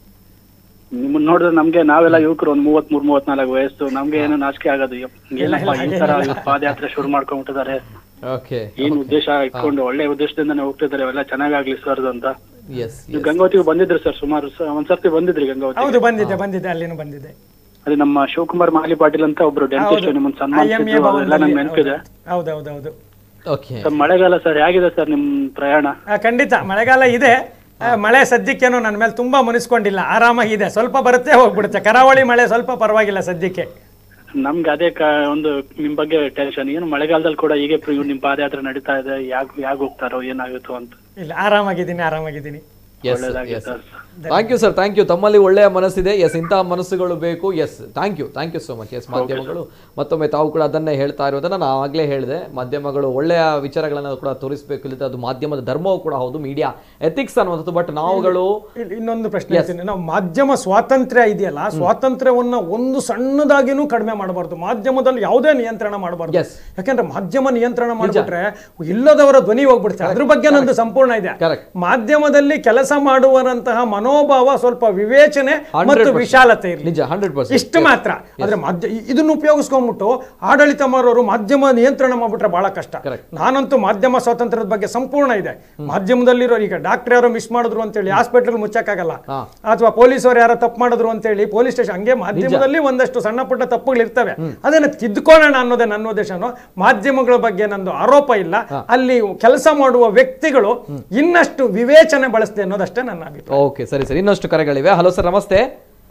ನಿಮ್ಮನ್ನ ನೋಡಿದ್ರೆ ನಮ್ಗೆ ನಾವೆಲ್ಲ ಯುವಕರು ಒಂದ್ ಮೂವತ್ ಮೂರ್ ಮೂವತ್ನಾಲ್ಕು ವಯಸ್ಸು ನಮ್ಗೆ ಏನೋ ನಾಚಿಕೆ ಆಗೋದು ಏನಪ್ಪ ಈ ತರ ಇವ್ರು ಪಾದಯಾತ್ರೆ ಶುರು ಮಾಡ್ಕೊಂಡ್ಬಿಟ್ಟಿದ್ದಾರೆ ಓಕೆ ಏನ್ ಉದ್ದೇಶ ಇಟ್ಕೊಂಡು ಒಳ್ಳೆ ಉದ್ದೇಶದಿಂದಾನೆ ಹೋಗ್ತಿದ್ದಾರೆ ಅವೆಲ್ಲ ಚೆನ್ನಾಗಾಗ್ಲಿ ಸರ್ ಅಂತ ಎಸ್ ನೀವು ಗಂಗಾವತಿಗೆ ಬಂದಿದ್ರಿ ಸರ್ ಸುಮಾರು ಸ- ಒಂದ್ಸರ್ತಿ ಬಂದಿದ್ರಿ ಗಂಗಾವತಿ ಹೌದು ಬಂದಿದೆ ಬಂದಿದೆ ಅಲ್ಲಿನೂ ಬಂದಿದೆ ಅದೇ ನಮ್ಮ ಶಿವಕುಮಾರ್ ಮಾಲಿ ಪಾಟೀಲ್ ಅಂತ ಒಬ್ರು ಡೆಂಟಿಸ್ಟ್ ನಿಮ್ಮನ್ನ IMA ಸನ್ಮಾನಿಸಿದ್ರು ಅದೆಲ್ಲ ನಂಗೆ ಭವನದಲ್ಲಿ ನೆನಪಿದೆ ಹೌದು ಹೌದು ಹೌದು ಓಕೆ ಸರ್ ಮಳೆಗಾಲ ಸರ್ ಹೇಗಿದೆ ಸರ್ ನಿಮ್ ಪ್ರಯಾಣ ಆ, ಖಂಡಿತ ಮಳೆಗಾಲ ಇದೆ ಆ, ಮಳೆ ಸದ್ಯಕ್ಕೇನು ನನ್ನ ಮೇಲೆ ತುಂಬಾ ಮುನಿಸ್ಕೊಂಡಿಲ್ಲ ಆರಾಮಾಗಿದೆ ಸ್ವಲ್ಪ ಬರುತ್ತೆ ಹೋಗ್ಬಿಡುತ್ತೆ ಕರಾವಳಿ ಮಳೆ ಸ್ವಲ್ಪ ಪರವಾಗಿಲ್ಲ ಸದ್ಯಕ್ಕೆ ನಮ್ಗೆ ಅದೇ ಕ- ಒಂದು ನಿಮ್ ಬಗ್ಗೆ ಟೆನ್ಷನ್ ಏನು ಮಳೆಗಾಲದಲ್ಲಿ ಕೂಡ ಹೀಗೆ ಪ್ರ- ನಿಮ್ ಪಾದಯಾತ್ರೆ ನಡೀತಾ ಇದೆ ಯಾಗ್ ಯಾಗ್ ಹೋಗ್ತಾರೋ ಏನಾಗುತ್ತೋ ಅಂತ ಇಲ್ಲ ಆರಾಮಾಗಿದ್ದೀನಿ ಆರಾಮಾಗಿದ್ದೀನಿ ಎಸ್ ಒಳ್ಳೇದಾಗಿ yes sir thank you sir thank you ತಮ್ಮಲ್ಲಿ ಒಳ್ಳೆಯ ಮನಸ್ಸಿದೆ ಎಸ್ ಇಂತಹ ಮನಸ್ಸುಗಳು ಬೇಕು yes thank you thank you so much yes ಮಾಧ್ಯಮಗಳು ಮತ್ತೊಮ್ಮೆ ತಾವು ಕೂಡ ಅದನ್ನೇ ಹೇಳ್ತಾ ಇರೋದನ್ನ ನಾನು ಆಗಲೇ ಹೇಳಿದೆ ಮಾಧ್ಯಮಗಳು ಒಳ್ಳೆಯ ವಿಚಾರಗಳನ್ನು ಕೂಡ ತೋರಿಸಬೇಕು ಇಲ್ಲದೆ ಅದು ಮಾಧ್ಯಮದ ಧರ್ಮವೂ ಕೂಡ ಹೌದು ಮೀಡಿಯಾ ಎಥಿಕ್ಸ್ ಅನ್ನುವಂಥದ್ದು ಬಟ್ ನಾವುಗಳು ಇಲ್ಲಿ ಇನ್ನೊಂದು ಪ್ರಶ್ನೆ ಹೇಳ್ತೀನಿ ನಾವು ಮಾಧ್ಯಮ ಸ್ವಾತಂತ್ರ್ಯ ಇದೆಯಲ್ಲ ಸ್ವಾತಂತ್ರ್ಯವನ್ನ ಒಂದು ಸಣ್ಣದಾಗಿನೂ ಕಡಿಮೆ ಮಾಡಬಾರ್ದು ಮಾಧ್ಯಮದಲ್ಲಿ ಯಾವುದೇ ನಿಯಂತ್ರಣ ಮಾಡಬಾರ್ದು Yes. ಯಾಕಂದ್ರೆ ಮಾಧ್ಯಮ ನಿಯಂತ್ರಣ ಮಾಡಿಬಿಟ್ರೆ ಇಲ್ಲದವರ ಧ್ವನಿ ಹೋಗ್ಬಿಡುತ್ತೆ ಅದ್ರ ಬಗ್ಗೆ ನಂದು ಸಂಪೂರ್ಣ ಇದೆ Correct. ಮಾಧ್ಯಮದಲ್ಲಿ ಕೆಲಸ ಮಾಡುವರಂತಹ ಮನೋಭಾವ ಸ್ವಲ್ಪ ವಿವೇಚನೆ ಮತ್ತು 100% ವಿಶಾಲತೆ ಇರಲಿ ನಿಜ ಹಂಡ್ರೆಡ್ ಪರ್ಸೆಂಟ್ ಇಷ್ಟು ಮಾತ್ರ ಆದ್ರೆ ಮಾಧ್ಯ ಇ- ಇದನ್ನ ಉಪಯೋಗಿಸ್ಕೊಂಡ್ಬಿಟ್ಟು ಆಡಳಿತ ಮಾಡೋರು ಮಾಧ್ಯಮ ನಿಯಂತ್ರಣ ಮಾಡ್ಬಿಟ್ರೆ ಬಹಳ ಕಷ್ಟ Correct. ನಾನಂತೂ ಮಾಧ್ಯಮ ಸ್ವಾತಂತ್ರ್ಯದ ಬಗ್ಗೆ ಸಂಪೂರ್ಣ ಇದೆ ಮಾಧ್ಯಮದಲ್ಲಿರೋ ಈಗ ಡಾಕ್ಟರ್ ಯಾರೋ ಮಿಸ್ ಮಾಡಿದ್ರು ಅಂತೇಳಿ ಹಾಸ್ಪಿಟಲ್ ಮುಚ್ಚಕ್ಕಾಗಲ್ಲ ಹಾ. ಅಥವಾ ಪೊಲೀಸರು ಯಾರೋ ತಪ್ಪು ಮಾಡಿದ್ರು ಅಂತೇಳಿ ಪೊಲೀಸ್ ಸ್ಟೇಷನ್ ಹಂಗೆ ಮಾಧ್ಯಮದಲ್ಲಿ ಒಂದಷ್ಟು ಸಣ್ಣ ಪುಟ್ಟ ತಪ್ಪುಗಳು ಇರ್ತವೆ ಅದನ್ನ ತಿದ್ದುಕೊಳ್ಳೋಣ ಅನ್ನೋದೇ ನನ್ನ ಉದ್ದೇಶನು ಮಾಧ್ಯಮಗಳ ಬಗ್ಗೆ ನಂದು ಆರೋಪ ಇಲ್ಲ ಅಲ್ಲಿ ಕೆಲಸ ಮಾಡುವ ವ್ಯಕ್ತಿಗಳು ಇನ್ನಷ್ಟು ವಿವೇಚನೆ ಬಳಸದೆ ಅನ್ನೋದಷ್ಟೇ ನನ್ನ ಅಭಿಪ್ರಾಯ ಓಕೆ ಸರಿ ಸರಿ ಇನ್ನಷ್ಟು ಕರೆಗಳಿವೆ ಹಲೋ ಸರ್ ನಮಸ್ತೆ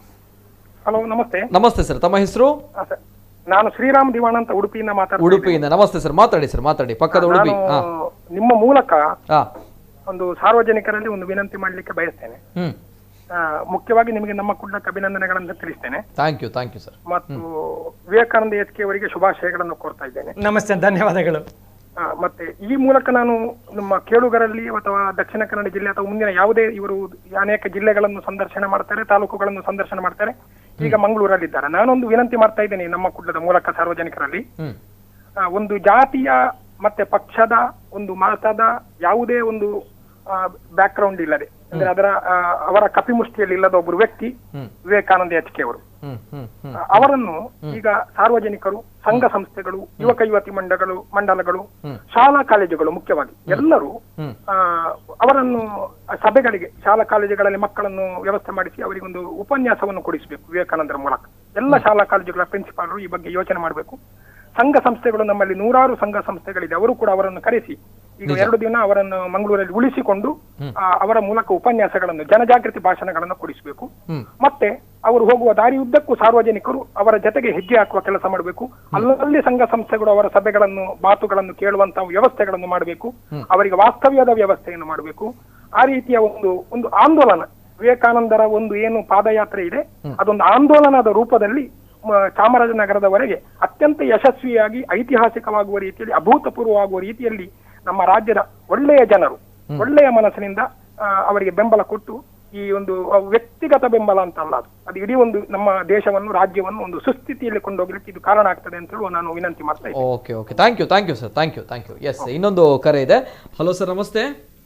ಹಲೋ ನಮಸ್ತೆ ನಮಸ್ತೆ ಸರ್ ತಮ್ಮ ಹೆಸರು ನಾನು ಶ್ರೀರಾಮ್ ದಿವಾಣ ಅಂತ ಉಡುಪಿಯಿಂದ ಮಾತಾಡ್ತೀನಿ ಉಡುಪಿಯಿಂದ ನಮಸ್ತೆ ಸರ್ ಮಾತಾಡಿ ಸರ್ ಮಾತಾಡಿ ಪಕ್ಕದ ಉಡುಪಿ ಹಾ ನಿಮ್ಮ ಮೂಲಕ ಹಾ ಒಂದು ಸಾರ್ವಜನಿಕರಲ್ಲಿ ಒಂದು ವಿನಂತಿ ಮಾಡ್ಲಿಕ್ಕೆ ಬಯಸ್ತೇನೆ ಹ್ಮ್ ಆ, ಮುಖ್ಯವಾಗಿ ನಿಮಗೆ ನಮ್ಮ ಕುಟುಂಬಕ್ಕೆ ಅಭಿನಂದನೆಗಳನ್ನು ತಿಳಿಸ್ತೇನೆ thank you thank you sir ಮತ್ತು ವಿವೇಕಾನಂದ ಎಚ್ ಕೆ ಅವರಿಗೆ ಶುಭಾಶಯಗಳನ್ನು ಕೋರ್ತಾ ಇದ್ದೇನೆ ನಮಸ್ತೆ ಧನ್ಯವಾದಗಳು ಆ, ಮತ್ತೆ ಈ ಮೂಲಕ ನಾನು ನಮ್ಮ ಕೇಳುಗರಲ್ಲಿ ಅಥವಾ ದಕ್ಷಿಣ ಕನ್ನಡ ಜಿಲ್ಲೆ ಅಥವಾ ಮುಂದಿನ ಯಾವುದೇ ಇವರು ಅನೇಕ ಜಿಲ್ಲೆಗಳನ್ನು ಸಂದರ್ಶನ ಮಾಡ್ತಾರೆ ತಾಲೂಕುಗಳನ್ನು ಸಂದರ್ಶನ ಮಾಡ್ತಾರೆ ಈಗ ಮಂಗಳೂರಲ್ಲಿದ್ದಾರೆ ನಾನೊಂದು ವಿನಂತಿ ಮಾಡ್ತಾ ಇದ್ದೇನೆ ನಮ್ಮ ಕುಟುಂಬದ ಮೂಲಕ ಸಾರ್ವಜನಿಕರಲ್ಲಿ ಹ್ಮ್ ಆ, ಒಂದು ಜಾತಿಯ ಮತ್ತೆ ಪಕ್ಷದ ಒಂದು ಮತದ ಯಾವುದೇ ಒಂದು ಬ್ಯಾಕ್ ಗ್ರೌಂಡ್ ಇಲ್ಲದೆ ಅಂದ್ರೆ ಅದರ ಆ, ಅವರ ಕಪಿಮುಷ್ಟಿಯಲ್ಲಿ ಇಲ್ಲದ ಒಬ್ಬರು ವ್ಯಕ್ತಿ ಹ್ಮ್. ವಿವೇಕಾನಂದ ಎಚ್ ಕೆ ಅವರು ಹ್ಮ್ ಹ್ಮ್ ಹ್ಮ್ ಆ, ಅವರನ್ನು ಈಗ ಸಾರ್ವಜನಿಕರು ಸಂಘ ಸಂಸ್ಥೆಗಳು ಯುವಕ ಯುವತಿ ಮಂಡಗಳು ಮಂಡಲಗಳು ಶಾಲಾ ಕಾಲೇಜುಗಳು ಮುಖ್ಯವಾಗಿ ಎಲ್ಲರೂ ಹ್ಮ್. ಆ, ಅವರನ್ನು ಸಭೆಗಳಿಗೆ ಶಾಲಾ ಕಾಲೇಜುಗಳಲ್ಲಿ ಮಕ್ಕಳನ್ನು ವ್ಯವಸ್ಥೆ ಮಾಡಿಸಿ ಅವರಿಗೊಂದು ಉಪನ್ಯಾಸವನ್ನು ಕೊಡಿಸಬೇಕು ವಿವೇಕಾನಂದರ ಮೂಲಕ ಎಲ್ಲ ಶಾಲಾ ಕಾಲೇಜುಗಳ ಪ್ರಿನ್ಸಿಪಾಲರು ಈ ಬಗ್ಗೆ ಯೋಚನೆ ಮಾಡಬೇಕು ಸಂಘ ಸಂಸ್ಥೆಗಳು ನಮ್ಮಲ್ಲಿ ನೂರಾರು ಸಂಘ ಸಂಸ್ಥೆಗಳಿದೆ ಅವರು ಕೂಡ ಅವರನ್ನು ಕರೆಸಿ ಈಗ ಎರಡು ದಿನ ಅವರನ್ನು ಮಂಗಳೂರಲ್ಲಿ ಉಳಿಸಿಕೊಂಡು ಆ, ಅವರ ಮೂಲಕ ಉಪನ್ಯಾಸಗಳನ್ನು ಜನಜಾಗೃತಿ ಭಾಷಣಗಳನ್ನು ಕೊಡಿಸಬೇಕು ಹ್ಮ್. ಮತ್ತೆ ಅವರು ಹೋಗುವ ದಾರಿಯುದ್ದಕ್ಕೂ ಸಾರ್ವಜನಿಕರು ಅವರ ಜೊತೆಗೆ ಹೆಜ್ಜೆ ಹಾಕುವ ಕೆಲಸ ಮಾಡಬೇಕು ಅಲ್ಲಲ್ಲಿ ಸಂಘ ಸಂಸ್ಥೆಗಳು ಅವರ ಸಭೆಗಳನ್ನು ಮಾತುಗಳನ್ನು ಕೇಳುವಂತಹ ವ್ಯವಸ್ಥೆಗಳನ್ನು ಮಾಡಬೇಕು ಅವರಿಗೆ ವಾಸ್ತವ್ಯದ ವ್ಯವಸ್ಥೆಯನ್ನು ಮಾಡಬೇಕು ಆ ರೀತಿಯ ಒಂದು ಒಂದು ಆಂದೋಲನ ವಿವೇಕಾನಂದರ ಒಂದು ಏನು ಪಾದಯಾತ್ರೆ ಇದೆ ಅದೊಂದು ಆಂದೋಲನದ ರೂಪದಲ್ಲಿ ಮ, ಚಾಮರಾಜನಗರದವರೆಗೆ ಅತ್ಯಂತ ಯಶಸ್ವಿಯಾಗಿ ಐತಿಹಾಸಿಕವಾಗುವ ರೀತಿಯಲ್ಲಿ ಅಭೂತಪೂರ್ವವಾಗುವ ರೀತಿಯಲ್ಲಿ ನಮ್ಮ ರಾಜ್ಯದ ಒಳ್ಳೆಯ ಜನರು ಒಳ್ಳೆಯ ಮನಸ್ಸಿನಿಂದ ಆ, ಅವರಿಗೆ ಬೆಂಬಲ ಕೊಟ್ಟು ಈ ಒಂದು ಆ, ವ್ಯಕ್ತಿಗತ ಬೆಂಬಲ ಅಂತ ಅಲ್ಲ ಅದು ಅದು ಇಡೀ ಒಂದು ನಮ್ಮ ದೇಶವನ್ನು ರಾಜ್ಯವನ್ನು ಒಂದು ಸುಸ್ಥಿತಿಯಲ್ಲಿ ಕೊಂಡೋಗ್ಲಿಕ್ಕೆ ಇದು ಕಾರಣ ಆಗ್ತದೆ ಅಂತ ಹೇಳಿ ನಾನು ವಿನಂತಿ ಮಾಡ್ತಾ ಇದ್ದೀನಿ okay okay thank you thank you sir thank you thank you yes ಇನ್ನೊಂದು ಕರೆ ಇದೆ ಹಲೋ ಸರ್ ನಮಸ್ತೆ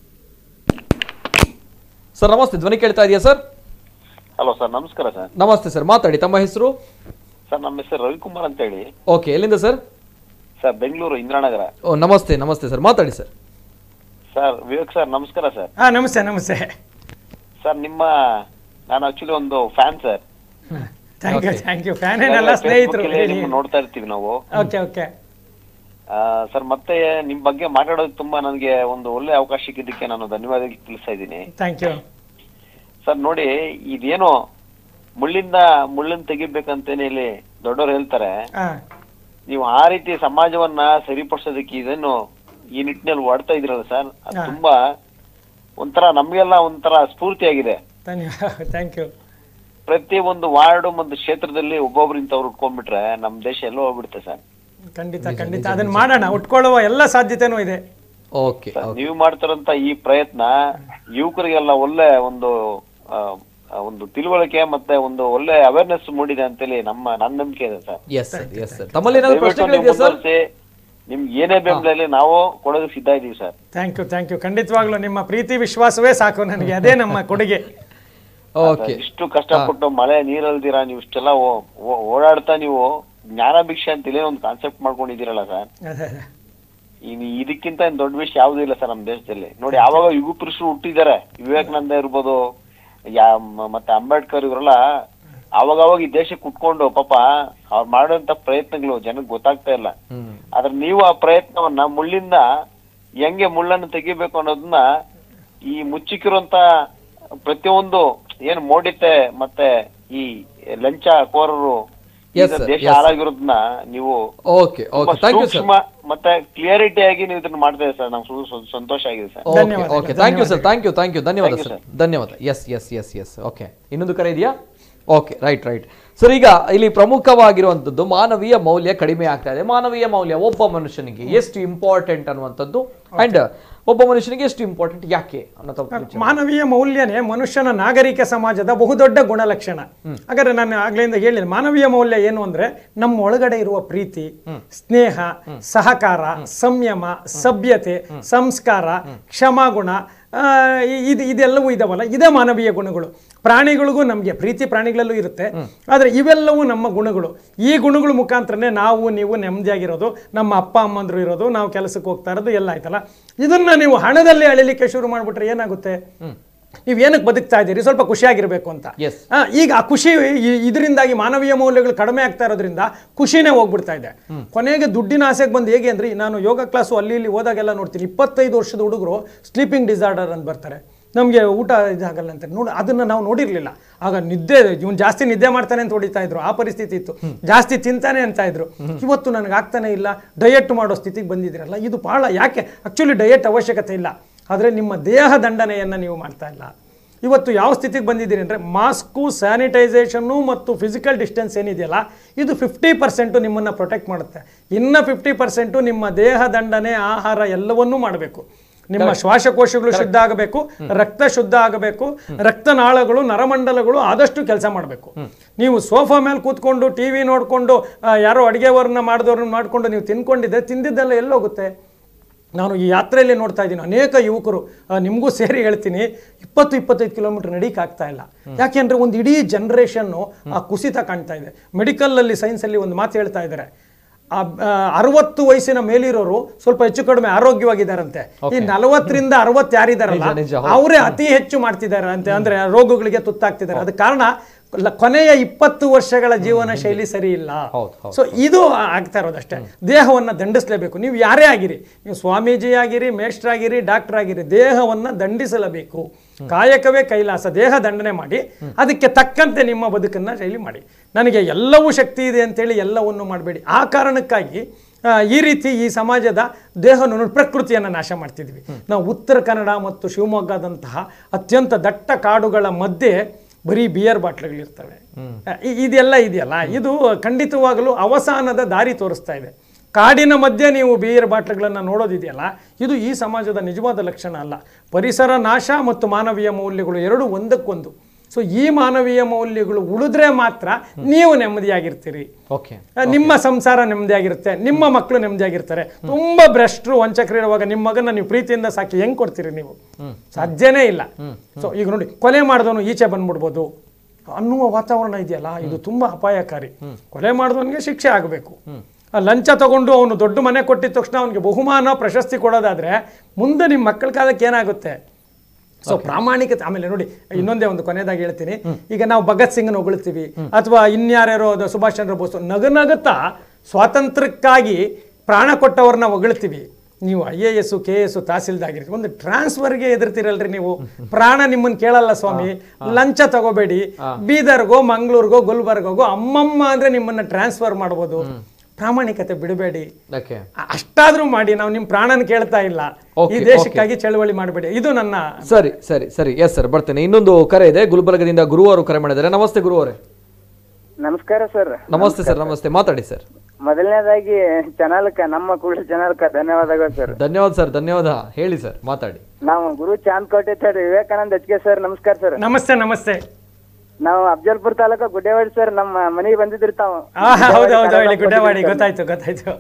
ಸರ್ ನಮಸ್ತೆ ಧ್ವನಿ ಕೇಳ್ತಾ ಇದೆಯಾ ಸರ್ ಹಲೋ ಸರ್ ನಮಸ್ಕಾರ ಸರ್ ನಮಸ್ತೆ ಸರ್ ಮಾತಾಡಿ ತಮ್ಮ ಹೆಸರು ಸರ್ ನಮ್ಮ ಹೆಸರು ರವಿಕುಮಾರ್ ಅಂತ ಹೇಳಿ ಓಕೆ ಎಲ್ಲಿಂದ ಸರ್ ಸರ್ ಬೆಂಗಳೂರು ಇಂದಿರಾನಗರ ಓ ನಮಸ್ತೆ ನಮಸ್ತೆ ಸರ್ ಮಾತಾಡಿ ಸರ್ ಸರ್ ವಿವೇಕ್ ಸರ್ ನಮಸ್ಕಾರ ಸರ್ ಹಾ ನಮಸ್ತೆ ನಮಸ್ತೆ ಸರ್ ನಿಮ್ಮ ನಾನು ಆಕ್ಚುಲಿ ಒಂದು fan sir thank you thank you fan ಏನಲ್ಲ ಸ್ನೇಹಿತರು ಹೇಳಿ ನಿಮ್ಮನ್ನ ನೋಡ್ತಾ ಇರ್ತೀವಿ ನಾವು ಓಕೆ ಓಕೆ ಆ, ಸರ್ ಮತ್ತೆ ನಿಮ್ ಬಗ್ಗೆ ಮಾತಾಡೋದು ತುಂಬಾ ನನಗೆ ಒಂದು ಒಳ್ಳೆ ಅವಕಾಶ ಸಿಕ್ಕಿದ್ದಕ್ಕೆ ನಾನು ಧನ್ಯವಾದ ತಿಳಿಸ್ತಾ ಇದ್ದೀನಿ ಥ್ಯಾಂಕ್ ಯು ಸರ್ ನೋಡಿ ಇದೇನೋ ಮುಳ್ಳಿಂದ ಮುಳ್ಳನ್ನ ತೆಗಿಬೇಕಂತೇನೆ ಇಲ್ಲಿ ದೊಡ್ಡವರು ಹೇಳ್ತಾರೆ ಹಾ ನೀವು ಆ ರೀತಿ ಸಮಾಜವನ್ನ ಸರಿಪಡಿಸೋದಕ್ಕೆ ಇದನ್ನು ಈ ನಿಟ್ಟಿನಲ್ಲಿ ಓಡ್ತಾ ಇದ್ರಲ್ಲ ಸರ್ ಅದು ಹಾ. ತುಂಬಾ ಒಂಥರ ನಮ್ಗೆಲ್ಲ ಒಂಥರ ಸ್ಫೂರ್ತಿಯಾಗಿದೆ ಧನ್ಯವಾದ ಥ್ಯಾಂಕ್ ಯು ಪ್ರತಿ ಒಂದು ವಾರ್ಡ್ ಒಂದು ಕ್ಷೇತ್ರದಲ್ಲಿ ಒಬ್ಬೊಬ್ರು ಇಂಥವ್ರು ಉಟ್ಕೊಂಡ್ಬಿಟ್ರೆ ನಮ್ ದೇಶ ಎಲ್ಲೋ ಹೋಗ್ಬಿಡುತ್ತೆ ಸರ್ ಖಂಡಿತ ಖಂಡಿತ ಅದನ್ನ ಮಾಡೋಣ ಉಟ್ಕೊಳ್ಳುವ ಎಲ್ಲ ಸಾಧ್ಯತೆನೂ ಇದೆ ಓಕೆ ಸರ್, ನೀವು ಮಾಡ್ತಿರೋಂತ ಈ ಪ್ರಯತ್ನ ಯುವಕರಿಗೆಲ್ಲ ಒಳ್ಳೆ ಒಂದು ಆ, ಆ, ಒಂದು ತಿಳುವಳಿಕೆ ಮತ್ತೆ ಒಂದು ಒಳ್ಳೆ ಅವೇರ್ನೆಸ್ ಮೂಡಿದೆ ಅಂತೇಳಿ ನಮ್ಮ ನನ್ನ ನಂಬಿಕೆ ಇದೆ sir yes sir yes sir ತಮ್ಮಲ್ಲಿ ಏನಾದ್ರು ದಯವಿಟ್ಟು ನೀವು ಪ್ರಶ್ನೆಗಳಿದೆಯಾ ಸರ್ ಮುಂದುವರಿಸಿ. ನಿಮ್ಗೆ ಏನೇ ಬೆಂಬಲ ಇರಲಿ ನಾವು ಕೊಡೋದಕ್ಕೆ ಸಿದ್ಧ ಇದೀವಿ sir thank you thank you ಖಂಡಿತವಾಗ್ಲೂ ನಿಮ್ಮ ಪ್ರೀತಿ ವಿಶ್ವಾಸವೇ ಸಾಕು ನನಗೆ ಅದೇ ನಮ್ಮ ಕೊಡುಗೆ ಓಕೆ ಇಷ್ಟು ಕಷ್ಟಪಟ್ಟು ಮಳೆ ನೀರಲ್ದಿರ ನೀವು ಇಷ್ಟೆಲ್ಲ ಓ- ಓ- ಓಡಾಡ್ತಾ ನೀವು ಜ್ಞಾನ ಭಿಕ್ಷೆ ಅಂತ ಇಲ್ಲೇ ಒಂದು ಕಾನ್ಸೆಪ್ಟ್ ಮಾಡ್ಕೊಂಡಿದ್ದೀರಲ್ಲ ಸರ್ ಅದೇ ಅದೇ ಇನ್ ಇದಕ್ಕಿಂತ ಏನ್ ದೊಡ್ಡ ವಿಷಯ ಯಾವ್ದು ಇಲ್ಲ ಸರ್ ನಮ್ಮ ದೇಶದಲ್ಲಿ ನೋಡಿ ಯಾವಾಗ ಯುಗ ಪುರುಷರು ಹುಟ್ಟಿದ್ದಾರೆ ವಿವೇಕಾನಂದ ಇರ್ಬೋದು ಯಾ ಮ- ಮತ್ತೆ ಅಂಬೇಡ್ಕರ್ ಇವರೆಲ್ಲ ಅವಾಗವಾಗ ಈ ದೇಶಕ್ಕೆ ಕುಟ್ಕೊಂಡು ಪಾಪ ಅವ್ರು ಮಾಡುವಂತ ಪ್ರಯತ್ನಗಳು ಜನಕ್ಕೆ ಗೊತ್ತಾಗ್ತಾ ಇಲ್ಲ ಹ್ಮ್ ಆದ್ರೆ ನೀವು ಆ ಪ್ರಯತ್ನವನ್ನ ಮುಳ್ಳಿಂದ ಹೆಂಗೆ ಮುಳ್ಳನ್ನು ತೆಗಿಬೇಕು ಅನ್ನೋದನ್ನ ಈ ಮುಚ್ಚಿಕ್ಕಿರುವಂತ ಪ್ರತಿಯೊಂದು ಏನು ಮೋಡಿತೆ ಮತ್ತೆ ಈ ಲಂಚ ಕೋರರು Yes, ಈಗ sir. ದೇಶ Yes, sir. ಹಾಳಾಗಿರೋದನ್ನ ನೀವು okay okay thank you sir ಸೂಕ್ಷ್ಮ ಮತ್ತೆ ಕ್ಲಿಯರಿಟಿ ಆಗಿ ನೀವು ಇದನ್ನ ಮಾಡ್ತಾ ಇದ್ದೀರಿ ಸರ್ ನಮ್ಗೆ ಸು- ಸಂತೋಷ ಆಗಿದೆ ಸರ್ ಓಕೆ ಧನ್ಯವಾದಗಳು, okay thank you sir thank you thank you ಧನ್ಯವಾದ Thank you, ಸರ್ ಧನ್ಯವಾದ yes yes yes yes okay ಇನ್ನೊಂದು ಕರೆ ಇದೆಯಾ ಓಕೆ ರೈಟ್ ರೈಟ್ ಸರ್ ಈಗ ಇಲ್ಲಿ ಪ್ರಮುಖವಾಗಿರುವಂಥದ್ದು ಮಾನವೀಯ ಮೌಲ್ಯ ಕಡಿಮೆ ಆಗ್ತಾ ಇದೆ ಮಾನವೀಯ ಮೌಲ್ಯ ಒಬ್ಬ ಮನುಷ್ಯನಿಗೆ ಎಷ್ಟು ಇಂಪಾರ್ಟೆಂಟ್ ಅನ್ನುವಂಥದ್ದು ಅಂಡ್ ಒಬ್ಬ ಮನುಷ್ಯನಿಗೆ ಎಷ್ಟು ಇಂಪಾರ್ಟೆಂಟ್ ಯಾಕೆ ಅನ್ನೋ ವಿಚಾರ. ಮಾನವೀಯ ಮೌಲ್ಯನೇ ಮನುಷ್ಯನ ನಾಗರಿಕ ಸಮಾಜದ ಬಹುದೊಡ್ಡ ಗುಣಲಕ್ಷಣ ಹಾಗಾದ್ರೆ ನಾನು ಆಗ್ಲಿಂದ ಹೇಳಿದೆ ಮಾನವೀಯ ಮೌಲ್ಯ ಏನು ಅಂದ್ರೆ ನಮ್ಮ ಒಳಗಡೆ ಇರುವ ಪ್ರೀತಿ ಸ್ನೇಹ ಸಹಕಾರ ಸಂಯಮ ಸಭ್ಯತೆ ಸಂಸ್ಕಾರ ಕ್ಷಮಾಗುಣ ಆ, ಇ- ಇದು ಇದೆಲ್ಲವೂ ಇದಾವಲ್ಲ ಇದೇ ಮಾನವೀಯ ಗುಣಗಳು ಪ್ರಾಣಿಗಳಿಗೂ ನಮಗೆ ಪ್ರೀತಿ ಪ್ರಾಣಿಗಳಲ್ಲೂ ಇರುತ್ತೆ ಆದರೆ ಇವೆಲ್ಲವೂ ನಮ್ಮ ಗುಣಗಳು ಈ ಗುಣಗಳ ಮುಖಾಂತರನೇ ನಾವು ನೀವು ನೆಮ್ಮದಿಯಾಗಿರೋದು ನಮ್ಮ ಅಪ್ಪ ಅಮ್ಮಂದ್ರು ಇರೋದು ನಾವು ಕೆಲಸಕ್ಕೆ ಹೋಗ್ತಾ ಇರೋದು ಎಲ್ಲ ಆಯ್ತಲ್ಲ ಇದನ್ನ ನೀವು ಹಣದಲ್ಲಿ ಅಳಿಲಿಕ್ಕೆ ಶುರು ಮಾಡಿಬಿಟ್ರೆ ಏನಾಗುತ್ತೆ ನೀವು ಏನಕ್ಕೆ ಬದುಕ್ತಾ ಇದ್ದೀರಿ ಸ್ವಲ್ಪ ಖುಷಿಯಾಗಿರ್ಬೇಕು ಅಂತ Yes. ಆ, ಈಗ ಆ ಖುಷಿ ಈ- ಇದರಿಂದಾಗಿ ಮಾನವೀಯ ಮೌಲ್ಯಗಳು ಕಡಿಮೆ ಆಗ್ತಾ ಇರೋದ್ರಿಂದ ಖುಷಿನೇ ಹೋಗ್ಬಿಡ್ತಾ ಇದೆ ಕೊನೆಗೆ ದುಡ್ಡಿನ ಆಸೆಗೆ ಬಂದು ಹೇಗೆ ಅಂದ್ರೆ ನಾನು ಯೋಗ ಕ್ಲಾಸು ಅಲ್ಲಿ ಇಲ್ಲಿ ಹೋದಾಗೆಲ್ಲ ನೋಡ್ತೀನಿ ಇಪ್ಪತ್ತೈದು ವರ್ಷದ ಹುಡುಗರು ಸ್ಲೀಪಿಂಗ್ ಡಿಸಾರ್ಡರ್ ಅಂತ ಬರ್ತಾರೆ ನಮಗೆ ಊಟ ಇದಾಗಲ್ಲ ಅಂತ ನೋಡಿ ಅದನ್ನ ನಾವು ನೋಡಿರ್ಲಿಲ್ಲ ಆಗ ನಿದ್ದೆ ಇವನು ಜಾಸ್ತಿ ನಿದ್ದೆ ಮಾಡ್ತಾನೆ ಅಂತ ಹೊಡಿತಾ ಇದ್ರು ಆ ಪರಿಸ್ಥಿತಿ ಇತ್ತು ಜಾಸ್ತಿ ತಿಂತಾನೆ ಅಂತ ಇದ್ರು ಇವತ್ತು ನನಗೆ ಆಗ್ತಾನೆ ಇಲ್ಲ ಡಯಟ್ ಮಾಡೋ ಸ್ಥಿತಿಗೆ ಬಂದಿದ್ದೀರಲ್ಲ ಇದು ಬಹಳ ಯಾಕೆ ಆಕ್ಚುಲಿ ಡಯಟ್ ಅವಶ್ಯಕತೆ ಇಲ್ಲ ಆದರೆ ನಿಮ್ಮ ದೇಹ ದಂಡನೆಯನ್ನು ನೀವು ಮಾಡ್ತಾ ಇಲ್ಲ ಇವತ್ತು ಯಾವ ಸ್ಥಿತಿಗೆ ಬಂದಿದ್ದೀರಿ ಅಂದರೆ ಮಾಸ್ಕು ಸ್ಯಾನಿಟೈಸೇಷನ್ನು ಮತ್ತು ಫಿಸಿಕಲ್ ಡಿಸ್ಟೆನ್ಸ್ ಏನಿದೆಯಲ್ಲ ಇದು ಫಿಫ್ಟಿ ಪರ್ಸೆಂಟು ನಿಮ್ಮನ್ನು ಪ್ರೊಟೆಕ್ಟ್ ಮಾಡುತ್ತೆ ಇನ್ನು ಫಿಫ್ಟಿ ಪರ್ಸೆಂಟು ನಿಮ್ಮ ದೇಹ ದಂಡನೆ ಆಹಾರ ಎಲ್ಲವನ್ನೂ ಮಾಡಬೇಕು ನಿಮ್ಮ ಶ್ವಾಸಕೋಶಗಳು ಶುದ್ಧ ಆಗಬೇಕು ರಕ್ತ ಶುದ್ಧ ಆಗಬೇಕು ರಕ್ತನಾಳಗಳು ನರಮಂಡಲಗಳು ಆದಷ್ಟು ಕೆಲಸ ಮಾಡಬೇಕು ನೀವು ಸೋಫಾ ಮೇಲೆ ಕೂತ್ಕೊಂಡು ಟಿ ವಿ ನೋಡಿಕೊಂಡು ಯಾರೋ ಅಡುಗೆವರನ್ನ ಮಾಡಿದವ್ರನ್ನ ಮಾಡಿಕೊಂಡು ನೀವು ತಿನ್ಕೊಂಡಿದ್ದೆ ತಿಂದಿದ್ದೆಲ್ಲ ಎಲ್ಲೋಗುತ್ತೆ ನಾನು ಈ ಯಾತ್ರೆಯಲ್ಲಿ ನೋಡ್ತಾ ಇದ್ದೀನಿ ಅನೇಕ ಯುವಕರು ಆ, ನಿಮಗೂ ಸೇರಿ ಹೇಳ್ತೀನಿ ಇಪ್ಪತ್ತು ಇಪ್ಪತ್ತೈದು ಕಿಲೋಮೀಟರ್ ನಡೀಕ್ ಆಗ್ತಾ ಇಲ್ಲ ಯಾಕೆಂದ್ರೆ ಒಂದು ಇಡೀ ಜನ್ರೇಷನ್ನು ಆ ಕುಸಿತ ಕಾಣ್ತಾ ಇದೆ ಮೆಡಿಕಲಲ್ಲಿ ಸೈನ್ಸಲ್ಲಿ ಒಂದು ಮಾತು ಹೇಳ್ತಾ ಇದ್ದಾರೆ ಆ ಆ, ಅರವತ್ತು ವಯಸ್ಸಿನ ಮೇಲಿರೋರು ಸ್ವಲ್ಪ ಹೆಚ್ಚು ಕಡಿಮೆ ಆರೋಗ್ಯವಾಗಿದ್ದಾರಂತೆ ಈ ನಲವತ್ತರಿಂದ ಅರವತ್ತು ಯಾರಿದಾರಲ್ಲ ನಿಜ, ನಿಜ, ಹೌದು. ಅವರೇ ಅತಿ ಹೆಚ್ಚು ಮಾಡ್ತಿದ್ದಾರೆ ಅಂತೆ ಅಂದ್ರೆ ರೋಗಗಳಿಗೆ ತುತ್ತಾಗ್ತಿದ್ದಾರೆ ಅದಕ್ಕೆ ಕಾರಣ ಲ- ಕೊನೆಯ ಇಪ್ಪತ್ತು ವರ್ಷಗಳ ಜೀವನ ಶೈಲಿ ಸರಿ ಇಲ್ಲ ಹೌದು, ಹೌದು. ಸೊ ಇದು ಆಗ್ತಾ ಇರೋದಷ್ಟೇ ದೇಹವನ್ನು ದಂಡಿಸಲೇಬೇಕು ನೀವು ಯಾರೇ ಆಗಿರಿ ನೀವು ಸ್ವಾಮೀಜಿ ಆಗಿರಿ ಮೇಷ್ಟ್ರಾಗಿರಿ ಡಾಕ್ಟರ್ ಆಗಿರಿ ದೇಹವನ್ನು ದಂಡಿಸಲೇಬೇಕು ಕಾಯಕವೇ ಕೈಲಾಸ ದೇಹ ದಂಡನೆ ಮಾಡಿ ಅದಕ್ಕೆ ತಕ್ಕಂತೆ ನಿಮ್ಮ ಬದುಕನ್ನ ಶೈಲಿ ಮಾಡಿ ನನಗೆ ಎಲ್ಲವೂ ಶಕ್ತಿ ಇದೆ ಅಂತೇಳಿ ಎಲ್ಲವನ್ನು ಮಾಡಬೇಡಿ ಆ ಕಾರಣಕ್ಕಾಗಿ ಆ, ಈ ರೀತಿ ಈ ಸಮಾಜದ ದೇಹವನ್ನು ಪ್ರಕೃತಿಯನ್ನು ನಾಶ ಮಾಡ್ತಿದ್ವಿ ನಾವು ಉತ್ತರ ಕನ್ನಡ ಮತ್ತು ಶಿವಮೊಗ್ಗದಂತಹ ಅತ್ಯಂತ ದಟ್ಟ ಕಾಡುಗಳ ಮಧ್ಯೆ ಬರೀ ಬಿಯರ್ ಬಾಟ್ಲಿಗಳಿರ್ತವೆ ಇ- ಇದೆಲ್ಲ ಇದೆಯಲ್ಲ ಇದು ಖಂಡಿತವಾಗಲೂ ಅವಸಾನದ ದಾರಿ ತೋರಿಸ್ತಾ ಇದೆ ಕಾಡಿನ ಮಧ್ಯೆ ನೀವು ಬಿಯರ್ ಬಾಟ್ಲಿಗಳನ್ನು ನೋಡೋದಿದೆಯಲ್ಲ ಇದು ಈ ಸಮಾಜದ ನಿಜವಾದ ಲಕ್ಷಣ ಅಲ್ಲ ಪರಿಸರ ನಾಶ ಮತ್ತು ಮಾನವೀಯ ಮೌಲ್ಯಗಳು ಎರಡು ಒಂದಕ್ಕೊಂದು ಸೊ ಈ ಮಾನವೀಯ ಮೌಲ್ಯಗಳು ಉಳಿದ್ರೆ ಮಾತ್ರ ನೀವು ನೆಮ್ಮದಿಯಾಗಿರ್ತೀರಿ ಓಕೆ ಆ, ನಿಮ್ಮ ಸಂಸಾರ ನೆಮ್ಮದಿಯಾಗಿರುತ್ತೆ ನಿಮ್ಮ ಮಕ್ಕಳು ನೆಮ್ಮದಿಯಾಗಿರ್ತಾರೆ ತುಂಬಾ ಭ್ರಷ್ಟರು ವಂಚಕರು ಇರುವಾಗ ನಿಮ್ಮ ಮಗನ ನೀವು ಪ್ರೀತಿಯಿಂದ ಸಾಕಿ ಹೆಂಗ್ ಕೊಡ್ತೀರಿ ನೀವು ಸಾಧ್ಯನೇ ಇಲ್ಲ ಸೊ ಈಗ ನೋಡಿ ಕೊಲೆ ಮಾಡಿದವನು ಈಚೆ ಬಂದ್ಬಿಡ್ಬೋದು ಅನ್ನುವ ವಾತಾವರಣ ಇದೆಯಲ್ಲ ಇದು ತುಂಬಾ ಅಪಾಯಕಾರಿ ಕೊಲೆ ಮಾಡಿದವನಿಗೆ ಶಿಕ್ಷೆ ಆಗಬೇಕು ಲಂಚ ತಗೊಂಡು ಅವನು ದೊಡ್ಡ ಮನೆ ಕೊಟ್ಟಿದ ತಕ್ಷಣ ಅವನಿಗೆ ಬಹುಮಾನ ಪ್ರಶಸ್ತಿ ಕೊಡೋದಾದ್ರೆ ಮುಂದೆ ನಿಮ್ಮ ಮಕ್ಕಳ ಕಾಲಕ್ಕೆ ಏನಾಗುತ್ತೆ ಸೊ ಪ್ರಾಮಾಣಿಕತೆ ಆಮೇಲೆ ನೋಡಿ ಇನ್ನೊಂದೇ ಒಂದು ಕೊನೆಯದಾಗಿ ಹೇಳ್ತೀನಿ ಈಗ ನಾವು ಭಗತ್ ಸಿಂಗ್ನ ಹೊಗಳ್ತೀವಿ ಅಥವಾ ಇನ್ಯಾರ್ಯಾರೋ ಅದು ಸುಭಾಷ್ ಚಂದ್ರ ಬೋಸ್ ನಗು ನಗುತ್ತಾ ಸ್ವಾತಂತ್ರ್ಯಕ್ಕಾಗಿ ಪ್ರಾಣ ಕೊಟ್ಟವ್ರನ್ನ ಹೊಗಳ್ತೀವಿ ನೀವು I A S K S ತಹಸೀಲ್ದಾಗಿರ್ತೀವಿ ಒಂದು ಟ್ರಾನ್ಸ್ಫರ್ಗೆ ಎದುರ್ತಿರಲ್ರಿ ನೀವು ಪ್ರಾಣ ನಿಮ್ಮನ್ನ ಕೇಳಲ್ಲ ಸ್ವಾಮಿ ಲಂಚ ತಗೋಬೇಡಿ ಬೀದರ್ಗೋ ಮಂಗಳೂರಿಗೋ ಗುಲ್ಬರ್ಗೋ ಅಮ್ಮಮ್ಮ ಅಂದ್ರೆ ನಿಮ್ಮನ್ನ ಟ್ರಾನ್ಸ್ಫರ್ ಮಾಡ್ಬೋದು ಪ್ರಾಮಾಣಿಕತೆ ಬಿಡಬೇಡಿ ಓಕೆ ಅ- ಅಷ್ಟಾದ್ರೂ ಮಾಡಿ ನಾವು ನಿಮ್ ಪ್ರಾಣನ ಕೇಳ್ತಾ ಇಲ್ಲ ಈ Okay, ದೇಶಕ್ಕಾಗಿ ಚಳವಳಿ ಮಾಡಬೇಡಿ ಇದು ನನ್ನ ಸರಿ ಸರಿ ಸರಿ ಎಸ್ ಸರ್ ಬರ್ತೇನೆ ಇನ್ನೊಂದು ಕರೆ ಇದೆ ಗುಲ್ಬರ್ಗದಿಂದ ಗುರು ಅವರು ಕರೆ ಮಾಡಿದ್ದಾರೆ ನಮಸ್ತೆ ಗುರು ಅವರೇ ನಮಸ್ಕಾರ ಸರ್ ನಮಸ್ತೆ ಸರ್ ನಮಸ್ತೆ ಮಾತಾಡಿ ಸರ್ ಮೊದಲನೇದಾಗಿ ಚಾನಲ್ಕ ನಮ್ಮ ಕೂಡ ಚಾನಲ್ಕ ಧನ್ಯವಾದಗಳು ಸರ್ ಧನ್ಯವಾದ ಸರ್ ಧನ್ಯವಾದ ಹೇಳಿ ಸರ್ ಮಾತಾಡಿ ನಾವು ಗುರು ಚಾಂದ್ಕೋಟೆ sir Vivekananda H K sir ನಮಸ್ಕಾರ ಸರ್ ನಮಸ್ತೆ ನಮಸ್ತೆ ನಾವು ಅಫಜಲ್ಪುರ್ ತಾಲೂಕು ಗುಡ್ಡೇವಾಡಿ ಸರ್ ನಮ್ಮ ಮನೆಗೆ ಬಂದಿದ್ರಿ ತಾವು ಆ, ಹೌದು ಹೌದು ಹೇಳಿ ಗುಡ್ಡವಾಡಿ ಗೊತ್ತಾಯ್ತು ಗೊತ್ತಾಯ್ತು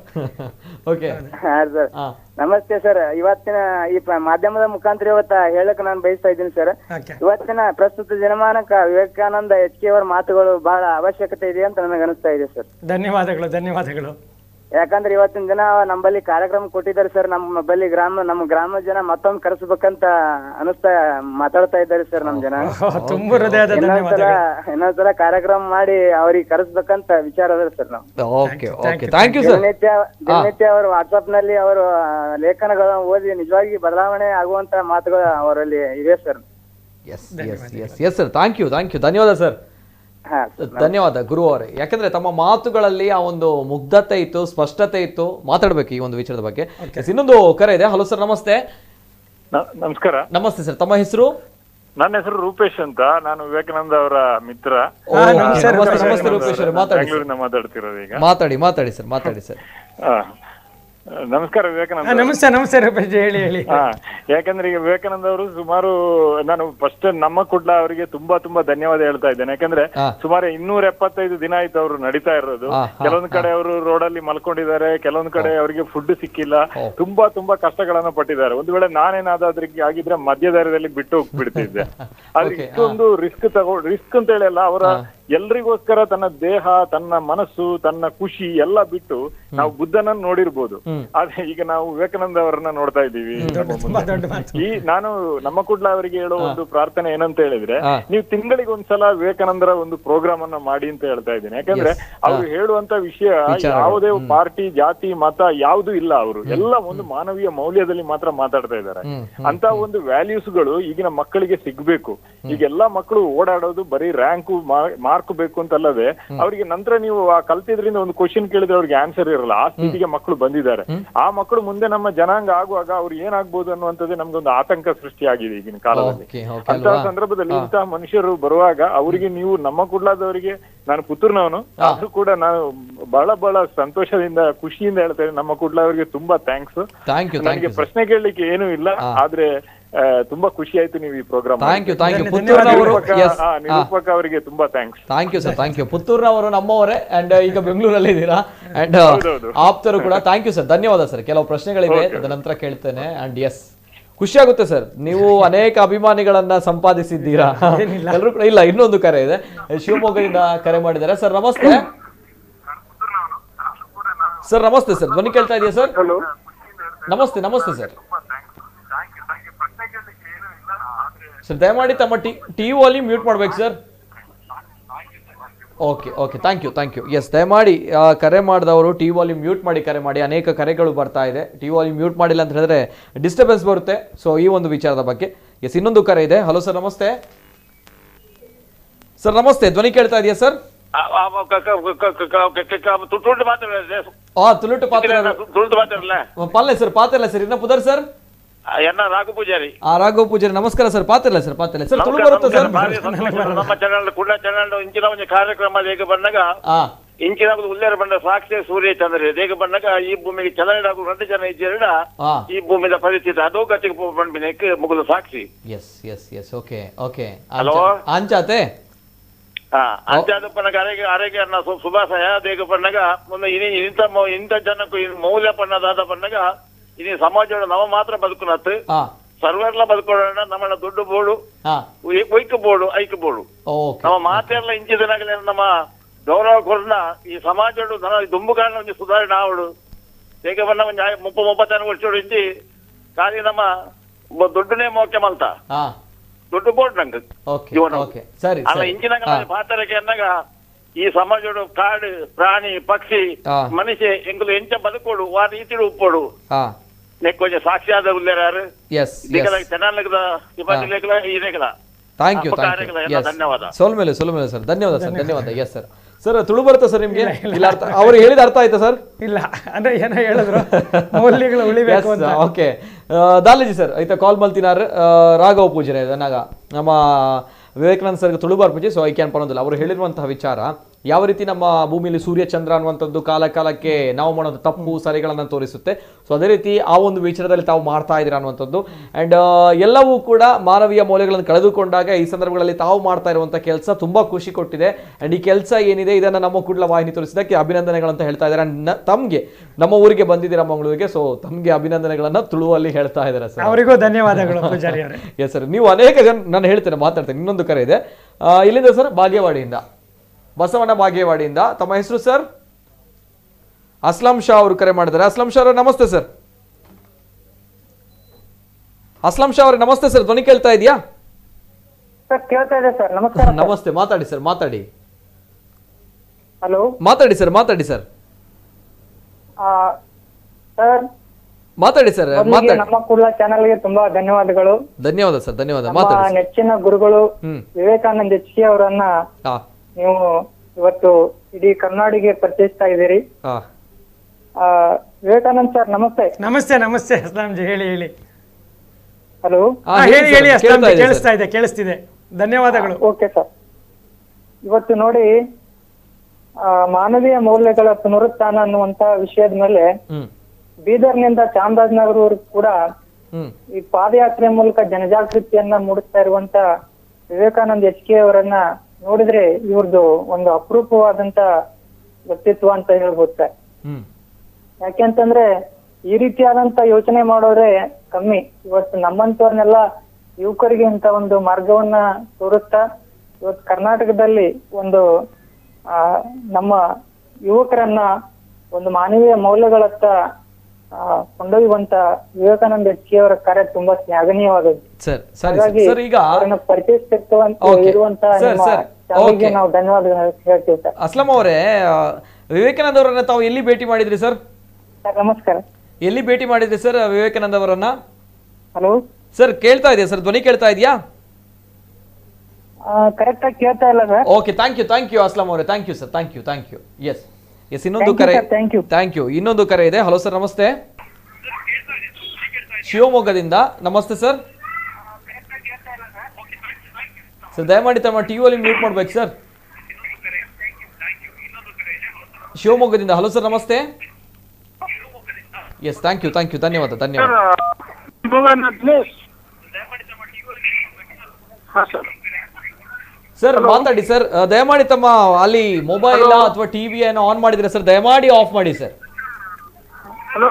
ಓಕೆ ಹಾ ಸರ್ ನಮಸ್ತೆ ಸರ್ ಇವತ್ತಿನ ಈ ಪ- ಮಾಧ್ಯಮದ ಮುಖಾಂತರ ಇವತ್ತ ಹೇಳಕ್ ನಾನು ಬಯಸ್ತಾ ಇದ್ದೀನಿ ಸರ್ ಓಕೆ ಇವತ್ತಿನ ಪ್ರಸ್ತುತ ಜನಮಾನಕ ವಿವೇಕಾನಂದ ಎಚ್ ಕೆ ಅವರ ಮಾತುಗಳು ಬಹಳ ಅವಶ್ಯಕತೆ ಇದೆ ಅಂತ ನನಗೆ ಅನಿಸ್ತಾ ಇದೆ ಸರ್ ಧನ್ಯವಾದಗಳು ಧನ್ಯವಾದಗಳು ಯಾಕಂದ್ರೆ ಇವತ್ತಿನ ದಿನ ನಂಬಲ್ಲಿ ಕಾರ್ಯಕ್ರಮ ಕೊಟ್ಟಿದ್ದಾರೆ ಸರ್ ನಮ್ಮ ಬಲ್ಲಿ ಗ್ರಾಮ ನಮ್ಮ ಗ್ರಾಮ ಜನ ಮತ್ತೊಮ್ಮೆ ಕರೆಸ್ಬೇಕಂತ ಅನಿಸ್ತಾ ಮಾತಾಡ್ತಾ ಇದ್ದಾರೆ ಸರ್ ನಮ್ ಜನ ಓಹ್, ತುಂಬು ಹೃದಯದ ಇನ್ನೊಂದ್ಸಲ ಧನ್ಯವಾದಗಳು ಇನ್ನೊಂದ್ಸಲ ಕಾರ್ಯಕ್ರಮ ಮಾಡಿ ಅವ್ರಿಗೆ ಕರೆಸ್ಬೇಕಂತ ವಿಚಾರ ಅದ ಸರ್ ನಾವು okay okay thank you sir ದಿನನಿತ್ಯ ದಿನನಿತ್ಯ ಅವರು ವಾಟ್ಸ್ಆಪ್ ನಲ್ಲಿ ಅವರು ಲೇಖನಗಳನ್ನು ಓದಿ ನಿಜವಾಗಿ ಬದಲಾವಣೆ ಆಗುವಂತ ಮಾತುಗಳು ಅವರಲ್ಲಿ ಇವೆ sir yes yes yes yes sir thank you thank you ಧನ್ಯವಾದ ಸರ್ ಹಾ ಧನ್ಯವಾದ ಗುರು ಅವರೇ ಯಾಕಂದ್ರೆ ತಮ್ಮ ಮಾತುಗಳಲ್ಲಿ ಆ ಒಂದು ಮುಗ್ಧತೆ ಇತ್ತು ಸ್ಪಷ್ಟತೆ ಇತ್ತು ಮಾತಾಡ್ಬೇಕು ಈ ಒಂದು ವಿಚಾರದ ಬಗ್ಗೆ Yes, ಇನ್ನೊಂದು ಕರೆ ಇದೆ ಹಲೋ ಸರ್ ನಮಸ್ತೆ ನಮಸ್ಕಾರ ನಮಸ್ತೆ ಸರ್ ತಮ್ಮ ಹೆಸರು ನನ್ನ ಹೆಸರು ರೂಪೇಶ್ ಅಂತ ನಾನು ವಿವೇಕಾನಂದ ಅವರ ಮಿತ್ರ ಓ, ನಮಸ್ತೆ ನಮಸ್ತೆ ರೂಪೇಶ್ ಅವರೇ ಮಾತಾಡಿ ಸರ್. ಬೆಂಗಳೂರಿಂದ ಮಾತಾಡ್ತಿರೋದು ಈಗ ಮಾತಾಡಿ ಮಾತಾಡಿ ಸರ್ ಮಾತಾಡಿ ಸರ್ ಆ, ನಮಸ್ಕಾರ ವಿವೇಕಾನಂದ ಆ, ನಮಸ್ತೆ ನಮಸ್ತೆ ರೂಪೇಶ್ ಜಿ, ಹೇಳಿ ಹೇಳಿ ಹಾ ಯಾಕಂದ್ರೆ ಈಗ ವಿವೇಕಾನಂದ ಅವರು ಸುಮಾರು ನಾನು ಫಸ್ಟ್ ನಮ್ಮ ಕುಡ್ಲ ಅವರಿಗೆ ತುಂಬಾ ತುಂಬಾ ಧನ್ಯವಾದ ಹೇಳ್ತಾ ಇದ್ದೇನೆ ಯಾಕಂದ್ರೆ ಹಾ. ಸುಮಾರು ಇನ್ನೂರ ಎಪ್ಪತ್ತೈದು ದಿನ ಆಯ್ತು ಅವರು ನಡೀತಾ ಇರೋದು ಹಾ, ಹಾ, ಕೆಲವೊಂದ್ ಕಡೆ ಅವರು ರೋಡಲ್ಲಿ ಮಲ್ಕೊಂಡಿದ್ದಾರೆ ಕೆಲವೊಂದ್ ಕಡೆ ಅವರಿಗೆ ಫುಡ್ ಸಿಕ್ಕಿಲ್ಲ ತುಂಬಾ ತುಂಬಾ ಕಷ್ಟಗಳನ್ನ ಪಟ್ಟಿದ್ದಾರೆ ಒಂದು ವೇಳೆ ನಾನೇನಾದ್ರಿಗೆ ಆಗಿದ್ರೆ ಮಧ್ಯದಾರದಲ್ಲಿ ಬಿಟ್ಟು ಹೋಗ್ಬಿಡ್ತಿದ್ದೆ ಆದ್ರೆ Okay, ಇಷ್ಟೊಂದು ರಿಸ್ಕ್ ತಗೋ ರಿಸ್ಕ್ ಅಂತ ಹೇಳಿ ಅಲ್ಲ ಅವರ ಎಲ್ರಿಗೋಸ್ಕರ ತನ್ನ ದೇಹ ತನ್ನ ಮನಸ್ಸು ತನ್ನ ಖುಷಿ ಎಲ್ಲ ಬಿಟ್ಟು ನಾವು ಬುದ್ಧನನ್ನ ನೋಡಿರ್ಬೋದು ಆದ್ರೆ ಈಗ ನಾವು ವಿವೇಕಾನಂದ ಅವರನ್ನ ನೋಡ್ತಾ ಇದ್ದೀವಿ ನಮ್ಮ ತುಂಬಾ ಮುಂದೆ. ದೊಡ್ಡ ಮಾತು ಈ ನಾನು ನಮ್ಮ ಕುಡ್ಲ ಅವರಿಗೆ ಹೇಳೋ ಒಂದು ಪ್ರಾರ್ಥನೆ ಏನಂತ ಹೇಳಿದ್ರೆ ಹಾ. ನೀವು ತಿಂಗಳಿಗೆ ಒಂದ್ಸಲ ವಿವೇಕಾನಂದರ ಒಂದು ಪ್ರೋಗ್ರಾಮ್ ಅನ್ನ ಮಾಡಿ ಅಂತ ಹೇಳ್ತಾ ಇದ್ದೀನಿ ಯಾಕಂದ್ರೆ ಅವ್ರು ಹೇಳುವಂತ ವಿಷಯ ವಿಚಾರಗಳು. ಯಾವುದೇ ಪಾರ್ಟಿ ಜಾತಿ ಮತ ಯಾವ್ದು ಇಲ್ಲ ಅವರು ಎಲ್ಲ ಒಂದು ಮಾನವೀಯ ಮೌಲ್ಯದಲ್ಲಿ ಮಾತ್ರ ಮಾತಾಡ್ತಾ ಇದ್ದಾರೆ ಅಂತ ಒಂದು ವ್ಯಾಲ್ಯೂಸ್ ಗಳು ಈಗಿನ ಮಕ್ಕಳಿಗೆ ಸಿಗ್ಬೇಕು ಈಗ ಎಲ್ಲಾ ಮಕ್ಕಳು ಓಡಾಡೋದು ಬರೀ ರ್ಯಾಂಕು ಮಾರ್ಕ್ ಬೇಕು ಅಂತ ಅಲ್ಲದೆ ಅವರಿಗೆ ನಂತರ ನೀವು ಆ ಕಲ್ತಿದ್ರಿಂದ ಒಂದು ಕ್ವಶನ್ ಕೇಳಿದ್ರೆ ಅವ್ರಿಗೆ ಆನ್ಸರ್ ಇರಲ್ಲ ಹೇಳಿದ್ರಲ್ಲ ಆ ಸ್ಥಿತಿಗೆ ಮಕ್ಕಳು ಬಂದಿದ್ದಾರೆ ಆ ಮಕ್ಕಳು ಮುಂದೆ ನಮ್ಮ ಜನಾಂಗ ಆಗುವಾಗ ಅವ್ರು ಏನಾಗ್ಬೋದು ಅನ್ನುವಂಥದ್ದೇ ನಮ್ಗೊಂದು ಆತಂಕ ಸೃಷ್ಟಿಯಾಗಿದೆ ಈಗಿನ ಕಾಲದಲ್ಲಿ ಓಕೆ ಓಕೆ ಅಂತಹ ಅಲ್ವಾ ಸಂದರ್ಭದಲ್ಲಿ ಇಂತಹ ಮನುಷ್ಯರು ಬರುವಾಗ ಅವರಿಗೆ ನೀವು ನಮ್ಮ ಕುಡ್ಲಾದವರಿಗೆ ನಾನು ಪುತ್ತೂರ್ನವನು ಆದ್ರೂ ಕೂಡ ನಾನು ಬಹಳ ಬಹಳ ಸಂತೋಷದಿಂದ ಖುಷಿಯಿಂದ ಹೇಳ್ತೇನೆ ನಮ್ಮ ಕುಡ್ಲಾದವರಿಗೆ ತುಂಬಾ ಥ್ಯಾಂಕ್ಸ್ ಥ್ಯಾಂಕ್ ಯು ಥ್ಯಾಂಕ್ ನನಗೆ ಯು ಪ್ರಶ್ನೆ ಕೇಳಲಿಕ್ಕೆ ಏನೂ ಇಲ್ಲ ಆದ್ರೆ ಆ, ತುಂಬಾ ಖುಷಿ ಆಯ್ತು ನೀವು ಈ program thank you thank you ಪುತ್ತೂರಿನವರು ಎಸ್ ನಿರೂಪಕ ಅವರಿಗೆ ತುಂಬಾ thanks thank you sir thank you ಪುತ್ತೂರಿನವರು ನಮ್ಮವರೇ ಅಂಡ್ ಈಗ ಬೆಂಗಳೂರಲ್ಲಿ ಇದ್ದೀರಾ ಅಂಡ್ ಹೌದೌದು. ಆಪ್ತರು ಕೂಡ ಥ್ಯಾಂಕ್ ಯು ಸರ್ ಧನ್ಯವಾದ ಸರ್ ಕೆಲವು ಪ್ರಶ್ನೆಗಳಿವೆ ತದನಂತರ ಕೇಳ್ತೇನೆ ಅಂಡ್ ಎಸ್ ಖುಷಿ ಆಗುತ್ತೆ ಸರ್ ನೀವು ಅನೇಕ ಅಭಿಮಾನಿಗಳನ್ನ ಸಂಪಾದಿಸಿದ್ದೀರಾ ಎಲ್ಲರೂ ಕೂಡ ಇಲ್ಲ ಇನ್ನೊಂದು ಕರೆ ಇದೆ ಶಿವಮೊಗ್ಗದಿಂದ ಕರೆ ಮಾಡಿದ್ದಾರೆ ಸರ್ ನಮಸ್ತೆ ಸರ್ ನಮಸ್ತೆ ಸರ್ ಧ್ವನಿ ಕೇಳ್ತಾ ಇದೆಯಾ ಸರ್ ನಮಸ್ತೆ ನಮಸ್ತೆ ಸರ್ ಸರ್ ದಯಮಾಡಿ ತಮ್ಮ ಟಿ ಟಿವಿ ವಾಲ್ಯೂಮ್ ಮ್ಯೂಟ್ ಮಾಡ್ಬೇಕು sir okay okay thank you thank you yes ದಯಮಾಡಿ ಆ, ಕರೆ ಮಾಡಿದವರು ಟಿ ವಾಲ್ಯೂಮ್ ಮ್ಯೂಟ್ ಮಾಡಿ ಕರೆ ಮಾಡಿ ಅನೇಕ ಕರೆಗಳು ಬರ್ತಾ ಇದೆ ಟಿ ವಾಲ್ಯೂಮ್ ಮ್ಯೂಟ್ ಮಾಡಿಲ್ಲ ಅಂತ ಹೇಳಿದ್ರೆ ಡಿಸ್ಟರ್ಬೆನ್ಸ್ ಬರುತ್ತೆ ಸೊ ಈ ಒಂದು ವಿಚಾರದ ಬಗ್ಗೆ ಎಸ್ ಇನ್ನೊಂದು ಕರೆ ಇದೆ ಹಲೋ ಸರ್ ನಮಸ್ತೆ ಸರ್ ನಮಸ್ತೆ ಧ್ವನಿ ಕೇಳ್ತಾ ಇದೆಯಾ ಸರ್ ತುಳು ಮಾತಾಡಲ್ಲ ಆ ತುಳುಟು ಪಾತ್ರ ತುಳು ಮಾತಾಡಲ್ಲ ಪಲ್ಲೆ ಸರ್ ಪಾತಿಲ್ಲ ಸರ್ ಇನ್ನ ಪುದರ್ ಸರ್ ಎನ್ನ ರಾಘು ಪೂಜಾರಿ ಆ ರಾಘವ್ ಪೂಜಾರಿ ನಮಸ್ಕಾರ ಸರ್ ಪಾತಿಲ್ಲ ಸರ್ ಪಾತಿಲ್ಲ ಸರ್ ತುಳು ನಮಸ್ಕಾರ, ಬರುತ್ತೆ ಸರ್ ನಮಸ್ಕಾರ. ಭಾರಿ ಸಂತೋಷ. ನಮ್ಮ ಚಾನಲ್ ಕುಳ್ಳ ಚಾನಲ್ ಇಂಚಿನ ಒಂದು ಕಾರ್ಯಕ್ರಮ ಹೇಗೆ ಬಂದಾಗ ಆ ಇಂಚಿನ ಒಂದು ಉಲ್ಲೇರ ಬಂದ ಸಾಕ್ಷಿ ಸೂರ್ಯ ಚಂದ್ರ ಹೇಗೆ ಬಂದಾಗ ಈ ಭೂಮಿಗೆ ಚಲನೆ ಆಗುವ రెండు ಜನ ಇದ್ದೀರಡ ಆ ಈ ಭೂಮಿದ ಪರಿಸ್ಥಿತಿ ಅದೋ ಗತಿಗೆ ಬಂದ್ಬಿನಕ್ಕೆ ಮುಗಿದ ಸಾಕ್ಷಿ yes yes yes okay okay hello? ಅಂಚಾತೆ ಹಾ ಅಂಚಾದ ಪನ್ನಗ ಅರೆಗೆ ಅರೆಗೆ ಅನ್ನ ಸು- ಶುಭಾಶಯ ದೇಗ ಪನ್ನಗ ಮುಂದೆ ಇನಿ ಇಂಥ ಮೌ- ಇಂಥ ಜನಕ್ಕೂ ಇನ್ ಮೌಲ್ಯ ಪನ್ನದಾದ ಪನ್ನಗ ಇನಿ ಸಮಾಜದ ನವ ಮಾತ್ರ ಬದುಕುನತ್ತು ಆ ಸರ್ವೆರ್ಲ ಬದುಕೊಳ್ಳೋಣ ನಮ್ಮನ್ನ ದುಡ್ಡು ಬೋಡು ಆ ಒಯ್ಕ ಬೋಡು ಐಕ ಬೋಡು ಓಕೆ ನಮ್ಮ ಮಾತೆಲ್ಲ ಇಂಚಿದನಾಗಲೇ ನಮ್ಮ ಗೌರವ ಕೊರನ ಈ ಸಮಾಜಡು ನನ ದುಂಬು ಕಾರಣ ಒಂದು ಸುಧಾರಣೆ ಆವಡು ಹೇಗ ಬಣ್ಣ ಒಂದು ಮುಪ್ಪ ಮುಪ್ಪತ್ತಾರು ವರ್ಷೋಡು ಇಂಚಿ ಖಾಲಿ ನಮ್ಮ ಬ- ದುಡ್ಡನೇ ಮೋಕ್ಯ ಮಲ್ತ ಆ ದುಡ್ಡು ಬೋರ್ಡ್ ನಂಗೆ ಓಕೆ ಇವನು. ಓಕೆ ಸರಿ ಅಲ್ಲ ಸರಿ ಇಂಚಿನಾಗ ಆ, ಪಾತ್ರಕ್ಕೆ ಅಂದಾಗ ಈ ಸಮಾಜಡು ಕಾಡು ಪ್ರಾಣಿ ಪಕ್ಷಿ ಆ. ಮನುಷ್ಯ ಎಂಗುಲು ಎಂಚ ಬದುಕೋಡು ವಾರ ಈತಿಡು ಉಪ್ಪೋಡು ಆ ನೆಕ್ ಕೊಂಚ ಸಾಕ್ಷಿಯಾದ ಉಲ್ಲೇರಾರು ಎಸ್ ದಿಗಲ ಎಸ್ ಚೆನ್ನಾಗ್ಲದ ಇಪ್ಪತ್ತು ಲೇಖಲ ಈ ಲೇಖಲ ಥ್ಯಾಂಕ್ ಯು ಅಪ್ಪ ಥ್ಯಾಂಕ್ ಕಾರ್ಯಕ್ರಮ ಯು ಎಲ್ಲ ಎಸ್ ಧನ್ಯವಾದ ಸೋಲ್ಮೇಲೆ ಸೋಲ್ಮೇಲೆ ಸರ್ ಧನ್ಯವಾದ ಸರ್ ಧನ್ಯವಾದ ಎಸ್ ಸರ್ ಸರ್ ತುಳು ಬರುತ್ತಾ ಸರ್ ನಿಮ್ಗೆ ಇಲ್ಲ ಅರ್ಥ ಅವ್ರು ಹೇಳಿದ ಅರ್ಥ ಆಯ್ತಾ ಸರ್ ಇಲ್ಲ ಅಂದ್ರೆ ಏನೋ ಹೇಳಿದ್ರು ಮೌಲ್ಯಗಳು ಉಳಿಬೇಕು ಅಂತ ಓಕೆ ದಾಲೇಜಿ ಸರ್ ಐತ ಕಾಲ್ ಮಲ್ತಿನಾರ್ ರಾಘವ ಪೂಜರೆ ನಾಗ ನಮ್ಮ ವಿವೇಕಾನಂದ ಸರ್ಗೆ ತುಳುಬಾರ್ ಪೂಜೆ ಸೊ ಐ ಕ್ಯಾನ್ ಪನ್ನೋದಿಲ್ಲ ಅವರು ಹೇಳಿರುವಂತಹ ವಿಚಾರ ಯಾವ ರೀತಿ ನಮ್ಮ ಭೂಮಿಯಲ್ಲಿ ಸೂರ್ಯ ಚಂದ್ರ ಅನ್ನುವಂಥದ್ದು ಕಾಲ ಕಾಲಕ್ಕೆ ನಾವು ಮಾಡೋದು ತಪ್ಪು ಸರಿಗಳನ್ನು ತೋರಿಸುತ್ತೆ ಸೊ ಅದೇ ರೀತಿ ಆ ಒಂದು ವಿಚಾರದಲ್ಲಿ ತಾವು ಮಾಡ್ತಾ ಇದ್ದೀರಾ ಅನ್ನುವಂಥದ್ದು ಆ್ಯಂಡ್ ಎಲ್ಲವೂ ಕೂಡ ಮಾನವೀಯ ಮೌಲ್ಯಗಳನ್ನು ಕಳೆದುಕೊಂಡಾಗ ಈ ಸಂದರ್ಭಗಳಲ್ಲಿ ತಾವು ಮಾಡ್ತಾ ಇರುವಂಥ ಕೆಲಸ ತುಂಬಾ ಖುಷಿ ಕೊಟ್ಟಿದೆ ಆ್ಯಂಡ್ ಈ ಕೆಲಸ ಏನಿದೆ ಇದನ್ನು ನಮ್ಮ ಕುಡ್ಲ ವಾಹಿನಿ ತೋರಿಸಿದ್ದಕ್ಕೆ ಅಭಿನಂದನೆಗಳಂತ ಹೇಳ್ತಾ ಇದ್ದಾರೆ ಆ್ಯಂಡ್ ತಮಗೆ ನಮ್ಮ ಊರಿಗೆ ಬಂದಿದ್ದೀರಾ ಮಂಗಳೂರಿಗೆ ಸೊ ತಮಗೆ ಅಭಿನಂದನೆಗಳನ್ನ ತುಳುವಲ್ಲಿ ಹೇಳ್ತಾ ಇದ್ದಾರೆ ಸರ್ ಅವರಿಗೂ ಧನ್ಯವಾದಗಳು ಪೂಜಾರಿ ಅವರೇ ಎಸ್ ಸರ್ ನೀವು ಅನೇಕ ಜನ ನಾನು ಹೇಳ್ತೇನೆ ಮಾತಾಡ್ತೇನೆ ಇನ್ನೊಂದು ಕರೆ ಇದೆ ಆ, ಇಲ್ಲಿಂದ ಸರ್ ಬಾಗೇವಾಡಿಯಿಂದ ಬಸವಣ್ಣ ಬಾಗೇವಾಡಿಯಿಂದ ತಮ್ಮ ಹೆಸರು ಸರ್ ಅಸ್ಲಂ ಶಾ ಅವರು ಕರೆ ಮಾಡಿದ್ದಾರೆ ಅಸ್ಲಂ ಶಾ ಅವರೇ ನಮಸ್ತೆ ಸರ್ ಅಸ್ಲಂ ಶಾ ಅವರೇ ನಮಸ್ತೆ ಸರ್ ಧ್ವನಿ ಕೇಳ್ತಾ ಇದೆಯಾ ಸರ್ ಕೇಳ್ತಾ ಇದೆ ಸರ್ ನಮಸ್ಕಾರ ನಮಸ್ತೆ ಮಾತಾಡಿ ಸರ್ ಮಾತಾಡಿ ಹಲೋ ಮಾತಾಡಿ ಸರ್ ಮಾತಾಡಿ ಸರ್ ಸರ್ ಮಾತಾಡಿ ಸರ್ ಮೊದಲಿಗೆ ಮಾತಾಡಿ ನಮ್ಮ ಕುರ್ಲಾ ಚಾನೆಲ್ಗೆ ತುಂಬಾ ಧನ್ಯವಾದಗಳು ಧನ್ಯವಾದ ಸರ್ ಧನ್ಯವಾದ ನಮ್ಮ ಮಾತಾಡಿ ಸರ್. ನೆಚ್ಚಿನ ಗುರುಗಳು ಹ್ಮ್ ವಿವೇಕಾನಂದ ಎಚ್ ಕೆ ಅವರನ್ನ ಆ ನೀವು ಇವತ್ತು ಇಡೀ ಕರ್ನಾಡಿಗೆ ಪರಿಚಯಿಸ್ತಾ ಇದ್ದೀರಿ ಆ ಆ, ವಿವೇಕಾನಂದ್ ಸರ್ ನಮಸ್ತೆ ನಮಸ್ತೆ ನಮಸ್ತೆ ಅಸ್ಲಾಂಜಿ ಹೇಳಿ ಹೇಳಿ ಹಲೋ ಆ, ಹಾ, ಹೇಳಿ ಹೇಳಿ ಸರ್, ಹೇಳಿ ಕೇಳ್ತಾ ಅಸ್ಲಾಂಜಿ ಇದೆ ಸರ್. ಕೇಳಿಸ್ತಾ ಇದೆ ಕೇಳಿಸ್ತಿದೆ ಧನ್ಯವಾದಗಳು ಓಕೆ ಸರ್ ಇವತ್ತು ನೋಡಿ ಆ, ಮಾನವೀಯ ಮೌಲ್ಯಗಳ ಪುನರುತ್ಥಾನ ಅನ್ನುವಂತ ವಿಷಯದ ಮೇಲೆ ಹ್ಮ್ ಬೀದರ್ನಿಂದ ಚಾಮರಾಜನಗರವರೆಗೂ ಕೂಡ ಹ್ಮ್ ಈ ಪಾದಯಾತ್ರೆ ಮೂಲಕ ಜನಜಾಗೃತಿಯನ್ನ ಮೂಡಿಸ್ತಾ ಇರುವಂತ ವಿವೇಕಾನಂದ ಎಚ್ ಕೆ ಅವರನ್ನ ನೋಡಿದ್ರೆ ಇವ್ರದ್ದು ಒಂದು ಅಪರೂಪವಾದಂತ ವ್ಯಕ್ತಿತ್ವ ಅಂತ ಹೇಳ್ಬೋದು ಸರ್ ಹ್ಮ್ ಯಾಕೆಂತಂದ್ರೆ ಈ ರೀತಿಯಾದಂತ ಯೋಚನೆ ಮಾಡೋರೆ ಕಮ್ಮಿ ಇವತ್ತು ನಮ್ಮಂತವ್ರನ್ನೆಲ್ಲ ಯುವಕರಿಗೆ ಇಂತ ಒಂದು ಮಾರ್ಗವನ್ನ ತೋರಿಸ್ತಾ ಇವತ್ತು ಕರ್ನಾಟಕದಲ್ಲಿ ಒಂದು ಆ ನಮ್ಮ ಯುವಕರನ್ನ ಒಂದು ಮಾನವೀಯ ಮೌಲ್ಯಗಳತ್ತ ಆ, ಕೊಂಡೊಯ್ಯುವಂತ ವಿವೇಕಾನಂದ ಎಚ್ ಕೆ ಅವರ ಕಾರ್ಯ ತುಂಬಾ ಶ್ಲಾಘನೀಯವಾದದ್ದು ಸರ್ ಸರಿ ಹಾಗಾಗಿ ಸರ್ ಈಗ ಅವರನ್ನ ಪರಿಚಯಿಸ್ತಿರ್ತವಂತ Okay. ಇರುವಂತ ಸರ್, ನಿಮ್ಮ ಸರ್. ಚಾನಲ್ಗೆ Okay. ನಾವು ಧನ್ಯವಾದಗಳು ಹೇಳ್ತೀವಿ ಸರ್ ಅಸ್ಲಂ ಅವರೇ ಆ, ವಿವೇಕಾನಂದ ಅವರನ್ನ ತಾವು ಎಲ್ಲಿ ಭೇಟಿ ಮಾಡಿದ್ರಿ ಸರ್ ಸರ್ ನಮಸ್ಕಾರ ಎಲ್ಲಿ ಭೇಟಿ ಮಾಡಿದ್ರಿ ಸರ್ ವಿವೇಕಾನಂದ ಅವರನ್ನ ಹಲೋ ಸರ್ ಕೇಳ್ತಾ ಇದೆಯಾ ಸರ್ ಧ್ವನಿ ಕೇಳ್ತಾ ಇದೆಯಾ ಕರೆಕ್ಟ್ ಆಗಿ ಕೇಳ್ತಾ ಇಲ್ಲ sir okay thank you thank you Aslam ಅವರೇ thank you sir thank you thank you yes yes ಇನ್ನೊಂದು Thank you, ಕರೆ sir. Thank you. Thank you ಇನ್ನೊಂದು ಕರೆ ಇದೆ ಹಲೋ ಸರ್ ನಮಸ್ತೆ ಶಿವಮೊಗ್ಗದಿಂದ ನಮಸ್ತೆ ಸರ್ ಸರ್ ದಯಮಾಡಿ ತಮ್ಮ ಟಿವಿಯಲ್ಲಿ ಮ್ಯೂಟ್ ಮಾಡ್ಬೇಕು ಸರ್ ಶಿವಮೊಗ್ಗದಿಂದ ಹಲೋ ಸರ್ ನಮಸ್ತೆ yes thank you thank you ಧನ್ಯವಾದ ಧನ್ಯವಾದ ಹಾ ಸರ್ ಸರ್ ಮಾತಾಡಿ ಸರ್ ಅಹ್, ದಯಮಾಡಿ ತಮ್ಮ ಅಲ್ಲಿ ಮೊಬೈಲ್ ಅಥವಾ ಟಿವಿ ಏನೋ ಆನ್ ಮಾಡಿದ್ರೆ ಸರ್ ದಯಮಾಡಿ ಆಫ್ ಮಾಡಿ sir hello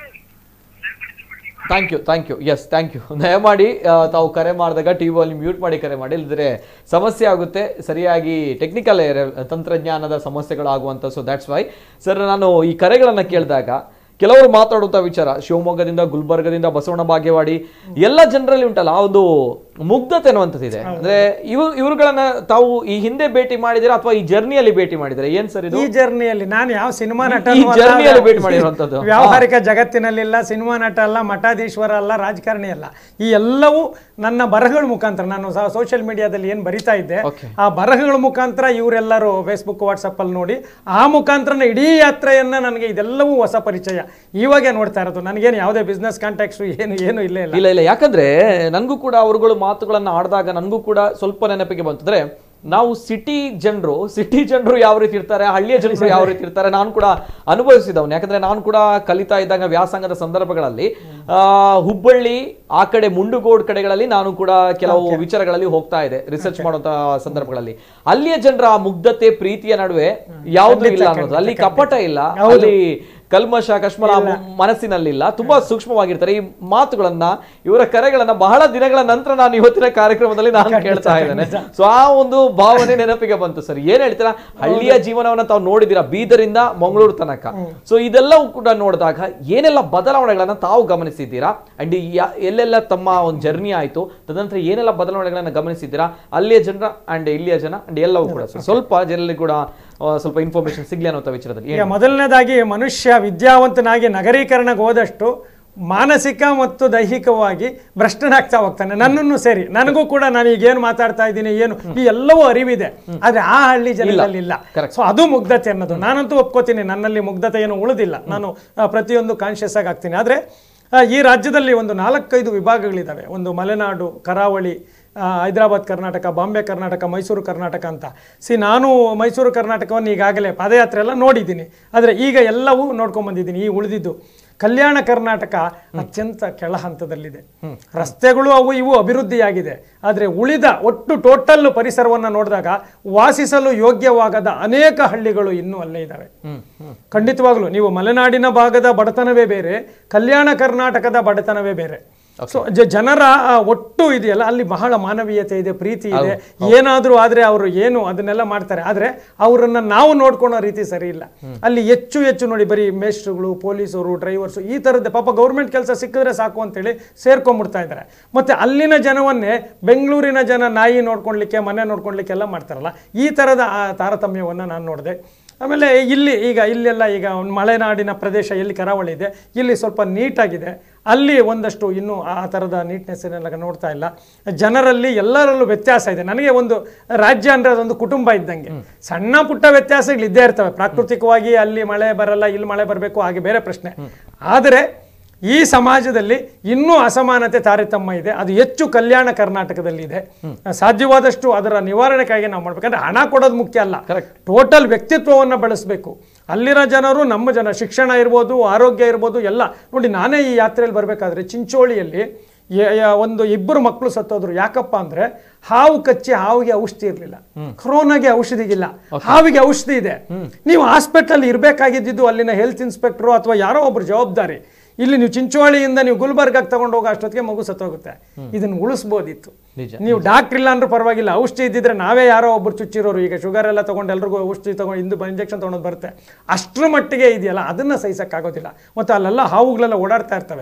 thank you thank you yes thank you ದಯಮಾಡಿ ಆ, ತಾವು ಕರೆ ಮಾಡಿದಾಗ ಟಿ ವಿಯಲ್ಲಿ ಮ್ಯೂಟ್ ಮಾಡಿ ಕರೆ ಮಾಡಿ ಇಲ್ಲದ್ರೆ ಸಮಸ್ಯೆ ಆಗುತ್ತೆ ಸರಿಯಾಗಿ ಟೆಕ್ನಿಕಲ್ ತಂತ್ರಜ್ಞಾನದ ಸಮಸ್ಯೆಗಳಾಗುವಂಥ ಸೊ ದ್ಯಾಟ್ಸ್ ವೈ ಸರ್ ನಾನು ಈ ಕರೆಗಳನ್ನು ಕೇಳಿದಾಗ ಕೆಲವರು ಮಾತಾಡುವಂಥ ವಿಚಾರ ಶಿವಮೊಗ್ಗದಿಂದ ಗುಲ್ಬರ್ಗದಿಂದ ಬಸವಣ್ಣ ಬಾಗೇವಾಡಿ ಎಲ್ಲ ಜನರಲ್ಲಿ ಉಂಟಲ್ಲ ಆ ಒಂದು ಮುಗ್ಧತೆ ಅನ್ನುವಂಥದ್ದಿದೆ ಅಂದ್ರೆ ಇವು ಇವುಗಳನ್ನ ತಾವು ಈ ಹಿಂದೆ ಭೇಟಿ ಮಾಡಿದಿರಾ ಅಥವಾ ಈ ಜರ್ನಿಯಲ್ಲಿ ಭೇಟಿ ಮಾಡಿದಿರಾ ಏನ್ ಸರ್ ಇದು ಈ ಜರ್ನಿಯಲ್ಲಿ ನಾನು ಯಾವ ಸಿನಿಮಾ ನಟ ಈ ಜರ್ನಿಯಲ್ಲಿ ಭೇಟಿ ಮಾಡಿರುವಂಥದ್ದು. ವ್ಯಾವಹಾರಿಕ ಜಗತ್ತಿನಲ್ಲಿಲ್ಲ ಸಿನಿಮಾ ನಟ ಅಲ್ಲ ಮಠಾಧೀಶ್ವರ ಅಲ್ಲ ರಾಜಕಾರಣಿ ಅಲ್ಲ ಈ ಎಲ್ಲವೂ ನನ್ನ ಬರಹಗಳ ಮುಖಾಂತರ ನಾನು ಸೋಷಿಯಲ್ ಮೀಡಿಯಾದಲ್ಲಿ ಏನು ಬರಿತಾ ಇದ್ದೆ ಆ ಬರಹಗಳ ಮುಖಾಂತರ ಇವರೆಲ್ಲರೂ ಫೇಸ್ಬುಕ್ ವಾಟ್ಸಪ್ ಅಲ್ಲಿ ನೋಡಿ ಆ ಮುಖಾಂತರನೇ ಇಡೀ ಯಾತ್ರೆಯನ್ನ ನನಗೆ ಇದೆಲ್ಲವೂ ಹೊಸ ಪರಿಚಯ ಇವಾಗೆ ನೋಡ್ತಾ ಇರೋದು ನನಗೇನು ಯಾವುದೇ ಬಿಸ್ನೆಸ್ ಕಾಂಟ್ಯಾಕ್ಟ್ಸ್ ಏನು ಏನು ಇಲ್ಲೇ ಇಲ್ಲ ಇಲ್ಲ ಇಲ್ಲ ಯಾಕಂದ್ರೆ ನನಗೂ ಕೂಡ ಅವರುಗಳು ಮಾತುಗಳನ್ನ ಆಡಿದಾಗ ನನಗೂ ಕೂಡ ಸ್ವಲ್ಪ ನೆನಪಿಗೆ ಬಂತಂದ್ರೆ ನಾವು ಸಿಟಿ ಜನರು ಸಿಟಿ ಜನರು ಯಾವ ರೀತಿ ಇರ್ತಾರೆ ಹಳ್ಳಿಯ ಜನರು ಯಾವ ರೀತಿ ಇರ್ತಾರೆ ನಾನು ಕೂಡ ಅನುಭವಿಸಿದವನು ಯಾಕಂದ್ರೆ ನಾನು ಕೂಡ ಕಲಿತಾ ಇದ್ದಾಗ ವ್ಯಾಸಂಗದ ಸಂದರ್ಭಗಳಲ್ಲಿ ಆ, ಹುಬ್ಬಳ್ಳಿ ಆ ಕಡೆ ಮುಂಡುಗೋಡ್ ಕಡೆಗಳಲ್ಲಿ ನಾನು ಕೂಡ ಕೆಲವು ವಿಚಾರಗಳಲ್ಲಿ ಹೋಗ್ತಾ ಇದೆ ರಿಸರ್ಚ್ ಮಾಡುವಂತ ಸಂದರ್ಭಗಳಲ್ಲಿ ಅಲ್ಲಿಯ ಜನರ ಆ ಮುಗ್ಧತೆ ಪ್ರೀತಿಯ ನಡುವೆ ಯಾವುದು ಇಲ್ಲ ಅನ್ನೋದು ಅಲ್ಲಿ ಕಪಟ ಇಲ್ಲ ಅಲ್ಲಿ ಕಲ್ಮಶ ಕಶ್ಮಲ ಮನಸ್ಸಿನಲ್ಲಿಲ್ಲ ತುಂಬಾ ಸೂಕ್ಷ್ಮವಾಗಿರ್ತಾರೆ ಈ ಮಾತುಗಳನ್ನ ಇವರ ಕರೆಗಳನ್ನ ಬಹಳ ದಿನಗಳ ನಂತರ ನಾನು ಇವತ್ತಿನ ಕಾರ್ಯಕ್ರಮದಲ್ಲಿ ನಾನು ಕೇಳ್ತಾ ಇದ್ದೇನೆ ಸೊ ಆ ಒಂದು ಭಾವನೆ ನೆನಪಿಗೆ ಬಂತು ಸರ್ ಏನ್ ಹೇಳ್ತೀರಾ ಹಳ್ಳಿಯ ಜೀವನವನ್ನ ತಾವು ನೋಡಿದಿರಾ ಬೀದರಿಂದ ಮಂಗಳೂರು ತನಕ ಸೊ ಇದೆಲ್ಲವೂ ಕೂಡ ನೋಡಿದಾಗ ಏನೆಲ್ಲ ಬದಲಾವಣೆಗಳನ್ನ ತಾವು ಗಮನಿಸಿದ್ದೀರಾ ಅಂಡ್ ಎಲ್ಲೆಲ್ಲ ತಮ್ಮ ಒಂದು ಜರ್ನಿ ಆಯ್ತು ತದನಂತರ ಏನೆಲ್ಲ ಬದಲಾವಣೆಗಳನ್ನ ಗಮನಿಸಿದ್ದೀರಾ ಅಲ್ಲಿಯ ಜನರ ಅಂಡ್ ಇಲ್ಲಿಯ ಜನ ಅಂಡ್ ಎಲ್ಲವೂ ಕೂಡ So, ಸ್ವಲ್ಪ ಜನರಿಗೆ ಕೂಡ ಆ, ಸ್ವಲ್ಪ ಇನ್ಫಾರ್ಮೇಶನ್ ಸಿಗ್ಲಿ ಅನ್ನೋ ವಿಚಾರದಲ್ಲಿ ಈಗ ಏನು? ಮೊದಲನೇದಾಗಿ ಮನುಷ್ಯ ವಿದ್ಯಾವಂತನಾಗಿ ನಗರೀಕರಣಕ್ಕೆ ಹೋದಷ್ಟು ಮಾನಸಿಕ ಮತ್ತು ದೈಹಿಕವಾಗಿ ಭ್ರಷ್ಟನಾಗ್ತಾ ಹೋಗ್ತಾನೆ ನನ್ನನ್ನು ಸೇರಿ ನನಗೂ ಕೂಡ ನಾನು ಈಗ ಏನು ಮಾತಾಡ್ತಾ ಇದ್ದೀನಿ ಏನು ಈ ಎಲ್ಲವೂ ಅರಿವಿದೆ ಆದ್ರೆ ಆ ಹಳ್ಳಿ ಜನರಲ್ಲಿ ಇಲ್ಲ ಸೊ ಅದು ಮುಗ್ಧತೆ ಅನ್ನೋದು ನಾನಂತೂ ಒಪ್ಕೋತೀನಿ ನನ್ನಲ್ಲಿ ಮುಗ್ಧತೆ ಏನು ಉಳಿದಿಲ್ಲ ನಾನು ಆ, ಪ್ರತಿಯೊಂದು ಕಾನ್ಶಿಯಸ್ ಆಗಿ ಆಗ್ತೀನಿ ಆದ್ರೆ ಆ, ಈ ರಾಜ್ಯದಲ್ಲಿ ಒಂದು ನಾಲ್ಕೈದು ವಿಭಾಗಗಳಿದ್ದಾವೆ ಒಂದು ಮಲೆನಾಡು ಕರಾವಳಿ ಆ, ಹೈದರಾಬಾದ್ ಕರ್ನಾಟಕ ಬಾಂಬೆ ಕರ್ನಾಟಕ ಮೈಸೂರು ಕರ್ನಾಟಕ ಅಂತ ಸಿ ನಾನು ಮೈಸೂರು ಕರ್ನಾಟಕವನ್ನು ಈಗಾಗಲೇ ಪಾದಯಾತ್ರೆ ಎಲ್ಲ ನೋಡಿದ್ದೀನಿ ಆದರೆ ಈಗ ಎಲ್ಲವೂ ನೋಡ್ಕೊಂಡ್ ಬಂದಿದ್ದೀನಿ ಈ ಉಳಿದಿದ್ದು ಕಲ್ಯಾಣ ಕರ್ನಾಟಕ ಅತ್ಯಂತ ಕೆಳ ಹಂತದಲ್ಲಿದೆ ರಸ್ತೆಗಳು ಅವು ಇವು ಅಭಿವೃದ್ಧಿಯಾಗಿದೆ ಆದರೆ ಉಳಿದ ಒಟ್ಟು ಟೋಟಲ್ ಪರಿಸರವನ್ನು ನೋಡಿದಾಗ ವಾಸಿಸಲು ಯೋಗ್ಯವಾಗದ ಅನೇಕ ಹಳ್ಳಿಗಳು ಇನ್ನೂ ಅಲ್ಲೇ ಇದ್ದಾವೆ ಖಂಡಿತವಾಗ್ಲೂ ನೀವು ಮಲೆನಾಡಿನ ಭಾಗದ ಬಡತನವೇ ಬೇರೆ ಕಲ್ಯಾಣ ಕರ್ನಾಟಕದ ಬಡತನವೇ ಬೇರೆ ಸೊ ಜನರ ಆ, ಒಟ್ಟು ಇದೆಯಲ್ಲ ಅಲ್ಲಿ ಬಹಳ ಮಾನವೀಯತೆ ಇದೆ ಪ್ರೀತಿ ಇದೆ ಏನಾದರೂ ಆದ್ರೆ ಅವರು ಏನು ಅದನ್ನೆಲ್ಲ ಮಾಡ್ತಾರೆ ಆದ್ರೆ ಅವರನ್ನ ನಾವು ನೋಡ್ಕೊಳ್ಳೋ ರೀತಿ ಸರಿ ಇಲ್ಲ ಅಲ್ಲಿ ಹೆಚ್ಚು ಹೆಚ್ಚು ನೋಡಿ ಬರೀ ಮೇಸ್ಟ್ರುಗಳು ಪೊಲೀಸರು ಡ್ರೈವರ್ಸು ಈ ಥರದ್ದು ಪಾಪ ಗೌರ್ಮೆಂಟ್ ಕೆಲಸ ಸಿಕ್ಕಿದ್ರೆ ಸಾಕು ಅಂತೇಳಿ ಸೇರ್ಕೊಂಡ್ಬಿಡ್ತಾ ಇದ್ದಾರೆ ಮತ್ತೆ ಅಲ್ಲಿನ ಜನವನ್ನೇ ಬೆಂಗಳೂರಿನ ಜನ ನಾಯಿ ನೋಡ್ಕೊಳ್ಲಿಕ್ಕೆ ಮನೆ ನೋಡ್ಕೊಳ್ಲಿಕ್ಕೆ ಎಲ್ಲ ಮಾಡ್ತಾರಲ್ಲ ಈ ಥರದ ಆ ತಾರತಮ್ಯವನ್ನು ನಾನು ನೋಡಿದೆ ಆಮೇಲೆ ಇಲ್ಲಿ ಈಗ ಇಲ್ಲೆಲ್ಲ ಈಗ ಒಂದು ಮಲೆನಾಡಿನ ಪ್ರದೇಶ ಎಲ್ಲಿ ಕರಾವಳಿ ಇದೆ ಇಲ್ಲಿ ಸ್ವಲ್ಪ ನೀಟಾಗಿದೆ ಅಲ್ಲಿ ಒಂದಷ್ಟು ಇನ್ನೂ ಆ ಥರದ ನೀಟ್ನೆಸ್ಸನ್ನೆಲ್ಲ ನೋಡ್ತಾ ಇಲ್ಲ ಜನರಲ್ಲಿ ಎಲ್ಲರಲ್ಲೂ ವ್ಯತ್ಯಾಸ ಇದೆ ನನಗೆ ಒಂದು ರಾಜ್ಯ ಅಂದರೆ ಅದೊಂದು ಕುಟುಂಬ ಇದ್ದಂಗೆ ಸಣ್ಣ ಪುಟ್ಟ ವ್ಯತ್ಯಾಸಗಳು ಇದ್ದೇ ಇರ್ತವೆ ಪ್ರಾಕೃತಿಕವಾಗಿ ಅಲ್ಲಿ ಮಳೆ ಬರಲ್ಲ ಇಲ್ಲಿ ಮಳೆ ಬರಬೇಕು ಹಾಗೆ ಬೇರೆ ಪ್ರಶ್ನೆ ಆದರೆ ಈ ಸಮಾಜದಲ್ಲಿ ಇನ್ನೂ ಅಸಮಾನತೆ ತಾರತಮ್ಯ ಇದೆ ಅದು ಹೆಚ್ಚು ಕಲ್ಯಾಣ ಕರ್ನಾಟಕದಲ್ಲಿ ಇದೆ ಸಾಧ್ಯವಾದಷ್ಟು ಅದರ ನಿವಾರಣೆಗಾಗಿ ನಾವು ಮಾಡ್ಬೇಕಂದ್ರೆ ಹಣ ಕೊಡೋದು ಮುಖ್ಯ ಅಲ್ಲ ಟೋಟಲ್ ವ್ಯಕ್ತಿತ್ವವನ್ನು ಬೆಳೆಸಬೇಕು ಅಲ್ಲಿನ ಜನರು ನಮ್ಮ ಜನ ಶಿಕ್ಷಣ ಇರ್ಬೋದು ಆರೋಗ್ಯ ಇರ್ಬೋದು ಎಲ್ಲ ನೋಡಿ ನಾನೇ ಈ ಯಾತ್ರೆಯಲ್ಲಿ ಬರಬೇಕಾದ್ರೆ ಚಿಂಚೋಳಿಯಲ್ಲಿ ಯ- ಯ- ಒಂದು ಇಬ್ಬರು ಮಕ್ಕಳು ಸತ್ತೋದ್ರು ಯಾಕಪ್ಪ ಅಂದ್ರೆ ಹಾವು ಕಚ್ಚಿ ಹಾವಿಗೆ ಔಷಧಿ ಇರಲಿಲ್ಲ ಕೊರೋನಾಗೆ ಔಷಧಿ ಇಲ್ಲ ಹಾವಿಗೆ ಔಷಧಿ ಇದೆ ನೀವು ಹಾಸ್ಪಿಟಲ್ ಇರಬೇಕಾಗಿದ್ದು ಅಲ್ಲಿನ ಹೆಲ್ತ್ ಇನ್ಸ್ಪೆಕ್ಟರ್ ಅಥವಾ ಯಾರೋ ಒಬ್ರು ಜವಾಬ್ದಾರಿ ಇಲ್ಲಿ ನೀವು ಚಿಂಚೋಳಿಯಿಂದ ನೀವು ಗುಲ್ಬರ್ಗಾಗೆ ತಗೊಂಡು ಹೋಗೋ ಅಷ್ಟೊತ್ತಿಗೆ ಮಗು ಸತ್ತೋಗುತ್ತೆ ಇದನ್ನು ಉಳಿಸ್ಬೋದಿತ್ತು ನಿಜ ನೀವು ಡಾಕ್ಟರ್ ಇಲ್ಲ ಅಂದ್ರೂ ಪರವಾಗಿಲ್ಲ ಔಷಧಿ ಇದ್ದಿದ್ರೆ ನಾವೇ ಯಾರೋ ಒಬ್ರು ಚುಚ್ಚಿರೋರು ಈಗ ಶುಗರ್ ಎಲ್ಲ ತಗೊಂಡು ಎಲ್ರಿಗೂ ಔಷಧಿ ತಗೊಂಡು ಇಂದು ಇಂಜೆಕ್ಷನ್ ತೊಗೊಂಡು ಬರುತ್ತೆ ಅಷ್ಟರ ಮಟ್ಟಿಗೆ ಇದೆಯಲ್ಲ ಅದನ್ನ ಸಹಿಸಕ್ಕಾಗೋದಿಲ್ಲ ಮತ್ತು ಅಲ್ಲೆಲ್ಲ ಹಾವುಗಳೆಲ್ಲ ಓಡಾಡ್ತಾ ಇರ್ತವೆ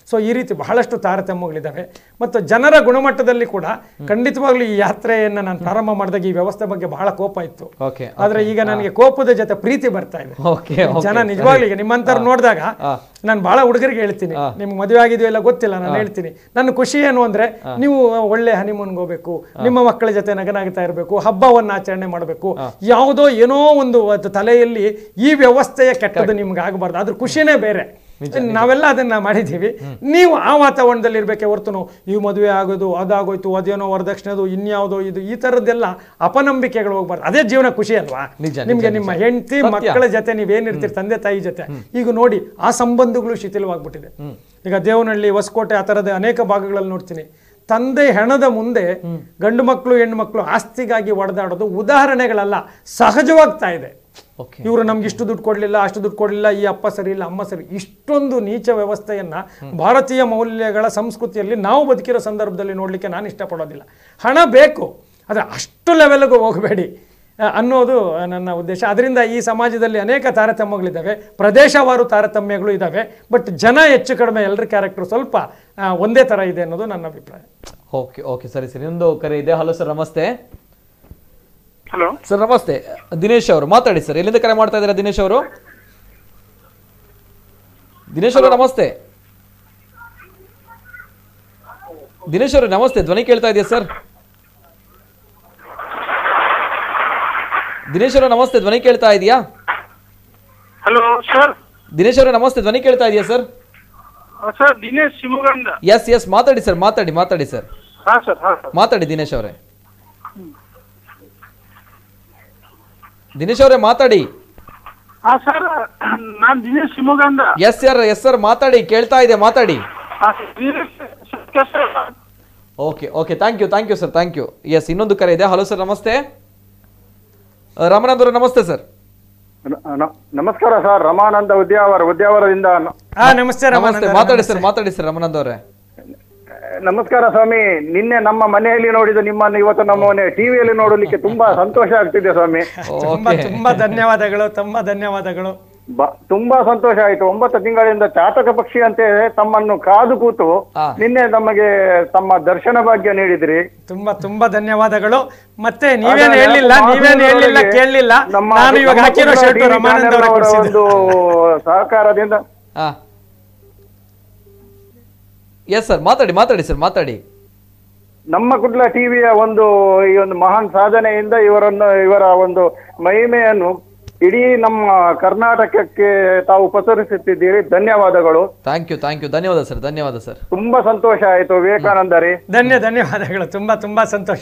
ಸೊ ಈ ರೀತಿ ಬಹಳಷ್ಟು ತಾರತಮ್ಯಗಳಿದ್ದಾವೆ ಮತ್ತು ಜನರ ಗುಣಮಟ್ಟದಲ್ಲಿ ಕೂಡ ಖಂಡಿತವಾಗ್ಲೂ ಈ ಯಾತ್ರೆಯನ್ನು ನಾನು ಪ್ರಾರಂಭ ಮಾಡಿದಾಗ ಈ ವ್ಯವಸ್ಥೆ ಬಗ್ಗೆ ಬಹಳ ಕೋಪ ಇತ್ತು ಓಕೆ ಆದ್ರೆ ಈಗ ನನಗೆ ಕೋಪದ ಜೊತೆ ಪ್ರೀತಿ ಬರ್ತಾ ಇದೆ ಓಕೆ ಜನ ನಿಜವಾಗ್ಲೂ ಈಗ ನಿಮ್ಮಂತರ ನೋಡಿದಾಗ ನಾನು ಬಹಳ ಹುಡುಗರಿಗೆ ಹೇಳ್ತೀನಿ ನಿಮ್ಗೆ ಮದುವೆ ಆಗಿದೆಯೋ ಇಲ್ಲ ಗೊತ್ತಿಲ್ಲ ನಾನು ಹೇಳ್ತೀನಿ ನನ್ನ ಖುಷಿ ಏನು ಅಂದ್ರೆ ನೀವು ಒಳ್ಳೆ ಹನಿಮೂನ್ಗೆ ಹೋಗ್ಬೇಕು ನಿಮ್ಮ ಮಕ್ಕಳ ಜೊತೆ ನಗನಾಗ್ತಾ ಇರಬೇಕು ಹಬ್ಬವನ್ನ ಆಚರಣೆ ಮಾಡಬೇಕು ಯಾವುದೋ ಏನೋ ಒಂದು ಅದು ತಲೆಯಲ್ಲಿ ಈ ವ್ಯವಸ್ಥೆಯ ಕೆಟ್ಟದ್ದು ನಿಮ್ಗೆ ಆಗಬಾರ್ದು ಅದ್ರ ಖುಷಿನೇ ಬೇರೆ ನಾವೆಲ್ಲ ಅದನ್ನ ಮಾಡಿದ್ದೀವಿ ನೀವು ಆ ವಾತಾವರಣದಲ್ಲಿ ಇರ್ಬೇಕೆ ಹೊರತು ಈ ಮದುವೆ ಆಗೋದು ಅದಾಗೋಯ್ತು ಅದೇನೋ ವರದಕ್ಷಿಣೆದು ಇನ್ಯಾವುದೋ ಇದು ಈ ಥರದ್ದೆಲ್ಲ ಅಪನಂಬಿಕೆಗಳು ಹೋಗ್ಬಾರ್ದು ಅದೇ ಜೀವನ ಖುಷಿ ಅಲ್ವಾ ನಿಜ, ನಿಜ, ನಿಮ್ಗೆ ನಿಜ. ನಿಮ್ಮ ಹೆಂಡತಿ ಸತ್ಯ. ಮಕ್ಕಳ ಜೊತೆ ನೀವೇನಿರ್ತೀರಿ ತಂದೆ ತಾಯಿ ಜೊತೆ ಈಗ ನೋಡಿ ಆ ಸಂಬಂಧಗಳು ಶಿಥಿಲವಾಗ್ಬಿಟ್ಟಿದೆ ಈಗ ದೇವನಹಳ್ಳಿ ಹೊಸಕೋಟೆ ಆ ಥರದ ಅನೇಕ ಭಾಗಗಳಲ್ಲಿ ನೋಡ್ತೀನಿ ತಂದೆ ಹೆಣದ ಮುಂದೆ ಗಂಡು ಮಕ್ಕಳು ಹೆಣ್ಣು ಮಕ್ಕಳು ಆಸ್ತಿಗಾಗಿ ಒಡೆದಾಡೋದು ಉದಾಹರಣೆಗಳಲ್ಲ ಸಹಜವಾಗ್ತಾ ಇದೆ ಓಕೆ ಇವರು ನಮ್ಗೆ ಇಷ್ಟು ದುಡ್ಡು ಕೊಡಲಿಲ್ಲ ಅಷ್ಟು ದುಡ್ಡು ಕೊಡಲಿಲ್ಲ ಈ ಅಪ್ಪ ಸರಿ ಇಲ್ಲ ಅಮ್ಮ ಸರಿ ಇಷ್ಟೊಂದು ನೀಚ ವ್ಯವಸ್ಥೆಯನ್ನ ಭಾರತೀಯ ಮೌಲ್ಯಗಳ ಸಂಸ್ಕೃತಿಯಲ್ಲಿ ನಾವು ಬದುಕಿರೋ ಸಂದರ್ಭದಲ್ಲಿ ನೋಡಲಿಕ್ಕೆ ನಾನು ಇಷ್ಟಪಡೋದಿಲ್ಲ ಹಣ ಬೇಕು ಆದರೆ ಅಷ್ಟು ಲೆವೆಲ್ಗೂ ಹೋಗಬೇಡಿ ಆ, ಅನ್ನೋದು ನನ್ನ ಉದ್ದೇಶ ಅದರಿಂದ ಈ ಸಮಾಜದಲ್ಲಿ ಅನೇಕ ತಾರತಮ್ಯಗಳಿದ್ದಾವೆ ಪ್ರದೇಶವಾರು ತಾರತಮ್ಯಗಳು ಇದ್ದಾವೆ ಬಟ್ ಜನ ಹೆಚ್ಚು ಕಡಿಮೆ ಎಲ್ಲರ ಕ್ಯಾರೆಕ್ಟರ್ ಸ್ವಲ್ಪ ಆ, ಒಂದೇ ಥರ ಇದೆ ಅನ್ನೋದು ನನ್ನ ಅಭಿಪ್ರಾಯ ಓಕೆ ಓಕೆ ಸರಿ ಸರಿ ಇನ್ನೊಂದು ಕರೆ ಇದೆ ಹಲೋ ಸರ್ ನಮಸ್ತೆ ಹಲೋ ಸರ್ ನಮಸ್ತೆ ದಿನೇಶ್ ಅವರು ಮಾತಾಡಿ ಸರ್ ಎಲ್ಲಿಂದ ಕರೆ ಮಾಡ್ತಾ ಇದ್ದೀರಾ ದಿನೇಶ್ ಅವರು ದಿನೇಶ್ ಅವರು ನಮಸ್ತೆ ದಿನೇಶ್ ಅವರು ನಮಸ್ತೆ ಧ್ವನಿ ಕೇಳ್ತಾ ಇದೆಯಾ ಸರ್ ದಿನೇಶ್ ಅವರು ನಮಸ್ತೆ ಧ್ವನಿ ಕೇಳ್ತಾ ಇದೆಯಾ ಹಲೋ ಸರ್ ದಿನೇಶ್ ಅವರು ನಮಸ್ತೆ ಧ್ವನಿ ಕೇಳ್ತಾ ಇದೆಯಾ ಸರ್ ಸರ್ ದಿನೇಶ್ ಶಿವಮೊಗ್ಗದಿಂದ ಎಸ್ ಎಸ್ ಮಾತಾಡಿ ಸರ್ ಮಾತಾಡಿ ಮಾತಾಡಿ ಸರ್ ಹಾ ಸರ್ ಹಾ ಸರ್ ಮಾತಾಡಿ ದಿನೇಶ್ ಅವರೇ ದಿನೇಶ್ ಅವರೇ ಮಾತಾಡಿ ಹಾ ಸರ್ ನಾನ್ ದಿನೇಶ್ ಶಿವಮೊಗ್ಗದಿಂದ ಎಸ್ ಸರ್ ಎಸ್ ಸರ್ ಮಾತಾಡಿ ಕೇಳ್ತಾ ಇದೆ ಮಾತಾಡಿ ಹಾ sir Dinesh sir okay okay thank you thank you sir thank you yes ಇನ್ನೊಂದು ಕರೆ ಇದೆ ಹಲೋ ಸರ್ ನಮಸ್ತೆ ಆ, ರಾಮನಾಥ್ ಅವರೇ ನಮಸ್ತೆ ಸರ್ ನ- ನ- ನಮಸ್ಕಾರ ಸರ್ ರಮಾನಂದ ಉದ್ಯಾವರ ಉದ್ಯಾವರದಿಂದ ನ- ಹಾ ನಮಸ್ತೆ ನಮಸ್ತೆ ರಮಾನಂದ ಮಾತಾಡಿ ಸರ್ ಮಾತಾಡಿ ಸರ್ ರಮನಾಥ್ ಅವರೇ ನಮಸ್ಕಾರ ಸ್ವಾಮಿ ನಿನ್ನೆ ನಮ್ಮ ಮನೆಯಲ್ಲಿ ನೋಡಿದ ನಿಮ್ಮನ್ನು ಇವತ್ತು ನಮ್ಮ ಮನೆ ಟಿವಿಯಲ್ಲಿ ನೋಡಲಿಕ್ಕೆ ತುಂಬಾ ಸಂತೋಷ ಆಗ್ತಿದೆ ಸ್ವಾಮಿ ತುಂಬಾ ತುಂಬಾ ಧನ್ಯವಾದಗಳು ತುಂಬಾ ಧನ್ಯವಾದಗಳು ಬ- ತುಂಬಾ ಸಂತೋಷ ಆಯ್ತು ಒಂಬತ್ತು ತಿಂಗಳಿಂದ ಚಾತಕ ಪಕ್ಷಿ ಅಂತೆ ತಮ್ಮನ್ನು ಕಾದು ಕೂತು ನಿನ್ನೆ ನಮಗೆ ತಮ್ಮ ದರ್ಶನ ಭಾಗ್ಯ ನೀಡಿದ್ರಿ ತುಂಬಾ ತುಂಬಾ ಧನ್ಯವಾದಗಳು ಮತ್ತೆ ನೀವೇನ್ ಅದನ್ನ ಹೇಳಿಲ್ಲ ನೆನಪು ನೀವೇನ್ ಹೇಳಿಲ್ಲ ಮಾಡಿದವರಿಗೆ ಕೇಳಲಿಲ್ಲ ನಮ್ಮ ನಾನು ಇವಾಗ ನಮ್ಮ ಹಾಕಿರೋ ಕುಟುಂಬ ಶರ್ಟ್ TV ರಮಾನಂದ ಚಾನೆಲ್ ಅವರೇ ಅವರ ಕೊಡಿಸಿದ್ದು ಒಂದು ಸಹಕಾರದಿಂದ ಎಸ್ ಸರ್ ಮಾತಾಡಿ ಮಾತಾಡಿ ಸರ್ ಮಾತಾಡಿ ನಮ್ಮ ಕುಡ್ಲ ಟಿವಿಯ ಒಂದು ಈ ಒಂದು ಮಹಾನ್ ಸಾಧನೆಯಿಂದ ಇವರನ್ನು ಇವರ ಒಂದು ಮಹಿಮೆಯನ್ನು ಇಡೀ ನಮ್ಮ ಕರ್ನಾಟಕಕ್ಕೆ ತಾವು ಪಸರಿಸುತ್ತಿದ್ದೀರಿ ಧನ್ಯವಾದಗಳು ಥ್ಯಾಂಕ್ ಯು ಥ್ಯಾಂಕ್ ಯು ಧನ್ಯವಾದ ಸರ್ ಧನ್ಯವಾದ ಸರ್ ತುಂಬಾ ಸಂತೋಷ ಆಯ್ತು ವಿವೇಕಾನಂದರಿ ಧನ್ಯ ಧನ್ಯವಾದಗಳು ತುಂಬಾ ತುಂಬಾ ಸಂತೋಷ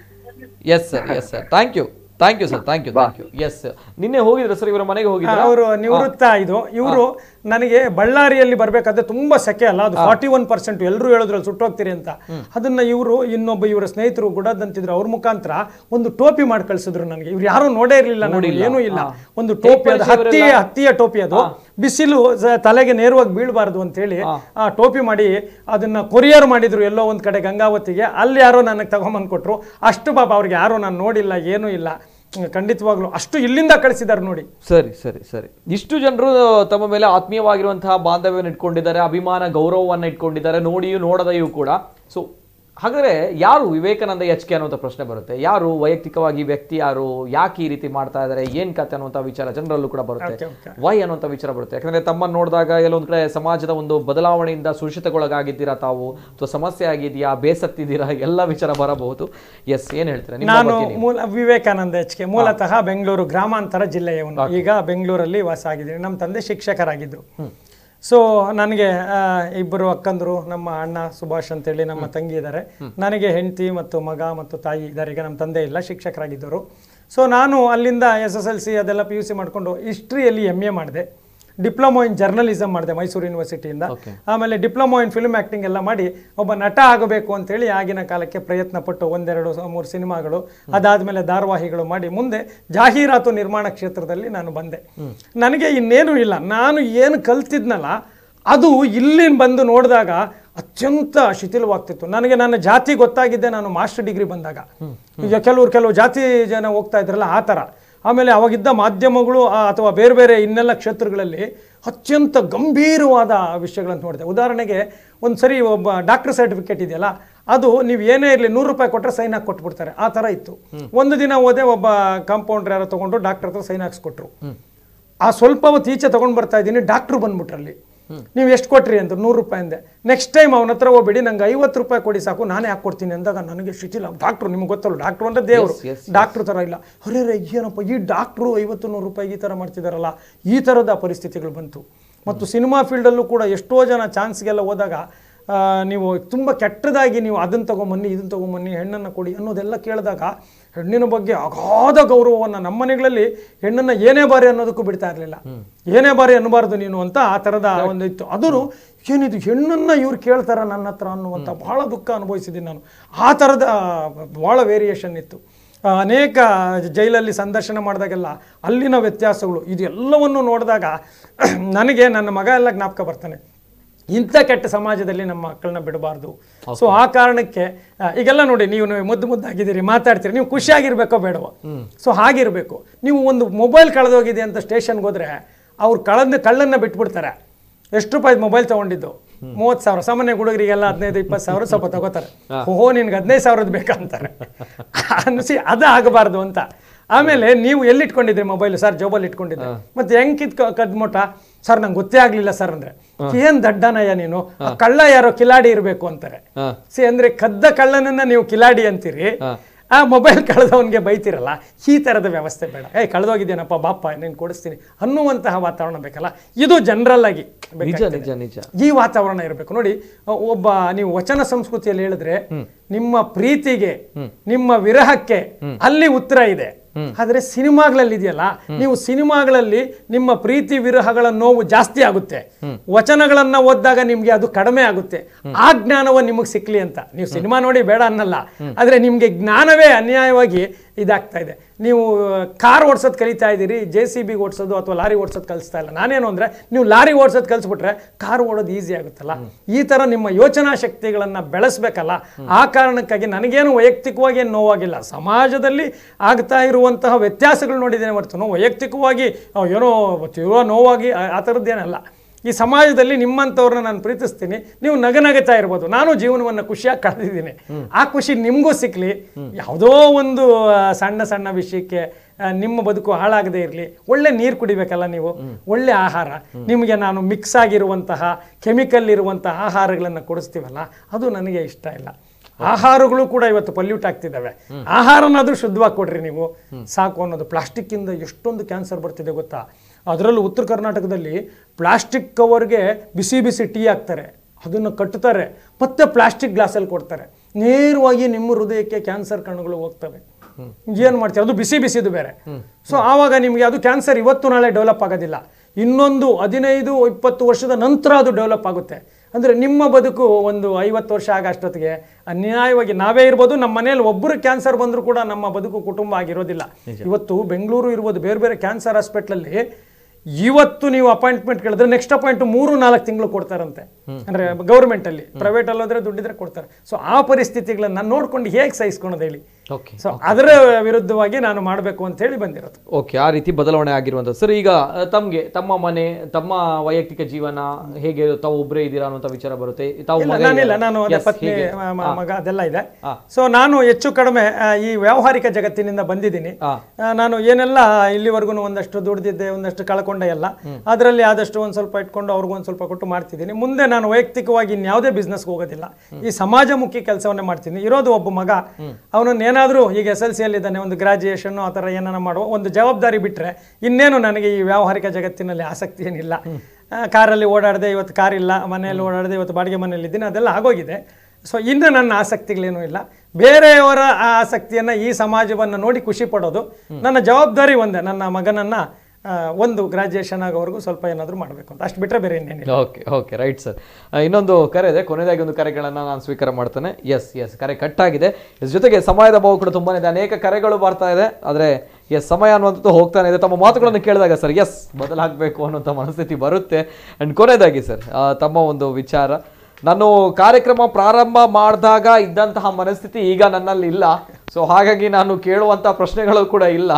yes sir yes sir thank you thank you sir thank you thank you yes ನೀನೇ ಹೋಗಿದ್ರ ಸರ್ ಇವರ ಮನೆಗೆ ಹೋಗಿದ್ರ ಅವರು ನಿವೃತ್ತ ಇದು ಇವರು ನನಗೆ ಬಳ್ಳಾರಿಯಲ್ಲಿ ಬರ್ಬೇಕಾದ್ರೆ ತುಂಬಾ ಸೆಕೆ ಅಲ್ಲ ಅದು ಫಾರ್ಟಿ ಒನ್ ಪರ್ಸೆಂಟ್ ಎಲ್ಲರೂ ಹೇಳಿದ್ರು ಅಲ್ಲಿ ಸುಟ್ಟೋಗ್ತೀರಿ ಅಂತ ಅದನ್ನ ಇವರು ಇನ್ನೊಬ್ಬ ಇವರ ಸ್ನೇಹಿತರು ಗುಡದಂತಿದ್ರು ಅವ್ರ ಮುಖಾಂತರ ಒಂದು ಟೋಪಿ ಮಾಡಿ ಕಳ್ಸಿದ್ರು ನನಗೆ ಇವ್ರು ಯಾರು ನೋಡೇ ಇರಲಿಲ್ಲ ನೋಡಿ ಏನೂ ಇಲ್ಲ ಒಂದು ಟೋಪಿ ಅದು ಹತ್ತಿ ಹತ್ತಿಯ ಟೋಪಿ ಅದು ಬಿಸಿಲು ಸ- ತಲೆಗೆ ನೇರವಾಗಿ ಬೀಳಬಾರ್ದು ಅಂತ ಹೇಳಿ ಆ ಟೋಪಿ ಮಾಡಿ ಅದನ್ನ ಕೊರಿಯರ್ ಮಾಡಿದ್ರು ಎಲ್ಲೋ ಒಂದ್ ಕಡೆ ಗಂಗಾವತಿಗೆ ಅಲ್ಲಿ ಯಾರೋ ನನಗೆ ತಗೊಂಬಂದ್ ಕೊಟ್ರು ಅಷ್ಟು ಪಾಪ ಅವ್ರಿಗೆ ಯಾರೋ ನಾನು ನೋಡಿಲ್ಲ ಏನೂ ಇಲ್ಲ ಹ್ಮ್, ಖಂಡಿತವಾಗ್ಲೂ ಅಷ್ಟು ಇಲ್ಲಿಂದ ಕಳಿಸಿದ್ದಾರೆ ನೋಡಿ ಸರಿ ಸರಿ ಸರಿ ಇಷ್ಟು ಜನರು ತಮ್ಮ ಮೇಲೆ ಆತ್ಮೀಯವಾಗಿರುವಂತಹ ಬಾಂಧವ್ಯವನ್ನು ಇಟ್ಕೊಂಡಿದ್ದಾರೆ ಅಭಿಮಾನ ಗೌರವವನ್ನು ಇಟ್ಕೊಂಡಿದ್ದಾರೆ ನೋಡಿಯೂ ನೋಡದೆಯೂ ಕೂಡ ಸೊ ಹಾಗಾದ್ರೆ ಯಾರು ವಿವೇಕಾನಂದ ಎಚ್ ಕೆ ಅನ್ನುವಂಥ ಪ್ರಶ್ನೆ ಬರುತ್ತೆ ಯಾರು ವೈಯಕ್ತಿಕವಾಗಿ ವ್ಯಕ್ತಿ ಯಾರು ಯಾಕೆ ಈ ರೀತಿ ಮಾಡ್ತಾ ಇದ್ದಾರೆ ಏನ್ ಕತೆ ಅನ್ನುವಂಥ ವಿಚಾರ ಜನರಲ್ಲೂ ಕೂಡ ಬರುತ್ತೆ Okay, okay. ವೈ ಅನ್ನುವಂಥ ವಿಚಾರ ಬರುತ್ತೆ ಯಾಕಂದ್ರೆ ತಮ್ಮನ್ನು ನೋಡಿದಾಗ ಎಲ್ಲೊಂದ್ ಕಡೆ ಸಮಾಜದ ಒಂದು ಬದಲಾವಣೆಯಿಂದ ಸುರಕ್ಷಿತಗೊಳಗಾಗಿದ್ದೀರಾ ತಾವು ಅಥವಾ ಸಮಸ್ಯೆ ಆಗಿದೆಯಾ ಬೇಸತ್ತಿದ್ದೀರಾ ಎಲ್ಲ ವಿಚಾರ ಬರಬಹುದು ಎಸ್ ಏನ್ ಹೇಳ್ತೀರಾ ನಿಮ್ಮ ನಾನು ಬಗ್ಗೆ ನೀವು. ಮೂಲ ವಿವೇಕಾನಂದ ಎಚ್ ಕೆ ಮೂಲತಃ ಬೆಂಗಳೂರು ಗ್ರಾಮಾಂತರ ಜಿಲ್ಲೆಯವನು ಈಗ ಬೆಂಗಳೂರಲ್ಲಿ ವಾಸ ಆಗಿದ್ದೀನಿ ನಮ್ಮ ತಂದೆ ಶಿಕ್ಷಕರಾಗಿದ್ದರು ಸೊ ನನಗೆ ಆ, ಇಬ್ಬರು ಅಕ್ಕಂದರು ನಮ್ಮ ಅಣ್ಣ ಸುಭಾಷ್ ಅಂತೇಳಿ ನಮ್ಮ ತಂಗಿ ಇದ್ದಾರೆ ನನಗೆ ಹೆಂಡತಿ ಮತ್ತು ಮಗ ಮತ್ತು ತಾಯಿ ಇದ್ದಾರೆ ಈಗ ನಮ್ಮ ತಂದೆ ಇಲ್ಲ ಶಿಕ್ಷಕರಾಗಿದ್ದರು ಸೊ ನಾನು ಅಲ್ಲಿಂದ ಎಸ್ ಎಸ್ ಎಲ್ ಸಿ ಅದೆಲ್ಲ ಪಿ ಯು ಸಿ ಮಾಡಿಕೊಂಡು ಹಿಸ್ಟ್ರಿಯಲ್ಲಿ ಎಮ್ ಎ ಮಾಡಿದೆ ಡಿಪ್ಲೊಮೊ ಇನ್ ಜರ್ನಲಿಸಮ್ ಮಾಡಿದೆ ಮೈಸೂರು ಯೂನಿವರ್ಸಿಟಿಯಿಂದ ಆಮೇಲೆ ಡಿಪ್ಲೊಮೊ ಇನ್ ಫಿಲ್ಮ್ ಆ್ಯಕ್ಟಿಂಗ್ ಎಲ್ಲ ಮಾಡಿ ಒಬ್ಬ ನಟ ಆಗಬೇಕು ಅಂತೇಳಿ ಆಗಿನ ಕಾಲಕ್ಕೆ ಪ್ರಯತ್ನ ಪಟ್ಟು ಒಂದೆರಡು ಸ- ಮೂರು ಸಿನಿಮಾಗಳು ಅದಾದಮೇಲೆ ಧಾರಾವಾಹಿಗಳು ಮಾಡಿ ಮುಂದೆ ಜಾಹೀರಾತು ನಿರ್ಮಾಣ ಕ್ಷೇತ್ರದಲ್ಲಿ ನಾನು ಬಂದೆ ನನಗೆ ಇನ್ನೇನು ಇಲ್ಲ ನಾನು ಏನು ಕಲ್ತಿದ್ನಲ್ಲ ಅದು ಇಲ್ಲಿ ಬಂದು ನೋಡಿದಾಗ ಅತ್ಯಂತ ಶಿಥಿಲವಾಗ್ತಿತ್ತು ನನಗೆ ನನ್ನ ಜಾತಿ ಗೊತ್ತಾಗಿದ್ದೆ ನಾನು ಮಾಸ್ಟರ್ ಡಿಗ್ರಿ ಬಂದಾಗ ಈಗ ಕೆಲವರು ಕೆಲವು ಜಾತಿ ಜನ ಹೋಗ್ತಾ ಇದ್ರಲ್ಲ ಆ ಥರ ಆಮೇಲೆ ಅವಾಗಿದ್ದ ಮಾಧ್ಯಮಗಳು ಆ, ಅಥವಾ ಬೇರೆ ಬೇರೆ ಇನ್ನೆಲ್ಲ ಕ್ಷೇತ್ರಗಳಲ್ಲಿ ಅತ್ಯಂತ ಗಂಭೀರವಾದ ವಿಷಯಗಳನ್ನು ನೋಡಿದೆ ಉದಾಹರಣೆಗೆ ಒಂದು ಸರಿ ಒಬ್ಬ ಡಾಕ್ಟರ್ ಸರ್ಟಿಫಿಕೇಟ್ ಇದೆಯಲ್ಲ ಅದು ನೀವು ಏನೇ ಇರಲಿ ನೂರು ರೂಪಾಯಿ ಕೊಟ್ಟರೆ ಸೈನ್ ಹಾಕಿ ಕೊಟ್ಬಿಡ್ತಾರೆ ಆ ಥರ ಇತ್ತು ಒಂದು ದಿನ ಹೋದೆ ಒಬ್ಬ ಕಾಂಪೌಂಡ್ರ್ ಯಾರೋ ತೊಗೊಂಡು ಡಾಕ್ಟರ್ ಹತ್ರ ಸೈನ್ ಹಾಕ್ಸ್ಕೊಟ್ರು ಆ ಸ್ವಲ್ಪ ಹೊತ್ತು ಈಚೆ ತೊಗೊಂಡು ಬರ್ತಾ ಇದ್ದೀನಿ ಡಾಕ್ಟ್ರು ಬಂದ್ಬಿಟ್ರಲ್ಲಿ ನೀವು ಎಷ್ಟು ಕೊಟ್ರಿ ಅಂತ ನೂರು ರೂಪಾಯಿ ಅಂದೆ ನೆಕ್ಸ್ಟ್ ಟೈಮ್ ಅವನ ಹತ್ರ ಹೋಗ್ಬೇಡಿ ನಂಗೆ ಐವತ್ತು ರೂಪಾಯಿ ಕೊಡಿ ಸಾಕು ನಾನೇ ಹಾಕ್ಕೊಡ್ತೀನಿ ಅಂದಾಗ ನನಗೆ ಶಿಥಿಲ ಡಾಕ್ಟ್ರು ನಿಮ್ಗೆ ಗೊತ್ತಲ್ಲ ಡಾಕ್ಟ್ರು ಅಂದ್ರೆ ದೇವರು Yes, yes, yes. ಡಾಕ್ಟ್ರು ಥರ ಇಲ್ಲ ಅರೆ ರೇ ಏನಪ್ಪ ಈ ಡಾಕ್ಟ್ರು ಐವತ್ತು ನೂರು ರೂಪಾಯಿ ಈ ಥರ ಮಾಡ್ತಿದಾರಲ್ಲ ಈ ಥರದ ಪರಿಸ್ಥಿತಿಗಳು ಬಂತು ಮತ್ತು ಸಿನಿಮಾ ಫೀಲ್ಡಲ್ಲೂ ಕೂಡ ಎಷ್ಟೋ ಜನ ಚಾನ್ಸ್ಗೆಲ್ಲ ಹೋದಾಗ ಆ, ನೀವು ತುಂಬ ಕೆಟ್ಟದಾಗಿ ನೀವು ಅದನ್ನು ತೊಗೊಂಬನ್ನಿ ಇದನ್ನು ತೊಗೊಂಬನ್ನಿ ಹೆಣ್ಣನ್ನು ಕೊಡಿ ಅನ್ನೋದೆಲ್ಲ ಕೇಳಿದಾಗ ಹೆಣ್ಣಿನ ಬಗ್ಗೆ ಅಗಾಧ ಗೌರವವನ್ನು ನಮ್ಮ ಮನೆಗಳಲ್ಲಿ ಹೆಣ್ಣನ್ನು ಏನೇ ಬಾರಿ ಅನ್ನೋದಕ್ಕೂ ಬಿಡ್ತಾ ಇರಲಿಲ್ಲ ಏನೇ ಬಾರಿ ಅನ್ನಬಾರ್ದು ನೀನು ಅಂತ ಆ ಥರದ ಒಂದು ಇತ್ತು ಅದನ್ನು ಏನಿದು ಹೆಣ್ಣನ್ನು ಇವ್ರು ಕೇಳ್ತಾರ ನನ್ನ ಹತ್ರ ಅನ್ನುವಂಥ ಬಹಳ ದುಃಖ ಅನುಭವಿಸಿದ್ದೀನಿ ನಾನು ಆ ಥರದ ಭಾಳ ವೇರಿಯೇಷನ್ ಇತ್ತು ಆ, ಅನೇಕ ಜೈಲಲ್ಲಿ ಸಂದರ್ಶನ ಮಾಡಿದಾಗೆಲ್ಲ ಅಲ್ಲಿನ ವ್ಯತ್ಯಾಸಗಳು ಇದೆಲ್ಲವನ್ನು ನೋಡಿದಾಗ ನನಗೆ ನನ್ನ ಮಗ ಎಲ್ಲ ಜ್ಞಾಪಕ ಬರ್ತಾನೆ ಇಂಥ ಕೆಟ್ಟ ಸಮಾಜದಲ್ಲಿ ನಮ್ಮ ಮಕ್ಕಳನ್ನ ಬಿಡಬಾರ್ದು ಸೊ ಆ ಕಾರಣಕ್ಕೆ ಆ, ಈಗೆಲ್ಲ ನೋಡಿ ನೀವು ನೀವು ಮುದ್ದು ಮುದ್ದಾಗಿದ್ದೀರಿ ಮಾತಾಡ್ತೀರಿ ನೀವು ಖುಷಿಯಾಗಿರ್ಬೇಕೋ ಬೇಡವೋ ಸೊ ಹಾಗಿರಬೇಕು ನೀವು ಒಂದು ಮೊಬೈಲ್ ಕಳೆದೋಗಿದೆ ಅಂತ ಸ್ಟೇಷನ್ಗೆ ಹೋದ್ರೆ ಅವ್ರು ಕಳೆದ ಕಳ್ಳನ್ನ ಬಿಟ್ಬಿಡ್ತಾರೆ ಎಷ್ಟು ರೂಪಾಯಿ ಮೊಬೈಲ್ ತೊಗೊಂಡಿದ್ದು ಮೂವತ್ತು ಸಾವಿರ ಸಾಮಾನ್ಯ ಹುಡುಗರಿಗೆಲ್ಲ ಹದಿನೈದು ಇಪ್ಪತ್ತು ಸಾವಿರ ಸ್ವಲ್ಪ ತಗೋತಾರೆ ಓಹೋ ನಿನ್ಗೆ ಹದಿನೈದು ಸಾವಿರದ ಬೇಕಂತಾರೆ ಅನಿಸಿ ಅದು ಆಗಬಾರ್ದು ಅಂತ ಆಮೇಲೆ ನೀವು ಎಲ್ಲಿ ಇಟ್ಕೊಂಡಿದ್ರಿ ಮೊಬೈಲ್ ಸರ್ ಜೋಬಲ್ಲಿ ಇಟ್ಕೊಂಡಿದ್ದೆ ಮತ್ತೆ ಹೆಂಗ್ ಕಿತ್ ಕದ್ಮೋಟ ಸರ್ ನಂಗೆ ಗೊತ್ತೇ ಆಗ್ಲಿಲ್ಲ ಸರ್ ಅಂದ್ರೆ ಏನ್ ದಡ್ಡನಯ್ಯ ನೀನು ಆ ಕಳ್ಳ ಯಾರೋ ಕಿಲಾಡಿ ಇರಬೇಕು ಅಂತಾರೆ ಸಿ ಅಂದ್ರೆ ಕದ್ದ ಕಳ್ಳನನ್ನ ನೀವು ಕಿಲಾಡಿ ಅಂತೀರಿ ಆ ಮೊಬೈಲ್ ಕಳೆದವನ್ಗೆ ಬೈತಿರಲ್ಲ ಈ ಥರದ ವ್ಯವಸ್ಥೆ ಬೇಡ ಏಯ್ ಕಳೆದೋಗಿದ್ದೇನಪ್ಪ ಬಾಪ ನೀನು ಕೊಡಿಸ್ತೀನಿ ಅನ್ನುವಂತಹ ವಾತಾವರಣ ಬೇಕಲ್ಲ ಇದು ಜನರಲ್ ಆಗಿ ನಿಜ ಬೇಕಾಗ್ತದೆ. ನಿಜ ನಿಜ ಈ ವಾತಾವರಣ ಇರಬೇಕು ನೋಡಿ ಅ- ಒಬ್ಬ ನೀವು ವಚನ ಸಂಸ್ಕೃತಿಯಲ್ಲಿ ಹೇಳಿದ್ರೆ ನಿಮ್ಮ ಪ್ರೀತಿಗೆ ನಿಮ್ಮ ವಿರಹಕ್ಕೆ ಅಲ್ಲಿ ಉತ್ತರ ಇದೆ ಆದ್ರೆ ಸಿನಿಮಾಗಳಲ್ಲಿ ಇದೆಯಲ್ಲ ನೀವು ಸಿನಿಮಾಗಳಲ್ಲಿ ನಿಮ್ಮ ಪ್ರೀತಿ ವಿರಹಗಳ ನೋವು ಜಾಸ್ತಿ ಆಗುತ್ತೆ ವಚನಗಳನ್ನ ಓದಿದಾಗ ನಿಮ್ಗೆ ಅದು ಕಡಿಮೆ ಆಗುತ್ತೆ ಆ ಜ್ಞಾನವ ನಿಮಗೆ ಸಿಕ್ಲಿ ಅಂತ ನೀವು ಸಿನಿಮಾ ನೋಡಿ ಬೇಡ ಅನ್ನಲ್ಲ ಆದ್ರೆ ನಿಮ್ಗೆ ಜ್ಞಾನವೇ ಅನ್ಯಾಯವಾಗಿ ಇದಾಗ್ತಾ ಇದೆ ನೀವು ಕಾರ್ ಓಡಿಸೋದು ಕಲಿತಾ ಇದ್ದೀರಿ ಜೆ ಸಿ ಬಿ ಓಡಿಸೋದು ಅಥವಾ ಲಾರಿ ಓಡಿಸೋದು ಕಲಿಸ್ತಾ ಇಲ್ಲ ನಾನೇನು ಅಂದ್ರೆ ನೀವು ಲಾರಿ ಓಡಿಸೋದು ಕಲಿಸ್ಬಿಟ್ರೆ ಕಾರ್ ಓಡೋದು ಈಸಿ ಆಗುತ್ತಲ್ಲ ಈ ತರ ನಿಮ್ಮ ಯೋಚನಾ ಶಕ್ತಿಗಳನ್ನ ಬೆಳೆಸ್ಬೇಕಲ್ಲ ಆ ಕಾರಣಕ್ಕಾಗಿ ನನಗೇನು ವೈಯಕ್ತಿಕವಾಗಿ ಏನು ನೋವಾಗಿಲ್ಲ ಸಮಾಜದಲ್ಲಿ ಆಗ್ತಾ ಇರುವಂತಹ ವ್ಯತ್ಯಾಸಗಳು ನೋಡಿದ್ದೇನೆ ಹೊರತು ವೈಯಕ್ತಿಕವಾಗಿ ಅಹ್, ಏನೋ ತೀವ್ರ ನೋವಾಗಿ ಆ- ಆ ಥರದ್ದೇನಲ್ಲ ಈ ಸಮಾಜದಲ್ಲಿ ನಿಮ್ಮಂಥವ್ರನ್ನ ನಾನು ಪ್ರೀತಿಸ್ತೀನಿ ನೀವು ನಗನಗತಾ ಇರ್ಬೋದು ನಾನು ಜೀವನವನ್ನು ಖುಷಿಯಾಗಿ ಕಳೆದಿದ್ದೀನಿ ಆ ಖುಷಿ ನಿಮಗೂ ಸಿಕ್ಲಿ ಯಾವುದೋ ಒಂದು ಆ, ಸಣ್ಣ ಸಣ್ಣ ವಿಷಯಕ್ಕೆ ಆ, ನಿಮ್ಮ ಬದುಕು ಹಾಳಾಗದೇ ಇರಲಿ ಒಳ್ಳೆ ನೀರು ಕುಡಿಬೇಕಲ್ಲ ನೀವು ಒಳ್ಳೆ ಆಹಾರ ನಿಮಗೆ ನಾನು ಮಿಕ್ಸ್ ಆಗಿರುವಂತಹ ಕೆಮಿಕಲ್ ಇರುವಂತಹ ಆಹಾರಗಳನ್ನು ಕೊಡಿಸ್ತೀವಲ್ಲ ಅದು ನನಗೆ ಇಷ್ಟ ಇಲ್ಲ ಆಹಾರಗಳು ಕೂಡ ಇವತ್ತು ಪಲ್ಯೂಟ್ ಆಗ್ತಿದ್ದಾವೆ ಆಹಾರನಾದ್ರೂ ಶುದ್ಧವಾಗಿ ಕೊಡ್ರಿ ನೀವು ಸಾಕು ಅನ್ನೋದು ಪ್ಲಾಸ್ಟಿಕ್ ಇಂದ ಎಷ್ಟೊಂದು ಕ್ಯಾನ್ಸರ್ ಬರ್ತಿದೆ ಗೊತ್ತಾ ಅದರಲ್ಲೂ ಉತ್ತರ ಕರ್ನಾಟಕದಲ್ಲಿ ಪ್ಲಾಸ್ಟಿಕ್ ಕವರ್ಗೆ ಬಿಸಿ ಬಿಸಿ ಟೀ ಹಾಕ್ತಾರೆ ಅದನ್ನು ಕಟ್ಟುತ್ತಾರೆ ಮತ್ತೆ ಪ್ಲಾಸ್ಟಿಕ್ ಗ್ಲಾಸಲ್ಲಿ ಕೊಡ್ತಾರೆ ನೇರವಾಗಿ ನಿಮ್ಮ ಹೃದಯಕ್ಕೆ ಕ್ಯಾನ್ಸರ್ ಕಣಗಳು ಹೋಗ್ತವೆ ಏನು ಮಾಡ್ತೀವಿ ಅದು ಬಿಸಿ ಬಿಸಿದು ಬೇರೆ ಸೊ ಆವಾಗ ನಿಮಗೆ ಅದು ಕ್ಯಾನ್ಸರ್ ಇವತ್ತು ನಾಳೆ ಡೆವಲಪ್ ಆಗೋದಿಲ್ಲ ಇನ್ನೊಂದು ಹದಿನೈದು ಇಪ್ಪತ್ತು ವರ್ಷದ ನಂತರ ಅದು ಡೆವಲಪ್ ಆಗುತ್ತೆ ಅಂದರೆ ನಿಮ್ಮ ಬದುಕು ಒಂದು ಐವತ್ತು ವರ್ಷ ಆಗ ಅಷ್ಟೊತ್ತಿಗೆ ಅನ್ಯಾಯವಾಗಿ ನಾವೇ ಇರ್ಬೋದು ನಮ್ಮ ಮನೆಯಲ್ಲಿ ಒಬ್ಬರು ಕ್ಯಾನ್ಸರ್ ಬಂದರೂ ಕೂಡ ನಮ್ಮ ಬದುಕು ಕುಟುಂಬ ಆಗಿರೋದಿಲ್ಲ ಇವತ್ತು ಬೆಂಗಳೂರು ಇರ್ಬೋದು ಬೇರೆ ಬೇರೆ ಕ್ಯಾನ್ಸರ್ ಹಾಸ್ಪಿಟ್ಲಲ್ಲಿ ಇವತ್ತು ನೀವು ಅಪಾಯಿಂಟ್ಮೆಂಟ್ ಕೇಳಿದ್ರೆ ನೆಕ್ಸ್ಟ್ ಅಪಾಯಿಂಟ್ ಮೂರು ನಾಲ್ಕು ತಿಂಗಳು ಕೊಡ್ತಾರಂತೆ ಅಂದ್ರೆ ಗೌರ್ಮೆಂಟ್ ಅಲ್ಲಿ ಪ್ರೈವೇಟ್ ಅಲ್ಲಿ ಹೋದ್ರೆ ದುಡ್ಡಿದ್ರೆ ಕೊಡ್ತಾರೆ ಸೊ ಆ ಪರಿಸ್ಥಿತಿಗಳನ್ನ ನಾನು ನೋಡ್ಕೊಂಡು ಹೇಗೆ ಸಹಿಸ್ಕೊಳೋದು ಹೇಳಿ ಓಕೆ ಸೊ ಅದರ ವಿರುದ್ಧವಾಗಿ ನಾನು ಮಾಡಬೇಕು ಅಂತ ಹೇಳಿ ಬಂದಿರೋದು ಓಕೆ ಆ ರೀತಿ ಬದಲಾವಣೆ ಆಗಿರುವಂಥದ್ದು ಸರ್ ಈಗ ಅಹ್, ತಮ್ಗೆ ತಮ್ಮ ಮನೆ ತಮ್ಮ ವೈಯಕ್ತಿಕ ಜೀವನ ಹೇಗೆ ತಾವು ಒಬ್ಬರೇ ಇದ್ದೀರಾ ಅನ್ನುವಂಥ ವಿಚಾರ ಬರುತ್ತೆ ತಾವು ಇಲ್ಲ, ಮಗ ನಾನಿಲ್ಲ ಇದ್ದಾರೆ. ನಾನು ಅದೇ Yes, ಪತ್ನಿ ಹೇಗೆ? ಮ- ಮ- ಹಾ. ಮಗ ಅದೆಲ್ಲ ಇದೆ ಸೊ ನಾನು ಹೆಚ್ಚು ಕಡಿಮೆ ಆ, ಈ ವ್ಯಾವಹಾರಿಕ ಜಗತ್ತಿನಿಂದ ಬಂದಿದ್ದೀನಿ ಆ, ನಾನು ಏನೆಲ್ಲ ಇಲ್ಲಿವರೆಗೂ ಒಂದಷ್ಟು ದುಡ್ದಿದ್ದೆ ಒಂದಷ್ಟು ಕಳ್ಕೊಂಡೆ ಎಲ್ಲ ಅದರಲ್ಲಿ ಆದಷ್ಟು ಒಂದು ಸ್ವಲ್ಪ ಇಟ್ಕೊಂಡು ಅವ್ರಿಗೂ ಒಂದು ಸ್ವಲ್ಪ ಕೊಟ್ಟು ಮಾಡ್ತಿದ್ದೀನಿ ಮುಂದೆ ನಾನು ವೈಯಕ್ತಿಕವಾಗಿ ಇನ್ಯಾವುದೇ ಬಿಸ್ನೆಸ್ಗೆ ಹೋಗೋದಿಲ್ಲ ಈ ಸಮಾಜಮುಖಿ ಕೆಲಸವನ್ನೇ ಮಾಡ್ತೀನಿ ಇರೋದು ಒಬ್ಬ ಮಗ ಅವನನ್ನು ಏನಾದರೂ ಈಗ ಎಸ್ ಎಲ್ ಸಿ ಇದ್ದಾನೆ ಒಂದು ಗ್ರಾಜುಯೇಷನ್ ಆ ಥರ ಏನಾರ ಮಾಡುವ ಒಂದು ಜವಾಬ್ದಾರಿ ಬಿಟ್ಟರೆ ಇನ್ನೇನು ನನಗೆ ಈ ವ್ಯಾವಹಾರಿಕ ಜಗತ್ತಿನಲ್ಲಿ ಆಸಕ್ತಿ ಏನಿಲ್ಲ ಆ, ಕಾರಲ್ಲಿ ಓಡಾಡದೆ ಇವತ್ತು ಕಾರ್ ಇಲ್ಲ ಮನೆಯಲ್ಲಿ ಓಡಾಡದೆ ಇವತ್ತು ಬಾಡಿಗೆ ಮನೆಯಲ್ಲಿ ಇದ್ದೀನಿ ಅದೆಲ್ಲ ಆಗೋಗಿದೆ ಸೊ ಇನ್ನು ನನ್ನ ಆಸಕ್ತಿಗಳೇನೂ ಇಲ್ಲ ಬೇರೆಯವರ ಆ ಆಸಕ್ತಿಯನ್ನು ಈ ಸಮಾಜವನ್ನು ನೋಡಿ ಖುಷಿ ಪಡೋದು ನನ್ನ ಜವಾಬ್ದಾರಿ ಒಂದೇ ನನ್ನ ಮಗನನ್ನು ಆ, ಒಂದು ಗ್ರಾಜುಯೇಷನ್ ಆಗೋವರೆಗೂ ಸ್ವಲ್ಪ ಏನಾದರೂ ಮಾಡಬೇಕು ಅಂತ ಅಷ್ಟು ಬಿಟ್ಟರೆ ಬೇರೆ ಇನ್ನೇನಿಲ್ಲ ಓಕೆ ಓಕೆ ರೈಟ್ ಸರ್ ಇನ್ನೊಂದು ಕರೆ ಇದೆ ಕೊನೆಯದಾಗಿ ಒಂದು ಕರೆಗಳನ್ನು ನಾನು ಸ್ವೀಕಾರ ಮಾಡ್ತೇನೆ ಎಸ್ ಎಸ್ ಕರೆ ಕಟ್ ಆಗಿದೆ ಇದ್ರ ಜೊತೆಗೆ ಸಮಯದ ಅಭಾವ ಕೂಡ ತುಂಬಾನೇ ಇದೆ ಅನೇಕ ಕರೆಗಳು ಬರ್ತಾ ಇದೆ ಆದರೆ ಎಸ್ ಸಮಯ ಅನ್ನುವಂಥದ್ದು ಹೋಗ್ತಾನೆ ಇದೆ ತಮ್ಮ ಮಾತುಗಳನ್ನು ಕೇಳಿದಾಗ ಸರ್ ಎಸ್ ಬದಲಾಗಬೇಕು ಅನ್ನುವಂಥ ಮನಸ್ಥಿತಿ ಬರುತ್ತೆ ಆ್ಯಂಡ್ ಕೊನೆಯದಾಗಿ ಸರ್ ತಮ್ಮ ಒಂದು ವಿಚಾರ ನಾನು ಕಾರ್ಯಕ್ರಮ ಪ್ರಾರಂಭ ಮಾಡಿದಾಗ ಇದ್ದಂತಹ ಮನಸ್ಥಿತಿ ಈಗ ನನ್ನಲ್ಲಿ ಇಲ್ಲ ಸೊ ಹಾಗಾಗಿ ನಾನು ಕೇಳುವಂಥ ಪ್ರಶ್ನೆಗಳು ಕೂಡ ಇಲ್ಲ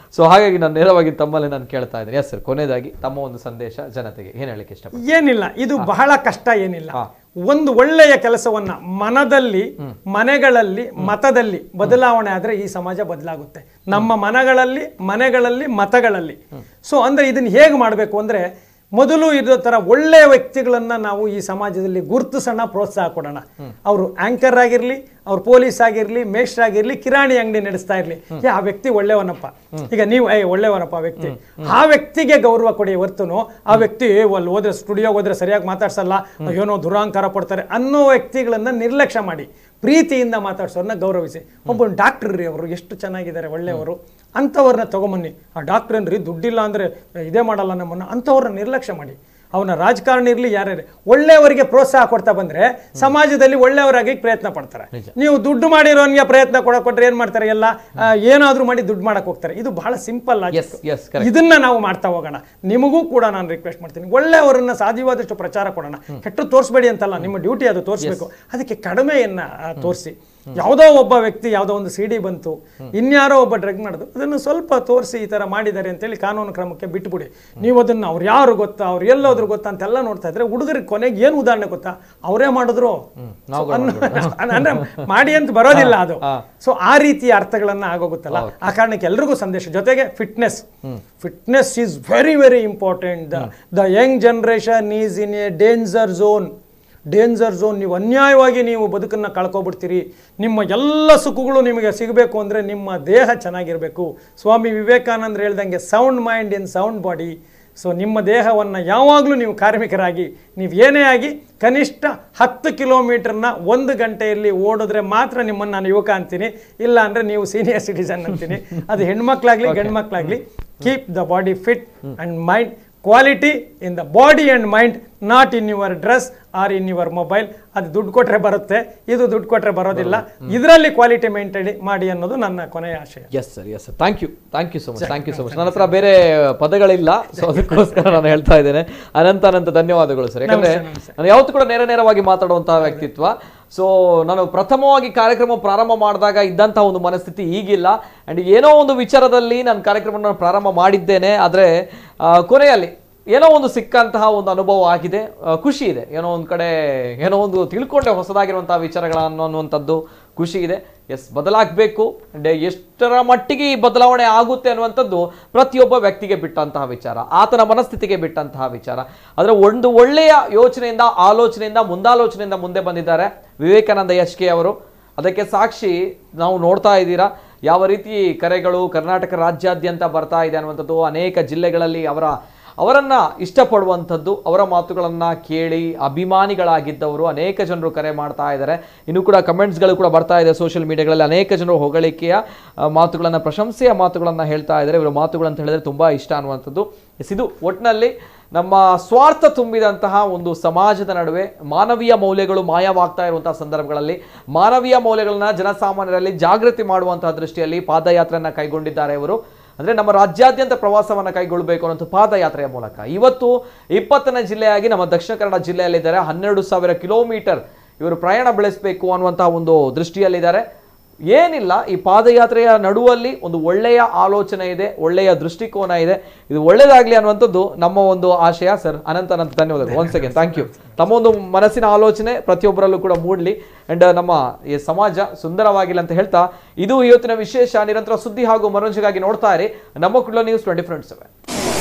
ಸೊ ಹಾಗಾಗಿ ನಾನು ನೇರವಾಗಿ ತಮ್ಮಲ್ಲಿ ನಾನು ಕೇಳ್ತಾ ಇದ್ದೀನಿ ಎಸ್ ಸರ್ ಕೊನೆಯದಾಗಿ ತಮ್ಮ ಒಂದು ಸಂದೇಶ ಜನತೆಗೆ ಏನ್ ಹೇಳಲಿಕ್ಕೆ ಇಷ್ಟ ಏನಿಲ್ಲ ಇದು ಬಹಳ ಕಷ್ಟ ಏನಿಲ್ಲ ಒಂದು ಒಳ್ಳೆಯ ಕೆಲಸವನ್ನ ಮನದಲ್ಲಿ ಮನೆಗಳಲ್ಲಿ ಮತದಲ್ಲಿ ಬದಲಾವಣೆ ಆದ್ರೆ ಈ ಸಮಾಜ ಬದಲಾಗುತ್ತೆ ನಮ್ಮ ಮನಗಳಲ್ಲಿ ಮನೆಗಳಲ್ಲಿ ಮತಗಳಲ್ಲಿ ಸೊ ಅಂದ್ರೆ ಇದನ್ನ ಹೇಗೆ ಮಾಡಬೇಕು ಅಂದ್ರೆ ಮೊದಲು ಇರೋ ತರ ಒಳ್ಳೆಯ ವ್ಯಕ್ತಿಗಳನ್ನ ನಾವು ಈ ಸಮಾಜದಲ್ಲಿ ಗುರುತಿಸೋಣ ಪ್ರೋತ್ಸಾಹ ಕೊಡೋಣ ಅವರು ಆಂಕರ್ ಆಗಿರ್ಲಿ ಅವ್ರು ಪೊಲೀಸ್ ಆಗಿರ್ಲಿ ಮೇಷ್ಟ್ರ್ ಆಗಿರ್ಲಿ ಕಿರಾಣಿ ಅಂಗಡಿ ನಡೆಸ್ತಾ ಇರ್ಲಿ ಏ ಆ ವ್ಯಕ್ತಿ ಒಳ್ಳೆಯವನಪ್ಪ ಈಗ ನೀವು ಏ ಒಳ್ಳೆಯವನಪ್ಪ ಆ ವ್ಯಕ್ತಿ ಆ ವ್ಯಕ್ತಿಗೆ ಗೌರವ ಕೊಡಿ ಹೊರ್ತುನು ಆ ವ್ಯಕ್ತಿ ಏ, ಅಲ್ಲಿ ಹೋದ್ರೆ ಸ್ಟುಡಿಯೋಗೆ ಹೋದ್ರೆ ಸರಿಯಾಗಿ ಮಾತಾಡ್ಸಲ್ಲ ಏನೋ ದುರಾಂಕಾರ ಪಡ್ತಾರೆ ಅನ್ನೋ ವ್ಯಕ್ತಿಗಳನ್ನ ನಿರ್ಲಕ್ಷ್ಯ ಮಾಡಿ ಪ್ರೀತಿಯಿಂದ ಮಾತಾಡ್ಸೋರ್ನ ಗೌರವಿಸಿ ಒಬ್ಬ ಡಾಕ್ಟರ್ ರೀ ಅವರು ಎಷ್ಟು ಚೆನ್ನಾಗಿದ್ದಾರೆ ಒಳ್ಳೆಯವರು ಅಂಥವ್ರನ್ನ ತಗೊಂಬನ್ನಿ ಆ ಡಾಕ್ಟರ್ ಏನ್ರಿ ದುಡ್ಡಿಲ್ಲ ಅಂದ್ರೆ ಇದೇ ಮಾಡಲ್ಲ ನಮ್ಮನ್ನ ಅಂಥವ್ರನ್ನ ನಿರ್ಲಕ್ಷ್ಯ ಮಾಡಿ ಅವನ ರಾಜಕಾರಣಿ ಇರಲಿ ಯಾರ್ಯಾರು ಒಳ್ಳೆಯವರಿಗೆ ಪ್ರೋತ್ಸಾಹ ಕೊಡ್ತಾ ಬಂದ್ರೆ ಸಮಾಜದಲ್ಲಿ ಒಳ್ಳೆಯವರಾಗಿ ಪ್ರಯತ್ನ ಪಡ್ತಾರೆ ನೀವು ದುಡ್ಡು ಮಾಡಿರೋನ್ಗೆ ಪ್ರಯತ್ನ ಕೊಡಕ್ ಕೊಟ್ರೆ ಏನ್ ಮಾಡ್ತಾರೆ ಎಲ್ಲ ಆ, ಏನಾದ್ರೂ ಮಾಡಿ ದುಡ್ಡು ಮಾಡಕ್ ಹೋಗ್ತಾರೆ ಇದು ಬಹಳ ಸಿಂಪಲ್ ಆಗಿ yes, correct. ಇದನ್ನ ನಾವು ಮಾಡ್ತಾ ಹೋಗೋಣ ನಿಮಗೂ ಕೂಡ ನಾನು ರಿಕ್ವೆಸ್ಟ್ ಮಾಡ್ತೀನಿ ಒಳ್ಳೆಯವರನ್ನ ಸಾಧ್ಯವಾದಷ್ಟು ಪ್ರಚಾರ ಕೊಡೋಣ ಕೆಟ್ಟು ತೋರಿಸ್ಬೇಡಿ ಅಂತಲ್ಲ ನಿಮ್ಮ ಡ್ಯೂಟಿ ಅದು ತೋರಿಸ್ಬೇಕು ಅದಕ್ಕೆ ಕಡಿಮೆಯನ್ನ ಆ, ತೋರಿಸಿ ಯಾವುದೋ ಒಬ್ಬ ವ್ಯಕ್ತಿ ಯಾವುದೋ ಒಂದು ಸಿ ಡಿ ಬಂತು ಇನ್ಯಾರೋ ಒಬ್ಬ ಡ್ರಗ್ ಮಾಡೋದು ಅದನ್ನು ಸ್ವಲ್ಪ ತೋರಿಸಿ ಈ ತರ ಮಾಡಿದ್ದಾರೆ ಅಂತೇಳಿ ಕಾನೂನು ಕ್ರಮಕ್ಕೆ ಬಿಟ್ಬಿಡಿ ನೀವು ಅದನ್ನ ಅವ್ರು ಯಾರು ಗೊತ್ತಾ ಅವ್ರು ಎಲ್ಲೋದ್ರು ಗೊತ್ತಾ ಅಂತೆಲ್ಲ ನೋಡ್ತಾ ಇದ್ರೆ ಹುಡುಗರಿಗೆ ಕೊನೆಗೆ ಏನು ಉದಾಹರಣೆ ಗೊತ್ತಾ ಅವರೇ ಮಾಡಿದ್ರು ನಾವು So, ಅನ್ನ- ಅಂದ್ರೆ ಮಾಡಿ ಅಂತ ಬರೋದಿಲ್ಲ ಅದು ಸೊ ಆ ರೀತಿಯ ಅರ್ಥಗಳನ್ನ ಆಗೋಗುತ್ತಲ್ಲ ಆ ಕಾರಣಕ್ಕೆ ಎಲ್ರಿಗೂ ಸಂದೇಶ ಜೊತೆಗೆ fitness fitness is very very important the young generation is in a danger zone danger zone ನೀವು ಅನ್ಯಾಯವಾಗಿ ನೀವು ಬದುಕನ್ನು ಕಳ್ಕೊಬಿಡ್ತೀರಿ ನಿಮ್ಮ ಎಲ್ಲ ಸುಖಗಳು ನಿಮಗೆ ಸಿಗಬೇಕು ಅಂದರೆ ನಿಮ್ಮ ದೇಹ ಚೆನ್ನಾಗಿರಬೇಕು ಸ್ವಾಮಿ ವಿವೇಕಾನಂದ್ರ ಹೇಳ್ದಂಗೆ sound mind in sound body so ನಿಮ್ಮ ದೇಹವನ್ನು ಯಾವಾಗಲೂ ನೀವು ಕಾರ್ಮಿಕರಾಗಿ ನೀವು ಏನೇ ಆಗಿ ಕನಿಷ್ಠ ಹತ್ತು ಕಿಲೋಮೀಟರ್ನ ಒಂದು ಗಂಟೆಯಲ್ಲಿ ಓಡಿದ್ರೆ ಮಾತ್ರ ನಿಮ್ಮನ್ನು ನಾನು ಯುವಕ ಅಂತೀನಿ ಇಲ್ಲ ಅಂದರೆ ನೀವು ಸೀನಿಯರ್ ಸಿಟಿಸನ್ ಅಂತೀನಿ ಅದು ಹೆಣ್ಮಕ್ಳಾಗಲಿ ಗಂಡು ಮಕ್ಕಳಾಗಲಿ keep the body fit and mind quality in the body and mind not in your dress or in your mobile ಅದು ದುಡ್ಡು ಕೊಟ್ಟರೆ ಬರುತ್ತೆ ಇದು ದುಡ್ಡು ಕೊಟ್ಟರೆ ಬರೋದಿಲ್ಲ ಇದರಲ್ಲಿ ಕ್ವಾಲಿಟಿ ಮೇಂಟೈನ್ ಮಾಡಿ ಅನ್ನೋದು ನನ್ನ ಕೊನೆಯ ಆಶಯ yes sir yes sir thank you thank you so much thank you so much ನನ್ನ ಹತ್ರ ಬೇರೆ ಪದಗಳಿಲ್ಲ ಸೊ ಅದಕ್ಕೋಸ್ಕರ ನಾನು ಹೇಳ್ತಾ ಇದ್ದೇನೆ ಅನಂತ ಅನಂತ ಧನ್ಯವಾದಗಳು ಸರ್ ಯಾಕಂದ್ರೆ ನಮಸ್ತೆ, ನಾನು ಯಾವತ್ತೂ ಕೂಡ ನೇರ ನೇರವಾಗಿ ಮಾತಾಡುವಂತಹ ವ್ಯಕ್ತಿತ್ವ ಸೊ ನಾನು ಪ್ರಥಮವಾಗಿ ಕಾರ್ಯಕ್ರಮ ಪ್ರಾರಂಭ ಮಾಡಿದಾಗ ಇದ್ದಂತಹ ಒಂದು ಮನಸ್ಥಿತಿ ಈಗಿಲ್ಲ ಅಂಡ್ ಏನೋ ಒಂದು ವಿಚಾರದಲ್ಲಿ ನಾನು ಕಾರ್ಯಕ್ರಮ ಪ್ರಾರಂಭ ಮಾಡಿದ್ದೇನೆ ಆದರೆ ಕೊನೆಯಲ್ಲಿ ಏನೋ ಒಂದು ಸಿಕ್ಕಂತಹ ಒಂದು ಅನುಭವ ಆಗಿದೆ ಆ, ಖುಷಿ ಇದೆ ಏನೋ ಒಂದು ಕಡೆ ಏನೋ ಒಂದು ತಿಳ್ಕೊಂಡೆ ಹೊಸದಾಗಿರುವಂತಹ ವಿಚಾರಗಳನ್ನು ಅನ್ನುವಂಥದ್ದು ಖುಷಿ ಇದೆ ಎಸ್ ಬದಲಾಗಬೇಕು ಅಂಡ್ ಎಷ್ಟರ ಮಟ್ಟಿಗೆ ಈ ಬದಲಾವಣೆ ಆಗುತ್ತೆ ಅನ್ನುವಂಥದ್ದು ಪ್ರತಿಯೊಬ್ಬ ವ್ಯಕ್ತಿಗೆ ಬಿಟ್ಟಂತಹ ವಿಚಾರ ಆತನ ಮನಸ್ಥಿತಿಗೆ ಬಿಟ್ಟಂತಹ ವಿಚಾರ ಆದರೆ ಒಂದು ಒಳ್ಳೆಯ ಯೋಚನೆಯಿಂದ ಆಲೋಚನೆಯಿಂದ ಮುಂದಾಲೋಚನೆಯಿಂದ ಮುಂದೆ ಬಂದಿದ್ದಾರೆ ವಿವೇಕಾನಂದ ಎಚ್ ಕೆ ಅವರು ಅದಕ್ಕೆ ಸಾಕ್ಷಿ ನಾವು ನೋಡ್ತಾ ಇದ್ದೀರಾ ಯಾವ ರೀತಿ ಕರೆಗಳು ಕರ್ನಾಟಕ ರಾಜ್ಯಾದ್ಯಂತ ಬರ್ತಾ ಇದೆ ಅನ್ನುವಂಥದ್ದು ಅನೇಕ ಜಿಲ್ಲೆಗಳಲ್ಲಿ ಅವರ ಅವರನ್ನ ಇಷ್ಟಪಡುವಂಥದ್ದು ಅವರ ಮಾತುಗಳನ್ನ ಕೇಳಿ ಅಭಿಮಾನಿಗಳಾಗಿದ್ದವರು ಅನೇಕ ಜನರು ಕರೆ ಮಾಡ್ತಾ ಇದ್ದಾರೆ ಇನ್ನು ಕೂಡ ಕಮೆಂಟ್ಸ್ಗಳು ಕೂಡ ಬರ್ತಾ ಇದೆ ಸೋಷಿಯಲ್ ಮೀಡಿಯಾಗಳಲ್ಲಿ ಅನೇಕ ಜನರು ಹೊಗಳಿಕೆಯ ಆ, ಮಾತುಗಳನ್ನ ಪ್ರಶಂಸೆಯ ಮಾತುಗಳನ್ನ ಹೇಳ್ತಾ ಇದ್ದಾರೆ ಇವರ ಮಾತುಗಳಂತ ಹೇಳಿದ್ರೆ ತುಂಬಾ ಇಷ್ಟ ಅನ್ನುವಂಥದ್ದು ಎಸ್ ಇದು ಒಟ್ಟಿನಲ್ಲಿ ನಮ್ಮ ಸ್ವಾರ್ಥ ತುಂಬಿದಂತಹ ಒಂದು ಸಮಾಜದ ನಡುವೆ ಮಾನವೀಯ ಮೌಲ್ಯಗಳು ಮಾಯವಾಗ್ತಾ ಇರುವಂತಹ ಸಂದರ್ಭಗಳಲ್ಲಿ ಮಾನವೀಯ ಮೌಲ್ಯಗಳನ್ನ ಜನಸಾಮಾನ್ಯರಲ್ಲಿ ಜಾಗೃತಿ ಮಾಡುವಂತಹ ದೃಷ್ಟಿಯಲ್ಲಿ ಪಾದಯಾತ್ರೆಯನ್ನ ಕೈಗೊಂಡಿದ್ದಾರೆ ಇವರು ಅಂದ್ರೆ ನಮ್ಮ ರಾಜ್ಯಾದ್ಯಂತ ಪ್ರವಾಸವನ್ನ ಕೈಗೊಳ್ಳಬೇಕು ಅನ್ನೋ ಪಾದಯಾತ್ರೆಯ ಮೂಲಕ ಇವತ್ತು ಇಪ್ಪತ್ತನೇ ಜಿಲ್ಲೆಯಾಗಿ ನಮ್ಮ ದಕ್ಷಿಣ ಕನ್ನಡ ಜಿಲ್ಲೆಯಲ್ಲಿದ್ದಾರೆ ಹನ್ನೆರಡು ಸಾವಿರ ಕಿಲೋಮೀಟರ್ ಇವರು ಪ್ರಯಾಣ ಬೆಳೆಸಬೇಕು ಅನ್ನುವಂತಹ ಒಂದು ದೃಷ್ಟಿಯಲ್ಲಿದ್ದಾರೆ ಏನಿಲ್ಲ ಈ ಪಾದಯಾತ್ರೆಯ ನಡುವಲ್ಲಿ ಒಂದು ಒಳ್ಳೆಯ ಆಲೋಚನೆ ಇದೆ ಒಳ್ಳೆಯ ದೃಷ್ಟಿಕೋನ ಇದೆ ಇದು ಒಳ್ಳೆಯದಾಗಲಿ ಅನ್ನುವಂಥದ್ದು ನಮ್ಮ ಒಂದು ಆಶಯ ಸರ್ ಅನಂತ ಅನಂತ ಧನ್ಯವಾದಗಳು ಒನ್ಸ್ ಅಗೇನ್ ಥ್ಯಾಂಕ್ ಯು ತಮ್ಮ ಒಂದು ಮನಸ್ಸಿನ ಆಲೋಚನೆ ಪ್ರತಿಯೊಬ್ಬರಲ್ಲೂ ಕೂಡ ಮೂಡಲಿ ಅಂಡ್ ನಮ್ಮ ಈ ಸಮಾಜ ಸುಂದರವಾಗಿಲ್ಲ ಅಂತ ಹೇಳ್ತಾ ಇದು ಇವತ್ತಿನ ವಿಶೇಷ ನಿರಂತರ ಸುದ್ದಿ ಹಾಗೂ ಮನೋರಂಜನೆಗಾಗಿ ನೋಡ್ತಾ ಇರಿ ನಮ್ಮ ಕುಡ್ಲ ನ್ಯೂಸ್ ಟ್ವೆಂಟಿ ಫ್ರೆಂಡ್ ಸೆವೆನ್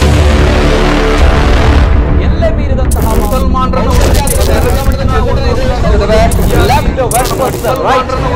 ಎಲ್ಲೇ ಮೀರಿದಂತಹ ಮುಸಲ್ಮಾನರನ್ನು ಲೆಫ್ಟ್ ವರ್ಸಸ್ ರೈಟ್